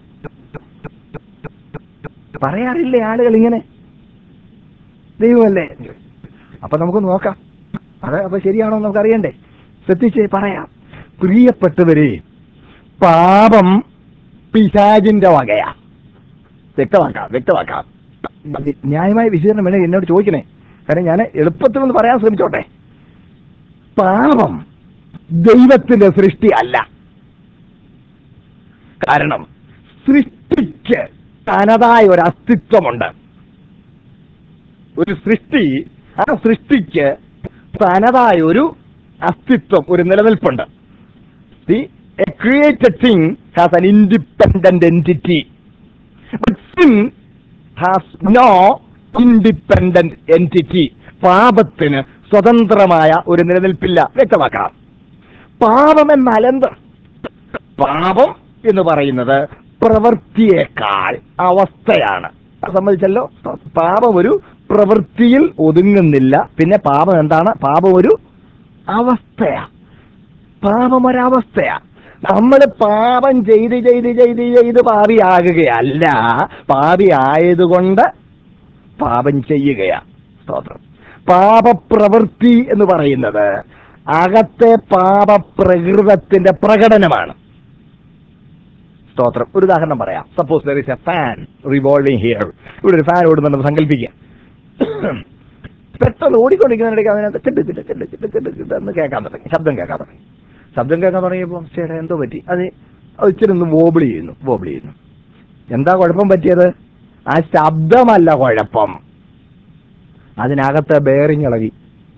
പറയാറില്ലേ ആളുകൾ ഇങ്ങനെ ദൈവമല്ലേ അപ്പൊ നമുക്ക് നോക്കാം അത് അപ്പൊ ശരിയാണോ എന്ന് നമുക്ക് അറിയണ്ടേ ശ്രദ്ധിച്ച് പറയാം പ്രിയപ്പെട്ടവരെ പാപം പിശാചിന്റെ വകയാ വ്യക്തമാക്കാം വ്യക്തമാക്കാം ന്യായമായ വിശദീകരണം വേണേ എന്നോട് ചോദിക്കണേ കാരണം ഞാൻ എളുപ്പത്തിൽ ഒന്ന് പറയാൻ ശ്രമിച്ചോട്ടെ പാപം ദൈവത്തിന്റെ സൃഷ്ടി അല്ല കാരണം സൃഷ്ടിക്ക് തനതായ ഒരു അസ്തിത്വമുണ്ട് ഒരു സൃഷ്ടി ആ സൃഷ്ടിക്ക് തനതായ ഒരു അസ്തിത്വം ഒരു നിലനിൽപ്പുണ്ട് See, a created thing has an independent entity. But sin has no independent entity. പാപത്തിന് സ്വതന്ത്രമായ ഒരു നിലനിൽപ്പില്ല വ്യക്തമാക്കാം പാപം എന്നാൽ എന്ത് പാപം എന്ന് പറയുന്നത് പ്രവൃത്തിയേക്കാൾ അവസ്ഥയാണ് അത് സമ്മതിച്ചല്ലോ പാപം ഒരു പ്രവൃത്തിയിൽ ഒതുങ്ങുന്നില്ല പിന്നെ പാപം എന്താണ് പാപം ഒരു അവസ്ഥയാ പാപം ഒരവസ്ഥയാ നമ്മൾ പാപം ചെയ്ത് ചെയ്ത് ചെയ്ത് ചെയ്ത് പാപിയാകുകയല്ല പാപി ആയതുകൊണ്ട് പാപം ചെയ്യുകയാ സ്തോത്രം പാപപ്രവൃത്തി എന്ന് പറയുന്നത് അകത്തെ പാപപ്രകൃതത്തിന്റെ പ്രകടനമാണ് സ്തോത്രം ഒരു ഉദാഹരണം പറയാം suppose there is a fan revolving here ഇവിടെ ഒരു ഫാൻ ഓടുന്നുണ്ടെന്ന് സങ്കല്പിക്കുക പെട്ടെന്ന് ഓടിക്കൊണ്ടിരിക്കുന്നതിനിടയ്ക്ക് അതിനകത്ത് കിട്ട് കിട്ട് കിട്ട് കിട്ട് കിട്ട് കിട്ട് എന്ന് കേൾക്കാൻ തുടങ്ങി ശബ്ദം കേൾക്കാൻ തുടങ്ങി ശബ്ദം കേൾക്കാൻ തുടങ്ങിയപ്പോൾ ചേട്ടാ എന്തോ പറ്റി അത് അത് ഇച്ചിരി ഒന്ന് വോബിൾ ചെയ്യുന്നു വോബിൾ ചെയ്യുന്നു എന്താ കുഴപ്പം പറ്റിയത് ആ ശബ്ദമല്ല കുഴപ്പം അതിനകത്തെ ബെയറിങ് ഇളകി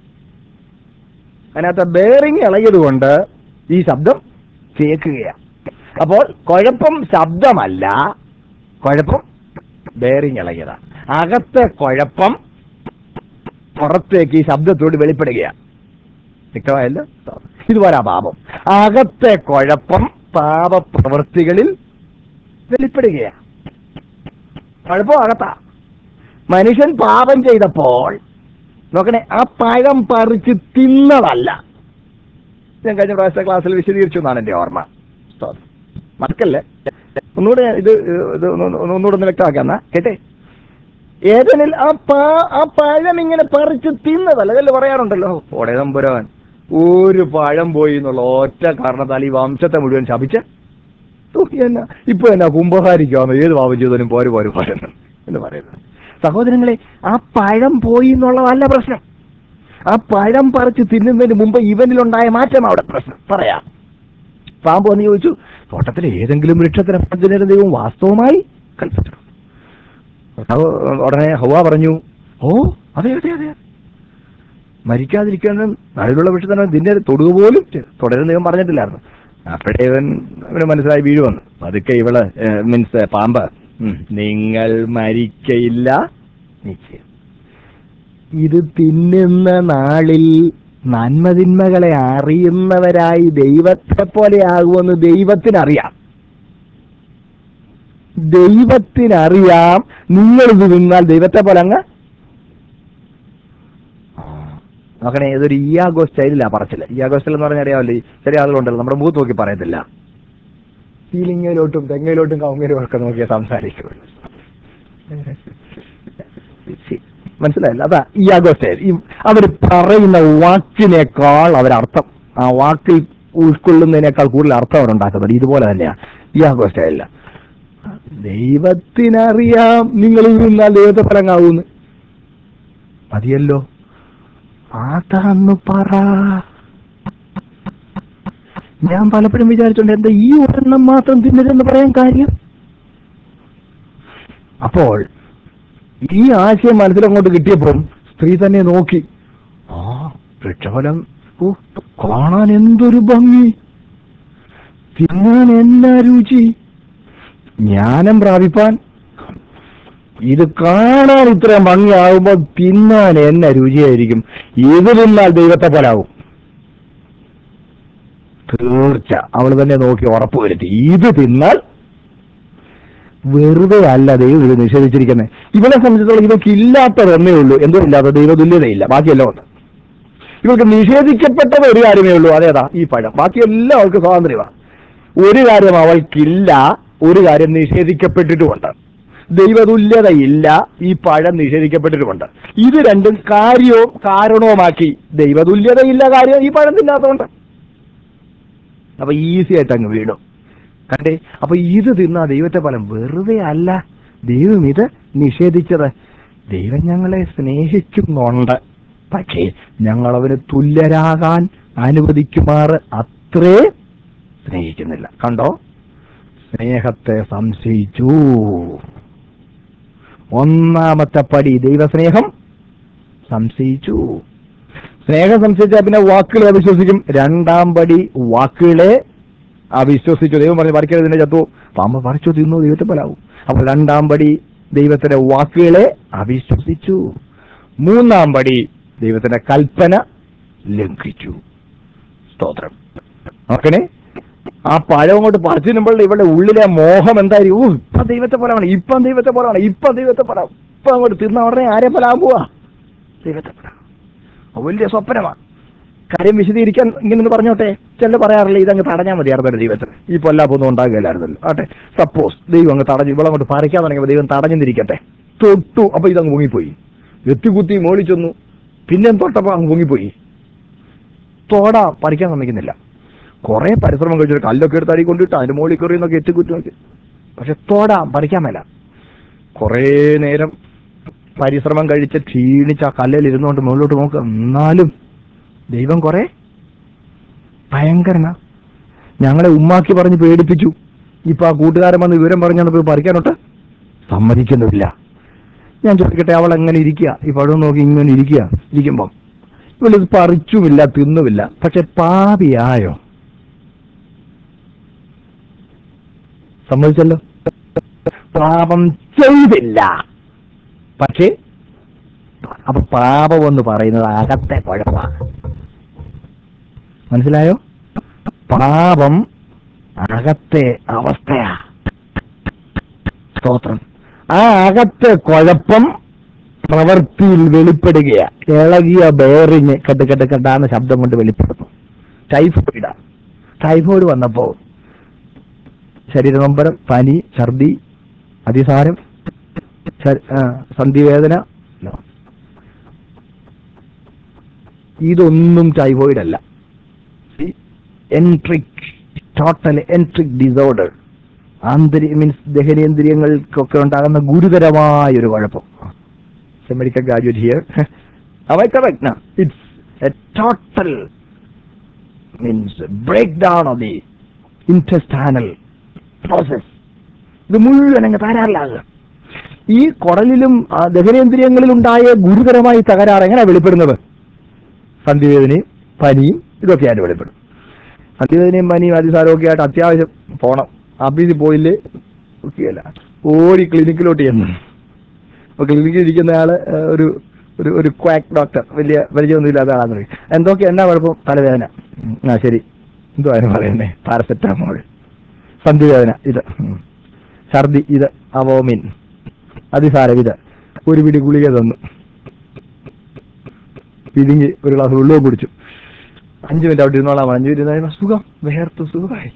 അതിനകത്തെ ബെയറിങ് ഇളകിയത് കൊണ്ട് ഈ ശബ്ദം കേൾക്കുകയാണ് അപ്പോൾ കുഴപ്പം ശബ്ദമല്ല കുഴപ്പം ബെയറിങ് ഇളകിയതാണ് അകത്തെ കുഴപ്പം പുറത്തേക്ക് ഈ ശബ്ദത്തോട് വെളിപ്പെടുകയാണ് വ്യക്തമായല്ലോ ഇതുപോലെ പാപം അകത്തെ കുഴപ്പം പാപപ്രവൃത്തികളിൽ വെളിപ്പെടുകയാണ് കുഴപ്പം അകത്താ മനുഷ്യൻ പാപം ചെയ്തപ്പോൾ നോക്കണേ ആ പഴം പറിച്ച് തിന്നതല്ല ഞാൻ കഴിഞ്ഞ പ്രാവശ്യത്തെ ക്ലാസ്സിൽ വിശദീകരിച്ചു എന്നാണ് എൻ്റെ ഓർമ്മ സ്തോത്രം. മറക്കല്ലേ ഒന്നുകൂടെ ഞാൻ ഇത് ഇത് ഒന്ന് ഒന്ന് ഒന്നുകൂടെ ഒന്ന് വ്യക്തമാക്കാം എന്നാ കേട്ടെ ഏതെനിൽ ആ പാ ആ പഴം ഇങ്ങനെ പറിച്ച് തിന്നതല്ല അതല്ലേ പറയാറുണ്ടല്ലോ ഓടെ തമ്പുരാൻ ഒരു പഴം പോയി എന്നുള്ള ഒറ്റ കാരണത്താൽ ഈ വംശത്തെ മുഴുവൻ ശപിച്ച എന്നാ ഇപ്പൊ എന്നാ കുംഭഹാരിക്കാന്ന് ഏത് പാപം ചെയ്താലും പോര് പോര് പോരെന്ന് എന്ന് പറയുന്നത് സഹോദരങ്ങളെ ആ പഴം പോയി എന്നുള്ളതല്ല പ്രശ്നം ആ പഴം പറിച്ച് തിന്നുന്നതിന് മുമ്പ് ഇവനിലുണ്ടായ മാറ്റം അവിടെ പ്രശ്നം പറയാം പാമ്പ് വന്ന് ചോദിച്ചു തോട്ടത്തിലെ ഏതെങ്കിലും വൃക്ഷത്തിന് ഭഞ്ജന ദൈവം വാസ്തവമായി കൽപ്പിച്ചു കർത്താവ് ഉടനെ ഹൗവ പറഞ്ഞു ഓ അതെ അതെ അതെ മരിക്കാതിരിക്കാനും നടുവിലുള്ള വൃക്ഷത്തിന് ഇതിന്റെ തൊടുക പോലും ചെയ്തു. തുടരുന്ന ദൈവം പറഞ്ഞിട്ടില്ലായിരുന്നു അപ്പോഴേ ഇവൻ ഇവന് മനസ്സിലായി വീഴുവന്നു പതുക്കെ ഇവള് മീൻസ് പാമ്പ് ഉം, നിങ്ങൾ മരിക്കയില്ല നിശ്ചയം ഇത് തിന്നുന്ന നാളിൽ നന്മതിന്മകളെ അറിയുന്നവരായി ദൈവത്തെ പോലെ ആകുമെന്ന് ദൈവത്തിനറിയാം ദൈവത്തിനറിയാം നിങ്ങൾ ഇത് നിന്നാൽ ദൈവത്തെ പോലെ അങ്ങ് നോക്കണേ ഇതൊരു ഇയാഗോ സ്റ്റൈലിലാ പറച്ചില്ല ഇയാഗോ സ്റ്റൈൽ എന്ന് പറഞ്ഞാൽ അറിയാമല്ലോ ഈ ചെറിയ ആളുകളുണ്ടല്ലോ നമ്മുടെ മുഖത്ത് നോക്കി പറയത്തില്ല സീലിങ്ങയിലോട്ടും തെങ്ങയിലോട്ടും കവുങ്ങയിലും ഒക്കെ നോക്കിയാൽ സംസാരിക്കുള്ളൂ മനസ്സിലായില്ല അതാ ഇയാഗോ സ്റ്റൈൽ ഈ അവർ പറയുന്ന വാക്കിനേക്കാൾ അവരർത്ഥം ആ വാക്കിൽ ഉൾക്കൊള്ളുന്നതിനേക്കാൾ കൂടുതൽ അർത്ഥം അവരുണ്ടാക്കുന്നുണ്ട് ഇതുപോലെ തന്നെയാ ഇയാഗോ സ്റ്റൈലില്ല ദൈവത്തിനറിയാം നിങ്ങൾ നിന്നാൽ ദൈവത്തെ ഫലങ്ങാവൂന്ന് മതിയല്ലോ അതാന്ന് പറ ഞാൻ പലപ്പോഴും വിചാരിച്ചോണ്ട് എന്താ ഈ ഒരെണ്ണം മാത്രം തിന്നരുതെന്ന് പറയാൻ കാര്യം അപ്പോൾ ഈ ആശയം മനസ്സിലങ്ങോട്ട് കിട്ടിയപ്പം സ്ത്രീ തന്നെ നോക്കി ആ വൃക്ഷഫലം ഓ കാണാൻ എന്തൊരു ഭംഗി തിന്നാൻ എന്നാ രുചി ജ്ഞാനം പ്രാപിപ്പാൻ ഇത് കാണാൻ ഇത്രയും ഭംഗിയാകുമ്പോൾ തിന്നാൻ എന്നെ രുചിയായിരിക്കും ഇത് തിന്നാൽ ദൈവത്തെ പോലാവും തീർച്ച അവൾ തന്നെ നോക്കി ഉറപ്പുവരുത്തി ഇത് തിന്നാൽ വെറുതെ അല്ല ദൈവം ഇത് നിഷേധിച്ചിരിക്കുന്നത് ഇവനെ സംബന്ധിച്ചിടത്തോളം ഇവർക്ക് ഇല്ലാത്തത് എന്നേ ഉള്ളൂ എന്തോ ഇല്ലാത്ത ദൈവതുല്യതയില്ല ബാക്കിയെല്ലാം ഉണ്ട് ഇവർക്ക് നിഷേധിക്കപ്പെട്ടത് ഒരു കാര്യമേ ഉള്ളൂ അതേതാ ഈ പഴം ബാക്കിയെല്ലാം അവൾക്ക് സ്വാതന്ത്ര്യമാണ് ഒരു കാര്യം അവൾക്കില്ല ഒരു കാര്യം നിഷേധിക്കപ്പെട്ടിട്ടുമുണ്ട് ദൈവതുല്യതയില്ല ഈ പഴം നിഷേധിക്കപ്പെട്ടിട്ടുമുണ്ട് ഇത് രണ്ടും കാര്യവും കാരണവുമാക്കി ദൈവതുല്യതയില്ല കാര്യം ഈ പഴം തിന്നാത്തതുകൊണ്ട് അപ്പൊ ഈസി ആയിട്ട് അങ്ങ് വീണു കണ്ടേ അപ്പൊ ഇത് തിന്നാ ദൈവത്തെ ഫലം വെറുതെ അല്ല ദൈവം ഇത് നിഷേധിച്ചത് ദൈവം ഞങ്ങളെ സ്നേഹിക്കുന്നുണ്ട് പക്ഷേ ഞങ്ങൾ അവന് തുല്യരാകാൻ അനുവദിക്കുമാറ് അത്രേ സ്നേഹിക്കുന്നില്ല കണ്ടോ സ്നേഹത്തെ സംശയിച്ചു ഒന്നാമത്തെ പടി ദൈവസ്നേഹം സംശയിച്ചു സ്നേഹം സംശയിച്ചാൽ പിന്നെ വാക്കുകളെ അവിശ്വസിക്കും രണ്ടാം പടി വാക്കുകളെ അവിശ്വസിച്ചു ദൈവം പറഞ്ഞു പറിക്കരുതിന്റെ ചത്തു പാമ്പ് പറിച്ചു തിന്നു ദൈവത്തെ പോലാവും അപ്പോൾ രണ്ടാം പടി ദൈവത്തിന്റെ വാക്കുകളെ അവിശ്വസിച്ചു മൂന്നാം പടി ദൈവത്തിന്റെ കൽപ്പന ലംഘിച്ചു സ്തോത്രം നോക്കണേ ആ പഴം അങ്ങോട്ട് പറിച്ചു തിന്നുമ്പോൾ ഇവളുടെ ഉള്ളിലെ മോഹം എന്തായിരിക്കും ഓ ഇപ്പം ദൈവത്തെ പോലാണ് ഇപ്പം ദൈവത്തെ പോലാണ് ഇപ്പം ദൈവത്തെ പോലാവും ഇപ്പം അങ്ങോട്ട് തിന്ന ഉടനെ ആരെ പോലാൻ പോവാ ദൈവത്തെ പോലാ അത് വലിയ സ്വപ്നമാണ് കാര്യം വിശദീകരിക്കാൻ ഇങ്ങനെ പറഞ്ഞോട്ടെ ചില പറയാറില്ല ഇതങ്ങ് തടഞ്ഞാൽ മതിയായിരുന്നു ദൈവത്തിന് ഈ പൊല്ലാപ്പൊന്നും ഉണ്ടാകില്ലായിരുന്നല്ലോ ആട്ടെ സപ്പോസ് ദൈവം അങ്ങ് തടഞ്ഞു ഇവിടെ അങ്ങോട്ട് പറിക്കാൻ തുടങ്ങിയപ്പോൾ ദൈവം തടഞ്ഞിരിക്കട്ടെ തൊട്ടു അപ്പൊ ഇതങ്ങ് പൊങ്ങിപ്പോയി എത്തിക്കുത്തി മോളി ചെന്നു പിന്നെ തൊട്ടപ്പോ അങ്ങ് പൊങ്ങിപ്പോയി തോട പറിക്കാൻ സമ്മതിക്കുന്നില്ല കുറെ പരിശ്രമം കഴിച്ചൊരു കല്ലൊക്കെ എടുത്ത് അടി കൊണ്ടിട്ട് അതിന്റെ മുകളിൽ കയറി എന്നൊക്കെ എത്തിക്കുത്തി നോക്കി പക്ഷെ തോട പറിക്കാൻ മേല കുറേ നേരം പരിശ്രമം കഴിച്ച് ക്ഷീണിച്ച് ആ കല്ലിൽ ഇരുന്നുകൊണ്ട് മുകളിലോട്ട് നോക്കുക എന്നാലും ദൈവം കുറെ ഭയങ്കരനാ ഞങ്ങളെ ഉമ്മാക്കി പറഞ്ഞ് പേടിപ്പിച്ചു ഇപ്പൊ ആ കൂട്ടുകാരൻ വന്ന് വിവരം പറഞ്ഞു പോയി പറിക്കാനോട്ട് സമ്മതിക്കുന്നില്ല ഞാൻ ചോദിക്കട്ടെ അവൾ എങ്ങനെ ഇരിക്കുക ഈ പഴം നോക്കി ഇങ്ങനെ ഇരിക്കുക ഇരിക്കുമ്പം ഇവളിത് പറിച്ചുമില്ല തിന്നുമില്ല പക്ഷെ പാപിയായോ സമ്മതിച്ചല്ലോ പാപം ചെയ്തില്ല പക്ഷേ അപ്പൊ പാപം എന്ന് പറയുന്നത് അകത്തെ കുഴപ്പമാണ് മനസ്സിലായോ പാപം അകത്തെ അവസ്ഥയാ സ്തോത്രം ആ അകത്തെ കുഴപ്പം പ്രവൃത്തിയിൽ വെളിപ്പെടുകയാ ഇളകിയ ബെയറിങ് കെട്ട് കെട്ട് കെട്ടാന്ന് ശബ്ദം കൊണ്ട് വെളിപ്പെടുന്നു ടൈഫോയിഡാ ടൈഫോയിഡ് വന്നപ്പോ ശരീരനൊമ്പരം പനി ഛർദി അതിസാരം ശ- ആ, സന്ധിവേദന No. ഇതൊന്നും ടൈഫോയിഡ് അല്ല എൻട്രിക് ടോട്ടൽ എൻട്രിക് ഡിസോർഡർ ആന്തരിക മീൻസ് ദഹനേന്ദ്രിയങ്ങൾക്കൊക്കെ ഉണ്ടാകുന്ന ഗുരുതരമായ ഒരു കുഴപ്പം മെഡിക്കൽ ഗ്രാജുവേറ്റ് ഹിയർ അവ correct it's a total means break down of the intestinal process ഇത് മുഴുവൻ അങ്ങ് തകരാറിലാകുക ഈ കുടലിലും ആ, ദഹനേന്ദ്രിയങ്ങളിലുണ്ടായ ഗുരുതരമായ തകരാറ് എങ്ങനെ വെളിപ്പെടുന്നത് സന്ധിവേദനയും പനിയും ഇതൊക്കെയായിട്ട് വെളിപ്പെടും സന്ധിവേദനയും പനിയും അതിസാരമൊക്കെ ആയിട്ട് അത്യാവശ്യം പോണം ആഫീസിൽ പോയില്ലേ ഒക്കെയല്ല ഓടി ക്ലിനിക്കിലോട്ട് ചെന്നു അപ്പൊ ക്ലിനിക്കിൽ ഇരിക്കുന്ന ആള് ആ, ഒരു ഒരു ഒരു ക്വാക്ക് ഡോക്ടർ വലിയ പരിചയമൊന്നും ഇല്ലാത്ത ആളാന്ന് പറയും എന്തൊക്കെ എന്നാ കുഴപ്പം തലവേദന ഉം, ആ ശരി എന്തോ അതിന് പറയുന്നേ പാരസെറ്റാമോൾ സന്ധിവേദന ഇത് ഉം. ഛർദി ഇത് അവോമിൻ അതിസാരം ഇത് ഒരു പിടി ഗുളിക തന്നു പിരിഞ്ഞ് ഒരു ഗ്ലാസ് വെള്ളവും കുടിച്ചു അഞ്ചു മിനിറ്റ് അവിടെ ഇരുന്നോളാം അഞ്ചു മിനിറ്റ് ഇരുന്നാ സുഖം വേർത്ത് സുഖമായി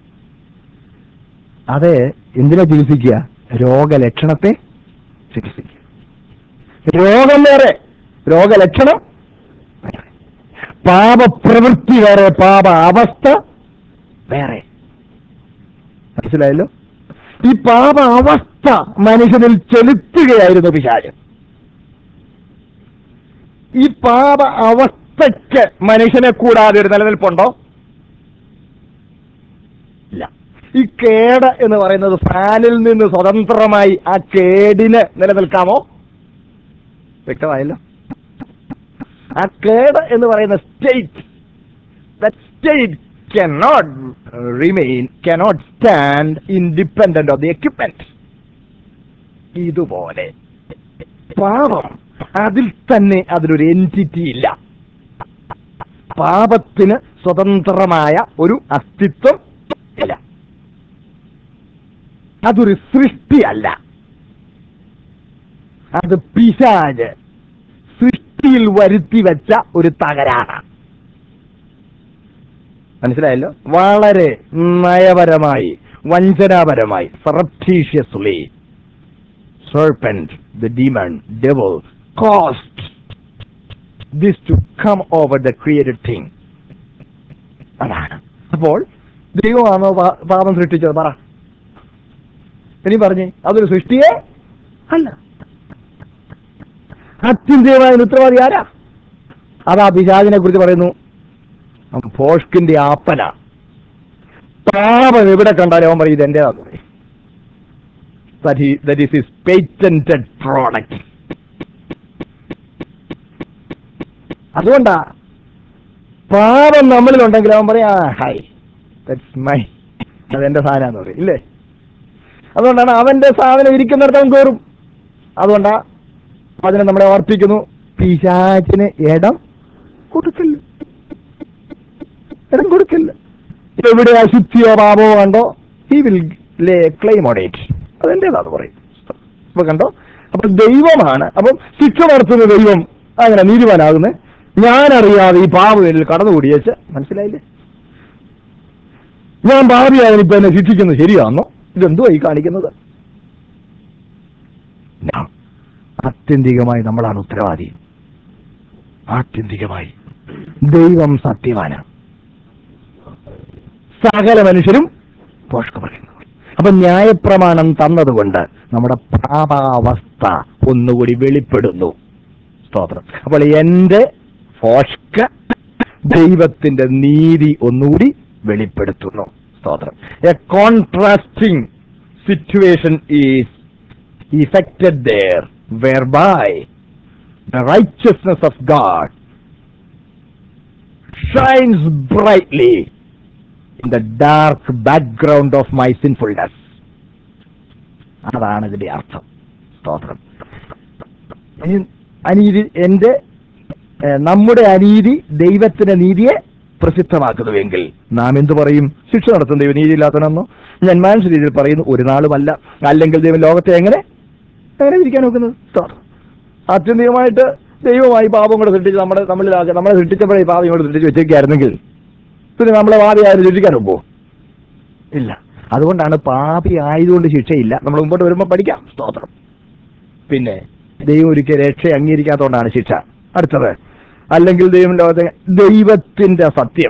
അതെ എന്തിനാ ചികിത്സിക്കുക രോഗലക്ഷണത്തെ ചികിത്സിക്കുക രോഗം വേറെ രോഗലക്ഷണം വേറെ. പാപപ്രവൃത്തി വേറെ പാപ അവസ്ഥ വേറെ മനസ്സിലായല്ലോ ഈ പാപ അവസ്ഥ മനുഷ്യനിൽ ചെലുത്തുകയായിരുന്നു പിശാച് ഈ പാപ അവസ്ഥയ്ക്ക് മനുഷ്യനെ കൂടാതെ ഒരു നിലനിൽപ്പുണ്ടോ ഇല്ല ഈ കേട് എന്ന് പറയുന്നത് ഫാനിൽ നിന്ന് സ്വതന്ത്രമായി ആ കേടിന് നിലനിൽക്കാമോ വ്യക്തമായല്ലോ ആ കേട് എന്ന് പറയുന്ന state state cannot remain cannot stand independent of the equipment ഇതുപോലെ പാപം അതിൽ തന്നെ അതിലൊരു എൻറ്റിറ്റി ഇല്ല പാപത്തിന് സ്വതന്ത്രമായ ഒരു അസ്തിത്വം ഇല്ല അതൊരു സൃഷ്ടിയല്ല അത് പിശാജ് സൃഷ്ടിയിൽ വരുത്തി വെച്ച ഒരു തകരാറാണ് മനസ്സിലായല്ലോ വളരെ നയപരമായി വഞ്ചനാപരമായി സർപ്റ്റീഷ്യസ്ലി serpent, the demon, devil, caused this to come over the created thing. അതാണ് അപ്പോൾ ദൈവമാണോ പാ- പാപം സൃഷ്ടിച്ചത് പറ ഇനി പറഞ്ഞേ അതൊരു സൃഷ്ടിയെ അല്ല അത്യന്തികമായ ഉത്തരവാദി ആരാ അതാ പിശാചിനെ കുറിച്ച് പറയുന്നു അവൻ ഫോഷ്കിന്റെ ആപ്പന പാപം എവിടെ കണ്ടാലും അവൻ പറയും ഇത് എന്റേതാന്ന് പറയും that is his patented product അതുകൊണ്ടാ പാപം നമ്മളിലുണ്ടെങ്കിൽ അവൻ പറയാ ഹായ് ദറ്റ്സ് മൈ അതെന്റെ സാധനമാന്ന് പറയും ഇല്ലേ അതുകൊണ്ടാണ് അവന്റെ സാധനം ഇരിക്കുന്നിടത്ത് അവൻ കയറും അതുകൊണ്ടാ അതിനെ നമ്മളെ ഓർപ്പിക്കുന്നു പിശാചിന് ഇടം കൊടുക്കില്ല ഇടം കൊടുക്കില്ല എവിടെ അശുദ്ധിയോ പാപമോ കണ്ടോ he will lay claim on it അതെന്റേതാന്ന് പറയും അപ്പൊ കണ്ടോ അപ്പൊ ദൈവമാണ് അപ്പം ശിക്ഷ നടത്തുന്ന ദൈവം അങ്ങനെ നീതിമാനാകുന്നത് ഞാനറിയാതെ ഈ പാപത്തിൽ കടന്നുകൂടിയേച്ച് മനസ്സിലായില്ലേ ഞാൻ ഭാവിയായതിന് ഇപ്പൊ എന്നെ ശിക്ഷിക്കുന്നത് ശരിയാണോ ഇതെന്തുവാ ഈ കാണിക്കുന്നത് നാം ആത്യന്തികമായി നമ്മളാണ് ഉത്തരവാദി ആത്യന്തികമായി ദൈവം സത്യവാനാണ് സകല മനുഷ്യരും പോഷക പറയുന്നു അപ്പൊ ന്യായപ്രമാണം തന്നതുകൊണ്ട് നമ്മുടെ പാപാവസ്ഥ ഒന്നുകൂടി വെളിപ്പെടുന്നു സ്തോത്രം അപ്പോൾ എന്റെ ഫോഷ്ക ദൈവത്തിന്റെ നീതി ഒന്നുകൂടി വെളിപ്പെടുത്തുന്നു സ്തോത്രം a contrasting situation is effected there, whereby the righteousness of God shines brightly in the dark background of my sinfulness. അതാണ് ഇതിന്റെ അർത്ഥം സ്തോത്രം ഇനി അനീതി എന്റെ ഏഹ്, നമ്മുടെ അനീതി ദൈവത്തിന്റെ നീതിയെ പ്രസിദ്ധമാക്കുന്നുവെങ്കിൽ നാം എന്തു പറയും ശിക്ഷ നടത്തും ദൈവം നീതിയില്ലാത്തവനെന്നോ ഞാൻ മാനുഷ രീതിയിൽ പറയുന്നു ഒരു നാളുമല്ല അല്ലെങ്കിൽ ദൈവം ലോകത്തെ എങ്ങനെ എങ്ങനെ ഇരിക്കാൻ നോക്കുന്നത് സ്തോത്രം ആത്യന്തികമായിട്ട് ദൈവമായി പാപം കൂടെ സൃഷ്ടിച്ച് നമ്മുടെ നമ്മളിലാക്കി നമ്മളെ സൃഷ്ടിച്ചപ്പോഴേ ഈ പാപം കൂടെ സൃഷ്ടിച്ച് വെച്ചേക്കായിരുന്നെങ്കിൽ പിന്നെ നമ്മളെ പാപിയായാലും ശിക്ഷിക്കാൻ ഒപ്പോ ഇല്ല അതുകൊണ്ടാണ് പാപി ആയതുകൊണ്ട് ശിക്ഷയില്ല നമ്മൾ മുമ്പോട്ട് വരുമ്പോൾ പഠിക്കാം സ്തോത്രം പിന്നെ ദൈവം ഒരിക്കൽ രക്ഷ അംഗീകരിക്കാത്തതുകൊണ്ടാണ് ശിക്ഷ അടുത്തത് അല്ലെങ്കിൽ ദൈവം ലോകത്തെ ദൈവത്തിന്റെ സത്യം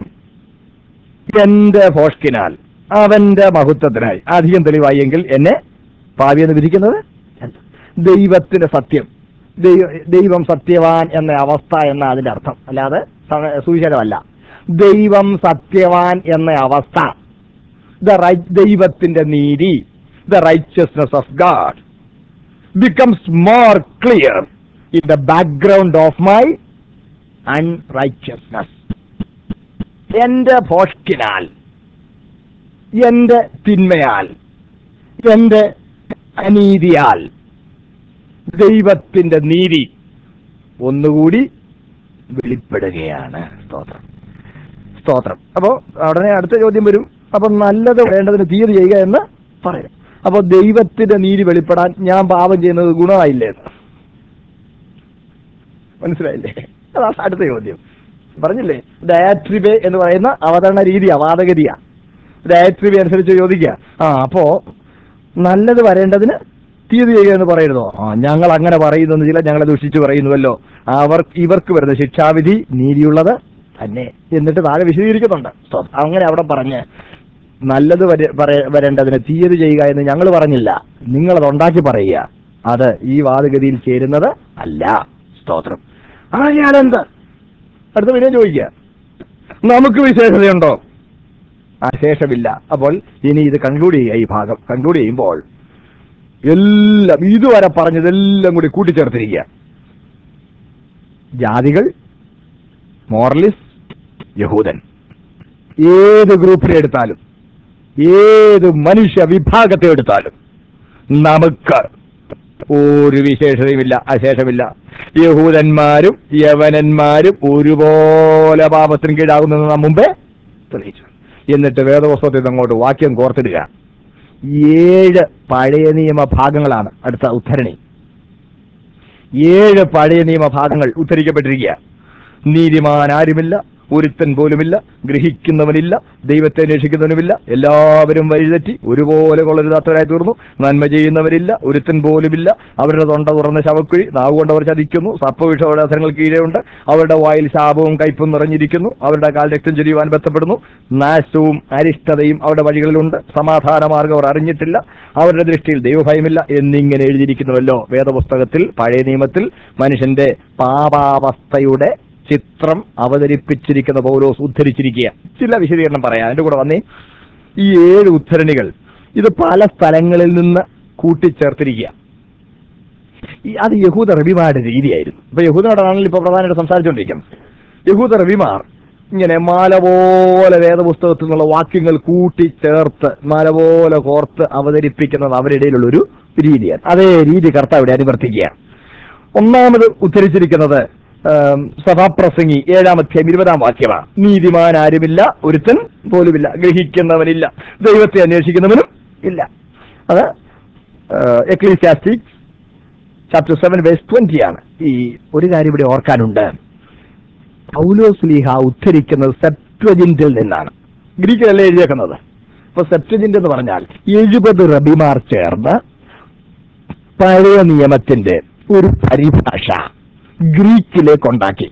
എന്റെ ഫോഷ്കിനാൽ അവന്റെ മഹത്വത്തിനായി അധികം തെളിവായെങ്കിൽ എന്നെ പാവിയെന്ന് വിധിക്കുന്നത് ദൈവത്തിന്റെ സത്യം ദൈവ- ദൈവം സത്യവാൻ എന്ന അവസ്ഥ എന്ന അതിന്റെ അർത്ഥം അല്ലാതെ സ- സുവിശേഷമല്ല ദൈവം സത്യവാൻ എന്ന അവസ്ഥ ദ റൈറ്റ് ദൈവത്തിന്റെ നീതി the righteousness of God becomes more clear in the background of my unrighteousness എന്റെ ഫോഷ്കിനാൽ എന്റെ തിന്മയാൽ എന്റെ അനീതിയാൽ ദൈവത്തിന്റെ നീതി ഒന്നുകൂടി വെളിപ്പെടുകയാണ് സ്തോത്രം സ്തോത്രം അപ്പോ ഉടനെ അടുത്ത ചോദ്യം വരും അപ്പൊ നല്ലത് വേണ്ടതിന് തീര് ചെയ്യുക എന്ന് പറയും അപ്പൊ ദൈവത്തിന്റെ നീതി വെളിപ്പെടാൻ ഞാൻ പാപം ചെയ്യുന്നത് ഗുണമായില്ലേ എന്ന് മനസ്സിലായില്ലേ അതാ അടുത്ത ചോദ്യം പറഞ്ഞില്ലേ ഡയാട്രിബെ എന്ന് പറയുന്ന അവതരണ രീതിയാ വാദഗതിയാ ഡയാട്രിബെ അനുസരിച്ച് ചോദിക്കുക ആ അപ്പോ നല്ലത് വരേണ്ടതിന് തീയതി ചെയ്യുക എന്ന് പറയരുതോ ആ ഞങ്ങൾ അങ്ങനെ പറയുന്നു ചില ഞങ്ങളെ ദുഷിച്ചു പറയുന്നുവല്ലോ അവർ ഇവർക്ക് വരുന്ന ശിക്ഷാവിധി നീതിയുള്ളത് തന്നെ എന്നിട്ട് താഴെ വിശദീകരിക്കുന്നുണ്ട് സോ, അങ്ങനെ അവിടെ പറഞ്ഞ് നല്ലത് വരെ- പറയ- വരേണ്ടതിന് തീയതി ചെയ്യുക എന്ന് ഞങ്ങൾ പറഞ്ഞില്ല നിങ്ങളത് ഉണ്ടാക്കി പറയുക അത് ഈ വാദഗതിയിൽ ചേരുന്നത് അല്ല സ്തോത്രം ആ ഞാനെന്ത് അടുത്ത പിന്നെ ചോദിക്കുക നമുക്ക് വിശേഷതയുണ്ടോ ആ ശേഷമില്ല അപ്പോൾ ഇനി ഇത് കൺക്ലൂഡ് ചെയ്യുക ഈ ഭാഗം കൺക്ലൂഡ് ചെയ്യുമ്പോൾ എല്ലാം ഇതുവരെ പറഞ്ഞതെല്ലാം കൂടി കൂട്ടിച്ചേർത്തിരിക്കുക ജാതികൾ മോറലിസ്റ്റ് യഹൂദൻ ഏത് ഗ്രൂപ്പിനെ എടുത്താലും ഏത് മനുഷ്യ വിഭാഗത്തെ എടുത്താലും നമുക്ക് ഒരു വിശേഷതയുമില്ല അശേഷമില്ല യഹൂദന്മാരും യവനന്മാരും ഒരുപോലെ പാപത്തിന് കീഴാകുന്നെന്ന് നാം മുമ്പേ തെളിയിച്ചു എന്നിട്ട് വേദപുസ്തകത്തിൽ നിന്ന് അങ്ങോട്ട് വാക്യം കോർത്തിടുക ഏഴ് പഴയ നിയമ ഭാഗങ്ങളാണ് അടുത്ത ഉദ്ധരണി ഏഴ് പഴയ നിയമ ഭാഗങ്ങൾ ഉദ്ധരിക്കപ്പെട്ടിരിക്കുക നീതിമാൻ ആരുമില്ല ഒരുത്തൻ പോലുമില്ല ഗ്രഹിക്കുന്നവനില്ല ദൈവത്തെ അന്വേഷിക്കുന്നവനുമില്ല എല്ലാവരും വഴിതെറ്റി ഒരുപോലെ കൊള്ളരുതാത്തവരായി തീർന്നു നന്മ ചെയ്യുന്നവരില്ല ഒരുത്തൻ പോലുമില്ല അവരുടെ തൊണ്ട തുറന്ന ശവക്കുഴി നാവ് കൊണ്ട് അവർ ചതിക്കുന്നു സർപ്പവിഷ അവസരങ്ങൾ കീഴെയുണ്ട് അവരുടെ വായിൽ ശാപവും കയ്പും നിറഞ്ഞിരിക്കുന്നു അവരുടെ കാൽ രക്തം ചൊരിയുവാൻ ബന്ധപ്പെടുന്നു നാശവും അരിഷ്ടതയും അവരുടെ വഴികളിലുണ്ട് സമാധാന മാർഗം അവർ അറിഞ്ഞിട്ടില്ല അവരുടെ ദൃഷ്ടിയിൽ ദൈവഭയമില്ല എന്നിങ്ങനെ എഴുതിയിരിക്കുന്നുവല്ലോ വേദപുസ്തകത്തിൽ പഴയ നിയമത്തിൽ മനുഷ്യന്റെ പാപാവസ്ഥയുടെ ചിത്രം അവതരിപ്പിച്ചിരിക്കുന്ന പൗലോസ് ഉദ്ധരിച്ചിരിക്കുക ചില വിശദീകരണം പറയാം അതിന്റെ കൂടെ വന്നേ ഈ ഏഴ് ഉദ്ധരണികൾ ഇത് പല സ്ഥലങ്ങളിൽ നിന്ന് കൂട്ടിച്ചേർത്തിരിക്കുക ഈ അത് യഹൂദ റബിമാരുടെ രീതിയായിരുന്നു ഇപ്പൊ യഹൂദനോടാണല്ലോ ഇപ്പൊ പ്രധാനമായിട്ട് സംസാരിച്ചുകൊണ്ടിരിക്കുന്നത് യഹൂദ റബിമാർ ഇങ്ങനെ മാല പോലെ വേദപുസ്തകത്തിൽ നിന്നുള്ള വാക്യങ്ങൾ കൂട്ടിച്ചേർത്ത് മാല പോലെ കോർത്ത് അവതരിപ്പിക്കുന്നത് അവരുടെ ഇടയിലുള്ള ഒരു രീതിയാണ് അതേ രീതി കർത്താവ് ഇവിടെ അനുവർത്തിക്കുകയാണ് ഒന്നാമത് ഉദ്ധരിച്ചിരിക്കുന്നത് ആം, സഭാപ്രസംഗി ഏഴാം അധ്യായം ഇരുപതാം വാക്യമാണ് നീതിമാൻ ആരുമില്ല ഒരുത്തൻ പോലുമില്ല ഗ്രഹിക്കുന്നവനില്ല ദൈവത്തെ അന്വേഷിക്കുന്നവനും ഇല്ല അത് Ecclesiastic chapter seven verse twenty ആണ് ഈ ഒരു കാര്യം ഇവിടെ ഓർക്കാനുണ്ട് പൗലോസ് ലീഹ ഉദ്ധരിക്കുന്നത് സെപ്റ്റജിന്റിൽ നിന്നാണ് ഗ്രീക്കിലല്ലേ എഴുതിയേക്കുന്നത് അപ്പൊ സെപ്റ്റജിന്റ് എന്ന് പറഞ്ഞാൽ എഴുപത് റബിമാർ ചേർന്ന് പഴയ നിയമത്തിന്റെ ഒരു പരിഭാഷ ഗ്രീക്കിലേക്ക് ഉണ്ടാക്കി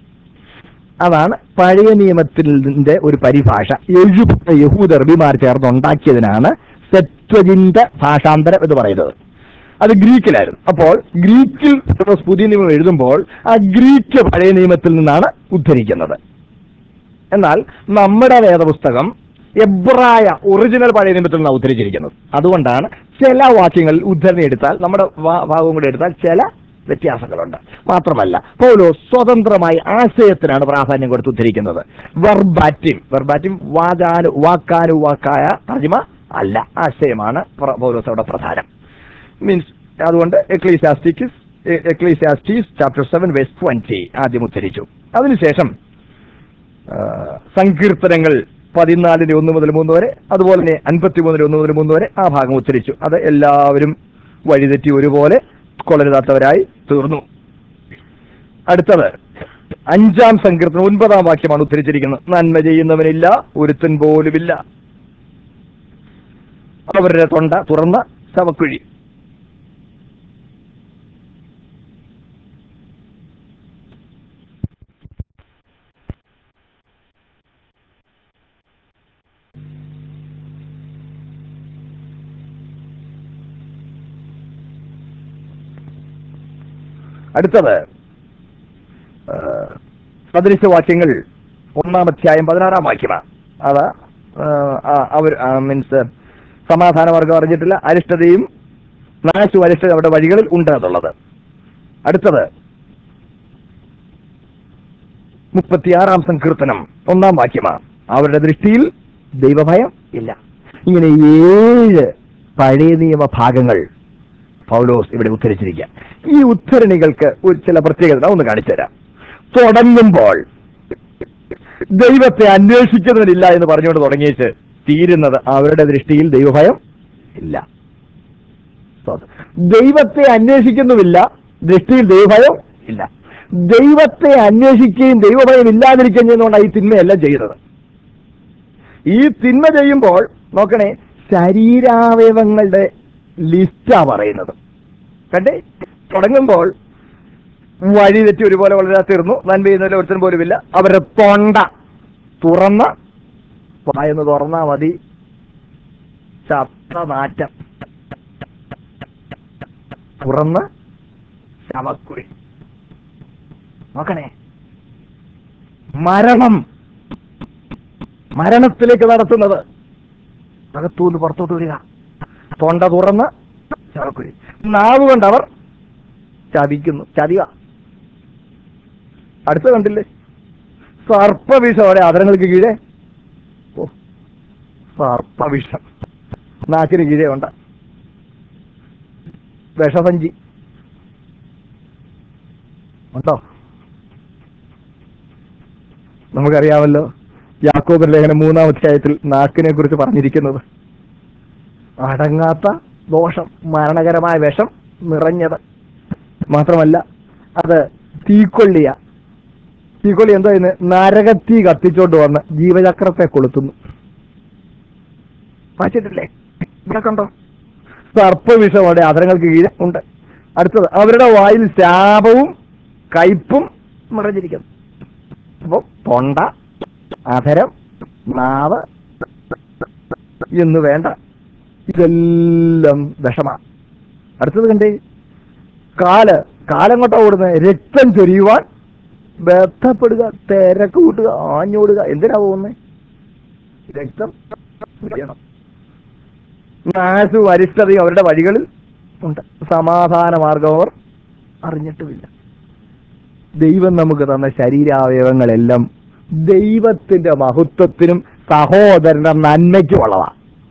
അതാണ് പഴയ നിയമത്തിന്റെ ഒരു പരിഭാഷ എഴുപത് യഹൂദ റബിമാർ ചേർന്ന് ഉണ്ടാക്കിയതിനാണ് സെപ്റ്റജിന്റ് ഭാഷാന്തരം എന്ന് പറയുന്നത് അത് ഗ്രീക്കിലായിരുന്നു അപ്പോൾ ഗ്രീക്കിൽ പൗലോസ് പുതിയ നിയമം എഴുതുമ്പോൾ ആ ഗ്രീക്ക് പഴയ നിയമത്തിൽ നിന്നാണ് ഉദ്ധരിക്കുന്നത് എന്നാൽ നമ്മുടെ വേദപുസ്തകം എബ്രായ ഒറിജിനൽ പഴയ നിയമത്തിൽ നിന്നാണ് ഉദ്ധരിച്ചിരിക്കുന്നത് അതുകൊണ്ടാണ് ചില വാക്യങ്ങളിൽ ഉദ്ധരണി എടുത്താൽ നമ്മുടെ വാ- ഭാഗവും കൂടെ എടുത്താൽ ചില വ്യത്യാസങ്ങളുണ്ട് മാത്രമല്ല പൗലോ സ്വതന്ത്രമായി ആശയത്തിനാണ് പ്രാധാന്യം കൊടുത്ത് ഉദ്ധരിക്കുന്നത് വെർബാറ്റിം വെർബാറ്റിം വാചാനു വാക്കാനു വാക്കായ തർജിമ അല്ല ആശയമാണ് പ്ര- പൗലോസ് അവിടെ പ്രധാനം മീൻസ് അതുകൊണ്ട് Ecclesiastics Ecclesiastics chapter seven verse twenty ആദ്യം ഉദ്ധരിച്ചു അതിനുശേഷം ആ, സങ്കീർത്തനങ്ങൾ പതിനാലിന്റെ ഒന്ന് മുതൽ മൂന്ന് വരെ അതുപോലെ തന്നെ അൻപത്തി മൂന്നിന്റെ ഒന്ന് മുതൽ മൂന്ന് വരെ ആ ഭാഗം ഉച്ചരിച്ചു അത് എല്ലാവരും വഴിതെറ്റി ഒരുപോലെ കൊള്ളരുതാത്തവരായി തീർന്നു അടുത്തത് അഞ്ചാം സങ്കീർത്തനം ഒൻപതാം വാക്യമാണ് ഉദ്ധരിച്ചിരിക്കുന്നത് നന്മ ചെയ്യുന്നവനില്ല ഒരുത്തൻ പോലുമില്ല അവരുടെ തൊണ്ട തുറന്ന ശവക്കുഴി അടുത്തത് ആ, സദൃശ വാക്യങ്ങൾ ഒന്നാം അധ്യായം പതിനാറാം വാക്യമാണ് അത് ആ, ആ, അവർ മീൻസ് സമാധാന വർഗം അറിഞ്ഞിട്ടില്ല അരിഷ്ടതയും നാശവും അരിഷ്ടത അവരുടെ വഴികളിൽ ഉണ്ട് എന്നുള്ളത് അടുത്തത് മുപ്പത്തിയാറാം സങ്കീർത്തനം ഒന്നാം വാക്യമാണ് അവരുടെ ദൃഷ്ടിയിൽ ദൈവഭയം ഇല്ല ഇങ്ങനെ ഏഴ് പഴയ നിയമ ഭാഗങ്ങൾ പൗലോസ് ഇവിടെ ഉദ്ധരിച്ചിരിക്കുക ഈ ഉദ്ധരണികൾക്ക് ഒരു ചില പ്രത്യേകത ഒന്ന് കാണിച്ചു തരാം തുടങ്ങുമ്പോൾ ദൈവത്തെ അന്വേഷിക്കുന്നവരില്ല എന്ന് പറഞ്ഞുകൊണ്ട് തുടങ്ങിയേച്ച് തീരുന്നത് അവരുടെ ദൃഷ്ടിയിൽ ദൈവഭയം ഇല്ല സ്തോത്രം. ദൈവത്തെ അന്വേഷിക്കുന്നുമില്ല ദൃഷ്ടിയിൽ ദൈവഭയം ഇല്ല ദൈവത്തെ അന്വേഷിക്കുകയും ദൈവഭയം ഇല്ലാതിരിക്കുകയും ചെയ്യുന്നതുകൊണ്ടാണ് ഈ തിന്മയെല്ലാം ചെയ്യുന്നത് ഈ തിന്മ ചെയ്യുമ്പോൾ നോക്കണേ ശരീരാവയവങ്ങളുടെ ലിസ്റ്റാ പറയുന്നത് കണ്ടേ തുടങ്ങുമ്പോൾ വഴി തെറ്റി ഒരുപോലെ വളരെ തീർന്നു നന്മ ചെയ്യുന്നതിൽ ഒരുത്തൻ പോലുമില്ല അവരുടെ തൊണ്ട തുറന്ന വായൊന്ന് തുറന്നാ മതി ശബ്ദനാറ്റം തുറന്ന് ശവക്കുഴി നോക്കണേ മരണം മരണത്തിലേക്ക് നടത്തുന്നത് അകത്തുനിന്ന് പുറത്തോട്ട് വരിക തൊണ്ട തുറന്ന് ചവക്കുഴി നാവ് കൊണ്ടവർ ചതിക്കുന്നു ചതിക അടുത്ത കണ്ടില്ലേ സർപ്പവിഷോടെ അതരങ്ങൾക്ക് കീഴെ ഓ സർപ്പവിഷം നാക്കിന് കീഴെ ഉണ്ട് വിഷസഞ്ചി ഉണ്ടോ നമുക്കറിയാമല്ലോ യാക്കോബിന്റെ ലേഖനം മൂന്നാം അധ്യായത്തിൽ നാക്കിനെ കുറിച്ച് പറഞ്ഞിരിക്കുന്നത് അടങ്ങാത്ത ദോഷം മരണകരമായ വിഷം നിറഞ്ഞത് മാത്രമല്ല അത് തീക്കൊള്ളിയ തീക്കൊള്ളി എന്താ ചെയ്യുന്നത് നരകത്തീ കത്തിച്ചോണ്ട് വന്ന് ജീവചക്രത്തെ കൊളുത്തുന്നു വായിച്ചിട്ടില്ലേ ഇവിടെ കണ്ടോ സർപ്പവിഷമോടെ അതരങ്ങൾക്ക് കീഴെ ഉണ്ട് അടുത്തത് അവരുടെ വായിൽ ശാപവും കയ്പും നിറഞ്ഞിരിക്കുന്നു അപ്പൊ തൊണ്ട അധരം നാവ് എന്ന് വേണ്ട ഇതെല്ലാം വിഷമാണ് അടുത്തത് കണ്ടേ കാല് കാലങ്ങോട്ടാ ഓടുന്നത് രക്തം ചൊരിയുവാൻ ബന്ധപ്പെടുക തിരക്ക് കൂട്ടുക ആഞ്ഞോടുക എന്തിനാ പോകുന്നത് രക്തം ചൊരിയണം നാശവും അരിഷ്ടതയും അവരുടെ വഴികളിൽ ഉണ്ട് സമാധാന മാർഗം അവർ അറിഞ്ഞിട്ടുമില്ല ദൈവം നമുക്ക് തന്ന ശരീരാവയവങ്ങളെല്ലാം ദൈവത്തിന്റെ മഹത്വത്തിനും സഹോദരന്റെ നന്മയ്ക്കുമുള്ളതാണ്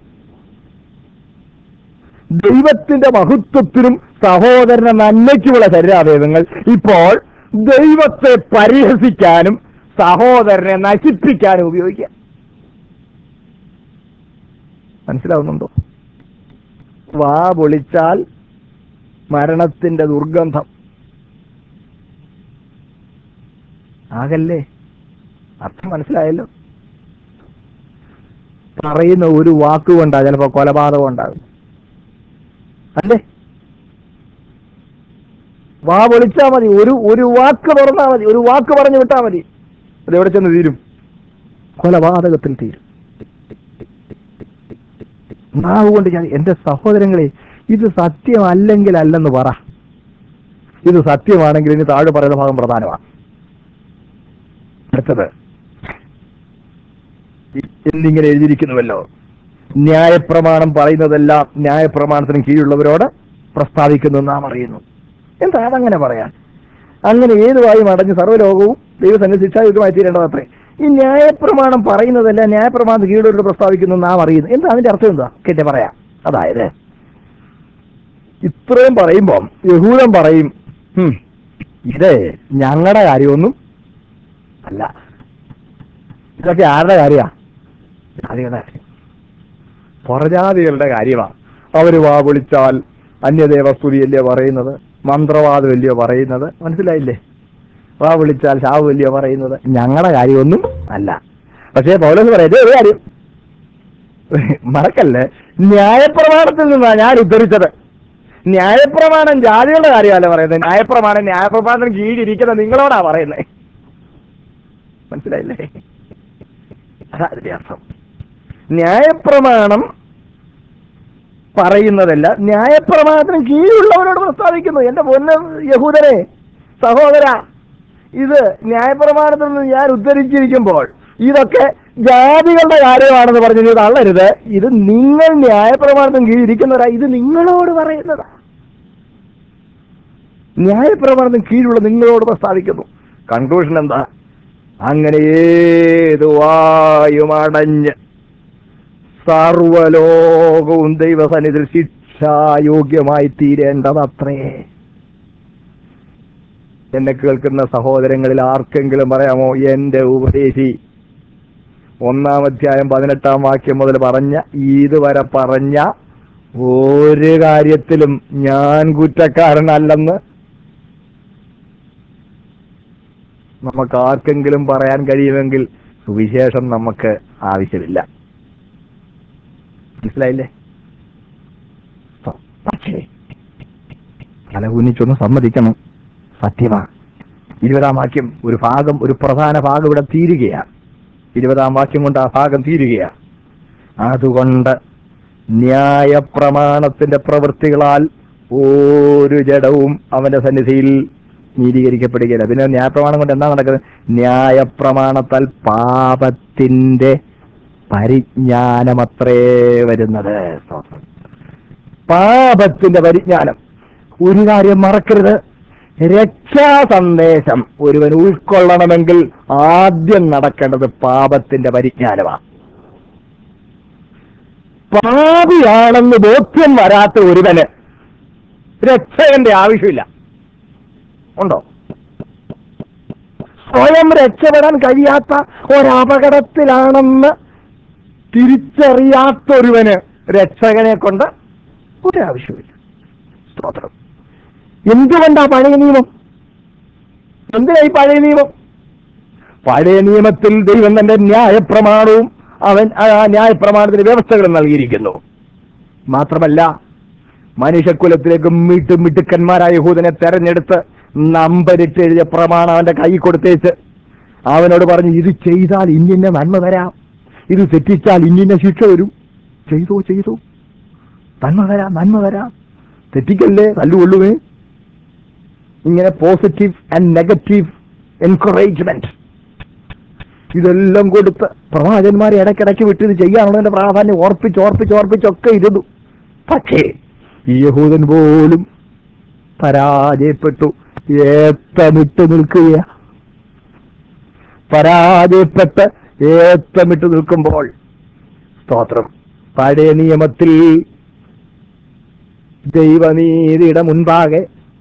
ദൈവത്തിന്റെ മഹത്വത്തിനും സഹോദരന്റെ നന്മയ്ക്കുമുള്ള ശരീരാവയവങ്ങൾ ഇപ്പോൾ ദൈവത്തെ പരിഹസിക്കാനും സഹോദരനെ നശിപ്പിക്കാനും ഉപയോഗിക്കാം മനസ്സിലാവുന്നുണ്ടോ വാ പൊളിച്ചാൽ മരണത്തിന്റെ ദുർഗന്ധം ആകല്ലേ അർത്ഥം മനസ്സിലായല്ലോ പറയുന്ന ഒരു വാക്കുകൊണ്ടാ ചിലപ്പോ കൊലപാതകം ഉണ്ടാകും അല്ലേ വാ പൊളിച്ചാ മതി ഒരു ഒരു വാക്ക് തുറന്നാ മതി ഒരു വാക്ക് പറഞ്ഞു വിട്ടാ മതി അത് എവിടെ ചെന്ന് തീരും കൊലപാതകത്തിൽ തീരും നാവ് കൊണ്ട് ഞാൻ എന്റെ സഹോദരങ്ങളെ ഇത് സത്യമല്ലെങ്കിൽ അല്ലെന്ന് പറ ഇത് സത്യമാണെങ്കിൽ ഇനി താഴെ പറയുന്ന ഭാഗം പ്രധാനമാണ് അടുത്തത് എന്നിങ്ങനെ എഴുതിയിരിക്കുന്നുവല്ലോ ന്യായപ്രമാണം പറയുന്നതെല്ലാം ന്യായപ്രമാണത്തിന് കീഴുള്ളവരോട് പ്രസ്താവിക്കുന്നു നാം അറിയുന്നു എന്താ അതങ്ങനെ പറയാൻ അങ്ങനെ ഏതുവായി മടഞ്ഞ് സർവ്വലോകവും ദൈവസംഘ ശിക്ഷായുക്തമായി തീരേണ്ടത് അത്രേ ഈ ന്യായപ്രമാണം പറയുന്നതല്ല ന്യായപ്രമാണത്തിന് കീഴുള്ളവരോട് പ്രസ്താവിക്കുന്നു നാം അറിയുന്നു എന്താ അതിന്റെ അർത്ഥം എന്താ കേട്ടെ പറയാം അതായത് ഇത്രയും പറയുമ്പം യഹൂദൻ പറയും "ഹും, ഇത് ഞങ്ങളുടെ കാര്യമൊന്നും അല്ല ഇതൊക്കെ ആരുടെ കാര്യമാ ജാതികളുടെ കാര്യം പുറജാതികളുടെ കാര്യമാണ് അവര് വാ വിളിച്ചാൽ അന്യദേവസ്തുതിയല്ലേ പറയുന്നത് മന്ത്രവാദമല്ലയോ പറയുന്നത് മനസ്സിലായില്ലേ വാ വിളിച്ചാൽ ശാവുമല്ലയോ പറയുന്നത് ഞങ്ങളുടെ കാര്യമൊന്നും അല്ല പക്ഷേ പൗലോസ് പറയാം "ഇത് ഒരു കാര്യം മറക്കല്ലേ ന്യായപ്രമാണത്തിൽ നിന്നാണ് ഞാൻ ഉദ്ധരിച്ചത് ന്യായപ്രമാണം ജാതികളുടെ കാര്യമല്ല പറയുന്നത് ന്യായപ്രമാണം ന്യായപ്രമാണത്തിന് കീഴിരിക്കുന്ന നിങ്ങളോടാ പറയുന്നത് മനസ്സിലായില്ലേ അതാ അതിന്റെ അർത്ഥം ന്യായപ്രമാണം പറയുന്നതല്ല ന്യായപ്രമാണത്തിന് കീഴിലുള്ളവരോട് പ്രസ്താവിക്കുന്നു എന്റെ പൊന്ന യഹൂദരെ സഹോദര ഇത് ന്യായപ്രമാണത്തിൽ നിന്ന് ഞാൻ ഉദ്ധരിച്ചിരിക്കുമ്പോൾ ഇതൊക്കെ ജാതികളുടെ കാര്യമാണെന്ന് പറഞ്ഞ് നീ തള്ളരുത് ഇത് നിങ്ങൾ ന്യായപ്രമാണത്തിന് കീഴിരിക്കുന്നവരാ ഇത് നിങ്ങളോട് പറയുന്നതാ ന്യായപ്രമാണത്തിന് കീഴിലുള്ള നിങ്ങളോട് പ്രസ്താവിക്കുന്നു കൺക്ലൂഷൻ എന്താ അങ്ങനെ ഏത് വായുമടഞ്ഞ് സർവലോകവും ദൈവസന്നിധിയിൽ ശിക്ഷായോഗ്യമായി തീരേണ്ടതത്രേ എന്നെ കേൾക്കുന്ന സഹോദരങ്ങളിൽ ആർക്കെങ്കിലും പറയാമോ എന്റെ ഉപദേശി ഒന്നാം അധ്യായം പതിനെട്ടാം വാക്യം മുതൽ പറഞ്ഞ ഇതുവരെ പറഞ്ഞ ഒരു കാര്യത്തിലും ഞാൻ കുറ്റക്കാരനല്ലെന്ന് നമുക്ക് ആർക്കെങ്കിലും പറയാൻ കഴിയുമെങ്കിൽ സുവിശേഷം നമുക്ക് ആവശ്യമില്ല മനസ്സിലായില്ലേ പക്ഷേ തല കുനിച്ചൊന്ന് സമ്മതിക്കണം സത്യമാണ് ഇരുപതാം വാക്യം ഒരു ഭാഗം ഒരു പ്രധാന ഭാഗം ഇവിടെ തീരുകയാണ് ഇരുപതാം വാക്യം കൊണ്ട് ആ ഭാഗം തീരുകയാണ് അതുകൊണ്ട് ന്യായപ്രമാണത്തിന്റെ പ്രവൃത്തികളാൽ ഒരു ജഡവും അവന്റെ സന്നിധിയിൽ നീതീകരിക്കപ്പെടുകയില്ല പിന്നെ ന്യായപ്രമാണം കൊണ്ട് എന്താ നടക്കുന്നത് ന്യായപ്രമാണത്താൽ പാപത്തിന്റെ പരിജ്ഞാനമത്രേ വരുന്നത് സ്തോത്രം. പാപത്തിന്റെ പരിജ്ഞാനം ഒരു കാര്യം മറക്കരുത് രക്ഷാ സന്ദേശം ഒരുവൻ ഉൾക്കൊള്ളണമെങ്കിൽ ആദ്യം നടക്കേണ്ടത് പാപത്തിന്റെ പരിജ്ഞാനമാണ് പാപിയാണെന്ന് ബോധ്യം വരാത്ത ഒരുവന് രക്ഷകന്റെ ആവശ്യമില്ല ഉണ്ടോ സ്വയം രക്ഷപ്പെടാൻ കഴിയാത്ത ഒരപകടത്തിലാണെന്ന് തിരിച്ചറിയാത്ത ഒരുവന് രക്ഷകനെ കൊണ്ട് ഒരാവശ്യമില്ല സ്തോത്രം എന്തുകൊണ്ടാ പഴയ നിയമം എന്തിനാ ഈ പഴയ നിയമം പഴയ നിയമത്തിൽ ദൈവം തന്റെ ന്യായപ്രമാണവും അവൻ ആ ന്യായപ്രമാണത്തിന് വ്യവസ്ഥകളും നൽകിയിരിക്കുന്നു മാത്രമല്ല മനുഷ്യക്കുലത്തിലേക്ക് മിട്ടു മിട്ടുക്കന്മാരായ യഹൂദനെ തെരഞ്ഞെടുത്ത് നമ്പരിട്ട് എഴുതിയ പ്രമാണം അവന്റെ കൈ കൊടുത്തേച്ച് അവനോട് പറഞ്ഞു ഇത് ചെയ്താൽ ഇന്നിന്ന നന്മ തരാം ഇത് തെറ്റിച്ചാൽ ഇന്നിന്ന ശിക്ഷ വരും ചെയ്തോ ചെയ്തോ നന്മ തരാം നന്മ തരാം തെറ്റിക്കല്ലേ തല്ലുകൊള്ളുവേ ഇങ്ങനെ പോസിറ്റീവ് ആൻഡ് നെഗറ്റീവ് എൻകറേജ്മെന്റ് ഇതെല്ലാം കൊടുത്ത് പ്രവാചകന്മാരെ ഇടയ്ക്കിടയ്ക്ക് വിട്ട് ഇത് ചെയ്യാനുള്ളതിന്റെ പ്രാധാന്യം ഓർപ്പിച്ച് ഓർപ്പിച്ച് ഓർപ്പിച്ചൊക്കെ ഇരുന്നു പക്ഷേ ഈ യഹൂദൻ പോലും പരാജയപ്പെട്ടു ഏത്തമിട്ട് നിൽക്കുക പരാജയപ്പെട്ട് ഏത്തമിട്ട് നിൽക്കുമ്പോൾ സ്തോത്രം പഴയ നിയമത്തിൽ ദൈവനീതിയുടെ മുൻപാകെ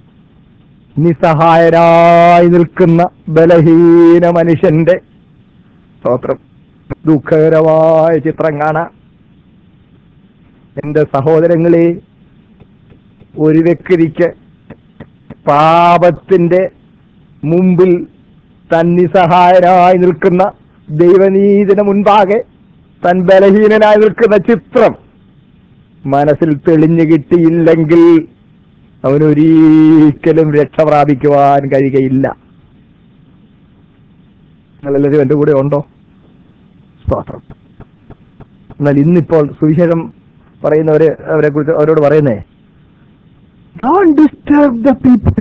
നിസ്സഹായരായി നിൽക്കുന്ന ബലഹീന മനുഷ്യന്റെ സ്തോത്രം ദുഃഖകരമായ ചിത്രം കാണാം എന്റെ സഹോദരങ്ങളെ ഒരു വ്യക്തിക്ക് പാപത്തിന്റെ മുമ്പിൽ തൻ നിസ്സഹായനായി നിൽക്കുന്ന ദൈവനീതിന് മുൻപാകെ തൻ ബലഹീനനായി നിൽക്കുന്ന ചിത്രം മനസ്സിൽ തെളിഞ്ഞു കിട്ടിയില്ലെങ്കിൽ അവനൊരിക്കലും രക്ഷ പ്രാപിക്കുവാൻ കഴിയുകയില്ല നിങ്ങളെല്ലാവരും എൻ്റെ കൂടെ ഉണ്ടോ സ്തോത്രം എന്നാൽ ഇന്നിപ്പോൾ സുവിശേഷം പറയുന്നവര് അവരെ കുറിച്ച് അവരോട് പറയുന്നേ ഡോണ്ട് ഡിസ്റ്റർബ് ദ പീപ്പിൾ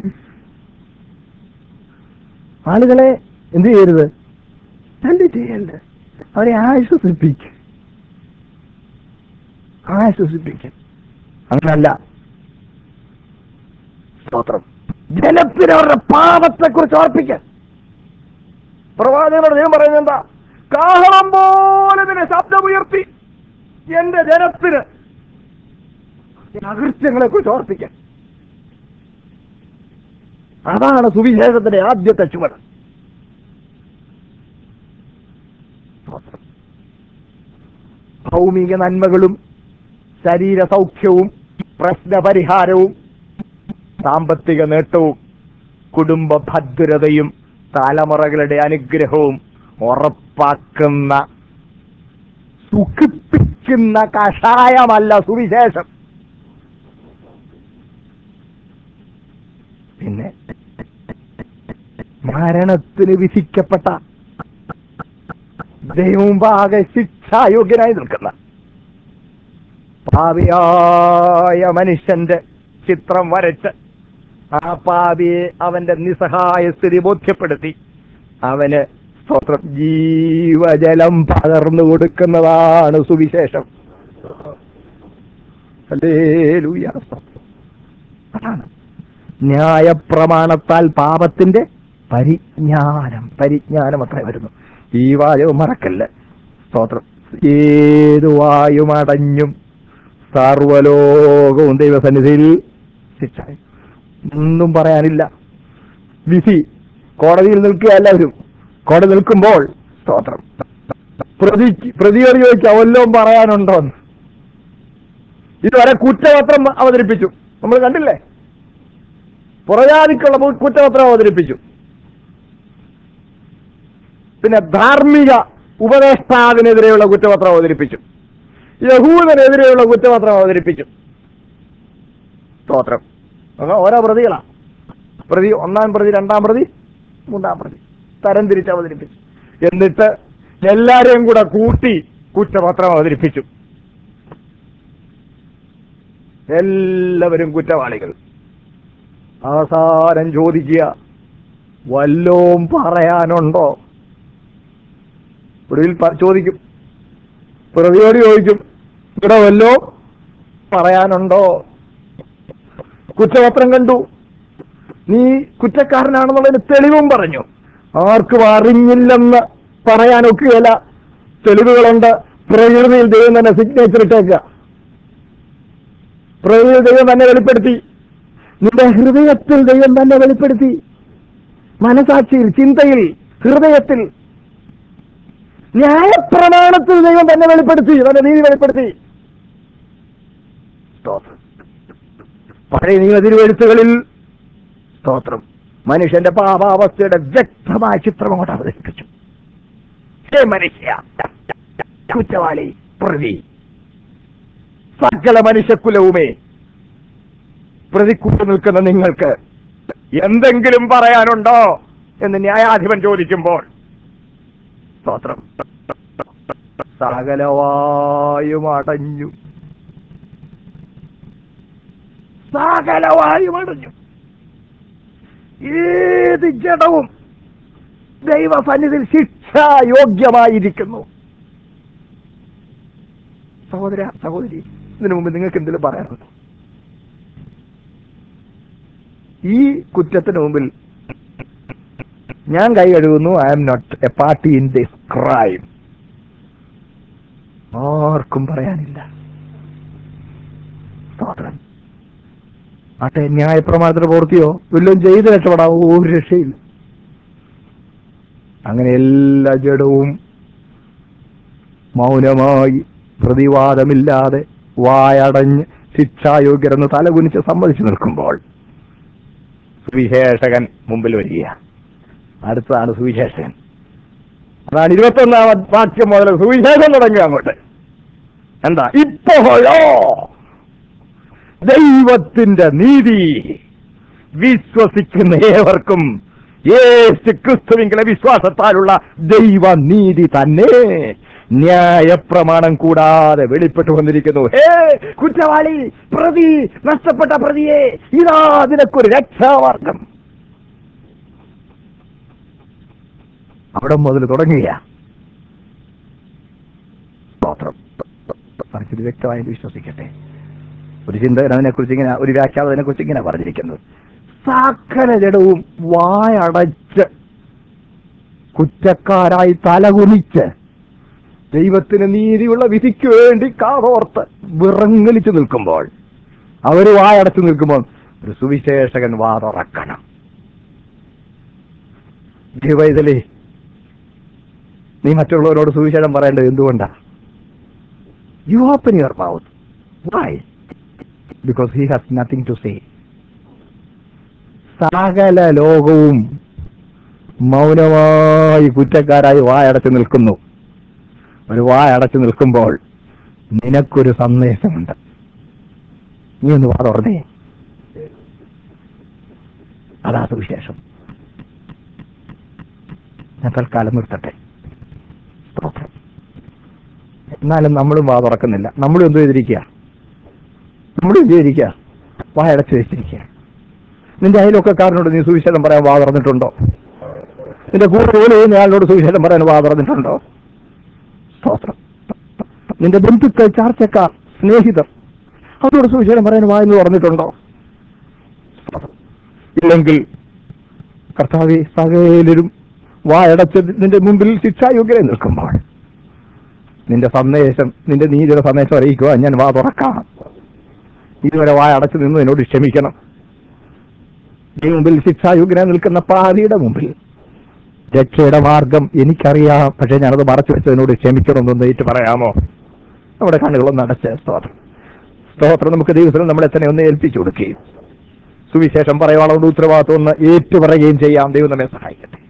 ആളുകളെ എന്ത് ചെയ്യരുത് എന്ത് ചെയ്യരുത് അവരെ ആശ്വസിപ്പിക്കും ആശ്വസിപ്പിക്കും അങ്ങനല്ല സ്തോത്രം ജനത്തിന് അവരുടെ പാപത്തെ കുറിച്ച് ഓർപ്പിക്കാൻ പ്രവാചകനോട് ദൈവം പറയുന്നത് എന്താ കാഹളം പോലെ നിന്നെ ശബ്ദമുയർത്തി എന്റെ ജനത്തിന് അകൃത്യങ്ങളെ കുറിച്ച് ഓർപ്പിക്കാൻ അതാണ് സുവിശേഷത്തിന്റെ ആദ്യത്തെ ചുവട് ഭൗമിക നന്മകളും ശരീര സൗഖ്യവും പ്രശ്നപരിഹാരവും സാമ്പത്തിക നേട്ടവും കുടുംബ ഭദ്രതയും തലമുറകളുടെ അനുഗ്രഹവും ഉറപ്പാക്കുന്ന സുഖിപ്പിക്കുന്ന കഷായമല്ല സുവിശേഷം പിന്നെ മരണത്തിന് വിധിക്കപ്പെട്ട ദൈവമുമ്പാകെ ശിക്ഷായോഗ്യനായി നിൽക്കുന്ന പാപിയായ മനുഷ്യന്റെ ചിത്രം വരച്ച് ആ പാപിയെ അവന്റെ നിസ്സഹായ സ്ഥിതി ബോധ്യപ്പെടുത്തി അവന് സ്വത്രം ജീവജലം പകർന്നു കൊടുക്കുന്നതാണ് സുവിശേഷം ഹല്ലേലൂയ. അതാണ് ന്യായപ്രമാണത്താൽ പാപത്തിന്റെ പരിജ്ഞാനം പരിജ്ഞാനം അത്ര വരുന്നു ഈ വാചകം മറക്കല്ല സ്തോത്രം ഏതു വായുമടഞ്ഞും സർവലോകവും ദൈവസന്നിധിയിൽ ശിക്ഷായി ഒന്നും പറയാനില്ല വിധി കോടതിയിൽ നിൽക്കുക എല്ലാവരും കോടതി നിൽക്കുമ്പോൾ സ്തോത്രം പ്രതി പ്രതിയോട് ചോദിക്കാം വല്ലതും പറയാനുണ്ടോ എന്ന് ഇതുവരെ കുറ്റപത്രം അവതരിപ്പിച്ചു നമ്മൾ കണ്ടില്ലേ പുറജാതിക്കുള്ള മു- കുറ്റപത്രം അവതരിപ്പിച്ചു പിന്നെ ധാർമ്മിക ഉപദേഷ്ടാവിനെതിരെയുള്ള കുറ്റപത്രം അവതരിപ്പിച്ചു യഹൂദനെതിരെയുള്ള കുറ്റപത്രം അവതരിപ്പിച്ചു സ്തോത്രം അപ്പൊ ഓരോ പ്രതികളാ പ്രതി ഒന്നാം പ്രതി രണ്ടാം പ്രതി മൂന്നാം പ്രതി തരം തിരിച്ച് അവതരിപ്പിച്ചു എന്നിട്ട് എല്ലാരെയും കൂടെ കൂട്ടി കുറ്റപത്രം അവതരിപ്പിച്ചു എല്ലാവരും കുറ്റവാളികൾ അവസാനം ചോദിക്കുക വല്ലോം പറയാനുണ്ടോ ഒടുവിൽ പ- ചോദിക്കും പ്രതിയോട് ചോദിക്കും ഇവിടെ വല്ലോ പറയാനുണ്ടോ കുറ്റപത്രം കണ്ടു നീ കുറ്റക്കാരനാണെന്നുള്ളതിന് തെളിവും പറഞ്ഞു ആർക്കും അറിഞ്ഞില്ലെന്ന് പറയാനൊക്കുകയില്ല തെളിവുകളുണ്ട് പ്രകൃതിയിൽ ദൈവം തന്നെ സിഗ്നേച്ചർ ഇട്ടേക്കുക പ്രകൃതിയിൽ ദൈവം തന്നെ വെളിപ്പെടുത്തി നിന്റെ ഹൃദയത്തിൽ ദൈവം തന്നെ വെളിപ്പെടുത്തി മനസാക്ഷിയിൽ ചിന്തയിൽ ഹൃദയത്തിൽ ന്യായപ്രമാണത്തിൽ ദൈവം തന്നെ വെളിപ്പെടുത്തി തന്റെ നീതി വെളിപ്പെടുത്തി സ്തോത്രം പഴയ നിയമ തിരുവെഴുത്തുകളിൽ സ്തോത്രം മനുഷ്യന്റെ പാപാവസ്ഥയുടെ വ്യക്തമായ ചിത്രം അങ്ങോട്ട് അവതരിപ്പിച്ചു ഹേ മനുഷ്യ കുറ്റവാളി പ്രതി സകല മനുഷ്യക്കുലവുമേ പ്രതിക്കൂട്ട് നിൽക്കുന്ന നിങ്ങൾക്ക് എന്തെങ്കിലും പറയാനുണ്ടോ എന്ന് ന്യായാധിപൻ ചോദിക്കുമ്പോൾ സ്തോത്രം സകലവായും അടഞ്ഞു സകലവായും അടഞ്ഞു ഏത് ജഡവും ദൈവസന്നിധിയിൽ ശിക്ഷായോഗ്യമായിരിക്കുന്നു സഹോദര സഹോദരി ഇതിനു മുമ്പ് നിങ്ങൾക്ക് എന്തെങ്കിലും പറയാനുണ്ടോ ഈ കുറ്റത്തിന് മുമ്പിൽ ഞാൻ കൈ കഴുകുന്നു I'm not a party in this crime ആർക്കും പറയാനില്ല സ്തോത്രം ആട്ടെ ന്യായപ്രമാണത്തിന് പൂർത്തിയോ വല്ലതും ചെയ്ത് രക്ഷപ്പെടാവോ ഒരു രക്ഷയില്ല അങ്ങനെ എല്ലാ ജഡവും മൗനമായി പ്രതിവാദമില്ലാതെ വായടഞ്ഞ് ശിക്ഷായോഗ്യരെന്ന് തലകുനിച്ച് സമ്മതിച്ചു നിൽക്കുമ്പോൾ സുവിശേഷകൻ മുമ്പിൽ വരിക അടുത്തതാണ് സുവിശേഷകൻ അതാണ് ഇരുപത്തൊന്നാം വാക്യം മുതൽ സുവിശേഷം തുടങ്ങുക അങ്ങോട്ട് എന്താ ഇപ്പോഴോ ദൈവത്തിന്റെ നീതി വിശ്വസിക്കുന്ന ഏവർക്കും യേശു ക്രിസ്തുവിങ്കിലെ വിശ്വാസത്താലുള്ള ദൈവനീതി തന്നെ ന്യായപ്രമാണം കൂടാതെ വെളിപ്പെട്ടു വന്നിരിക്കുന്നു ഹേ കുറ്റവാളി പ്രതി നഷ്ടപ്പെട്ട പ്രതിയെ ഇതാ നിനക്കൊരു രക്ഷാമാർഗം അവിടെ മുതൽ തുടങ്ങുക സ്തോത്രം മനസ്സിൽ വ്യക്തമായി വിശ്വസിക്കട്ടെ ഒരു ചിന്തകൻ അതിനെക്കുറിച്ച് ഇങ്ങനെ ഒരു വ്യാഖ്യാനം അതിനെക്കുറിച്ച് ഇങ്ങനെ പറഞ്ഞിരിക്കുന്നത് സകല ജഡവും വായടച്ച് കുറ്റക്കാരായി തലകുനിച്ച് ദൈവത്തിന് നീതിയുള്ള വിധിക്ക് വേണ്ടി കാതോർത്ത് വിറങ്ങലിച്ചു നിൽക്കുമ്പോൾ അവർ വായടച്ചു നിൽക്കുമ്പോൾ ഒരു സുവിശേഷകൻ വാതുറക്കണം ദൈവത്തിലേ നീ മറ്റുള്ളവരോട് സുവിശേഷം പറയേണ്ടത് എന്തുകൊണ്ടാ you open your mouth why because he has nothing to say സകല ലോകവും മൗനമായി കുറ്റക്കാരായി വായടച്ചു നിൽക്കുന്നു ഒരു വായടച്ചു നിൽക്കുമ്പോൾ നിനക്കൊരു സന്ദേശമുണ്ട് നീ ഒന്ന് വാ തുറന്നേ അതാ സുവിശേഷം ഞാൻ തൽക്കാലം നിർത്തട്ടെ സ്തോത്രം. എന്നാലും നമ്മളും വാ തുറക്കുന്നില്ല നമ്മളും എന്ത് ചെയ്തിരിക്കുക നമ്മളും എന്ത് ചെയ്തിരിക്കുക വായടച്ചു വെച്ചിരിക്കുക നിന്റെ അയലൊക്കെക്കാരനോട് നീ സുവിശേഷം പറയാൻ വാ തുറന്നിട്ടുണ്ടോ നിന്റെ കൂടെ ജോലി ചെയ്യുന്ന ആളിനോട് സുവിശേഷം പറയാൻ വാ തുറന്നിട്ടുണ്ടോ സ്തോത്രം നിന്റെ ബന്ധുക്കൾ ചാർച്ചക്കാർ സ്നേഹിതർ അവരോട് സുവിശേഷം പറയാൻ വാ എന്ന് പറഞ്ഞിട്ടുണ്ടോ സ്തോത്രം. ഇല്ലെങ്കിൽ കർത്താവെ സകലരും വായടച്ച് നിന്റെ മുമ്പിൽ ശിക്ഷായോഗ്യരായി നിൽക്കുമ്പോൾ നിന്റെ സന്ദേശം നിന്റെ നീതിയുടെ സന്ദേശം അറിയിക്കുക ഞാൻ വാ തുറക്കാം ഇതുവരെ വായ അടച്ചു നിന്ന് എന്നോട് ക്ഷമിക്കണം ഈ മുമ്പിൽ ശിക്ഷായോഗ്യനായി നിൽക്കുന്ന പാതിയുടെ മുമ്പിൽ രക്ഷയുടെ മാർഗം എനിക്കറിയാം പക്ഷെ ഞാനത് മറച്ചു വെച്ചതിനോട് ക്ഷമിക്കണമെന്ന് ഏറ്റു പറയാമോ നമ്മുടെ കണ്ണുകളൊന്ന് അടച്ച് സ്തോത്രം സ്തോത്രം നമുക്ക് ദൈവത്തിന് നമ്മളെ തന്നെ ഒന്ന് ഏൽപ്പിച്ചു കൊടുക്കുകയും സുവിശേഷം പറയാനുള്ള ഉത്തരവാദിത്വം ഒന്ന് ഏറ്റുപറയുകയും ചെയ്യാം ദൈവം നമ്മെ സഹായിക്കട്ടെ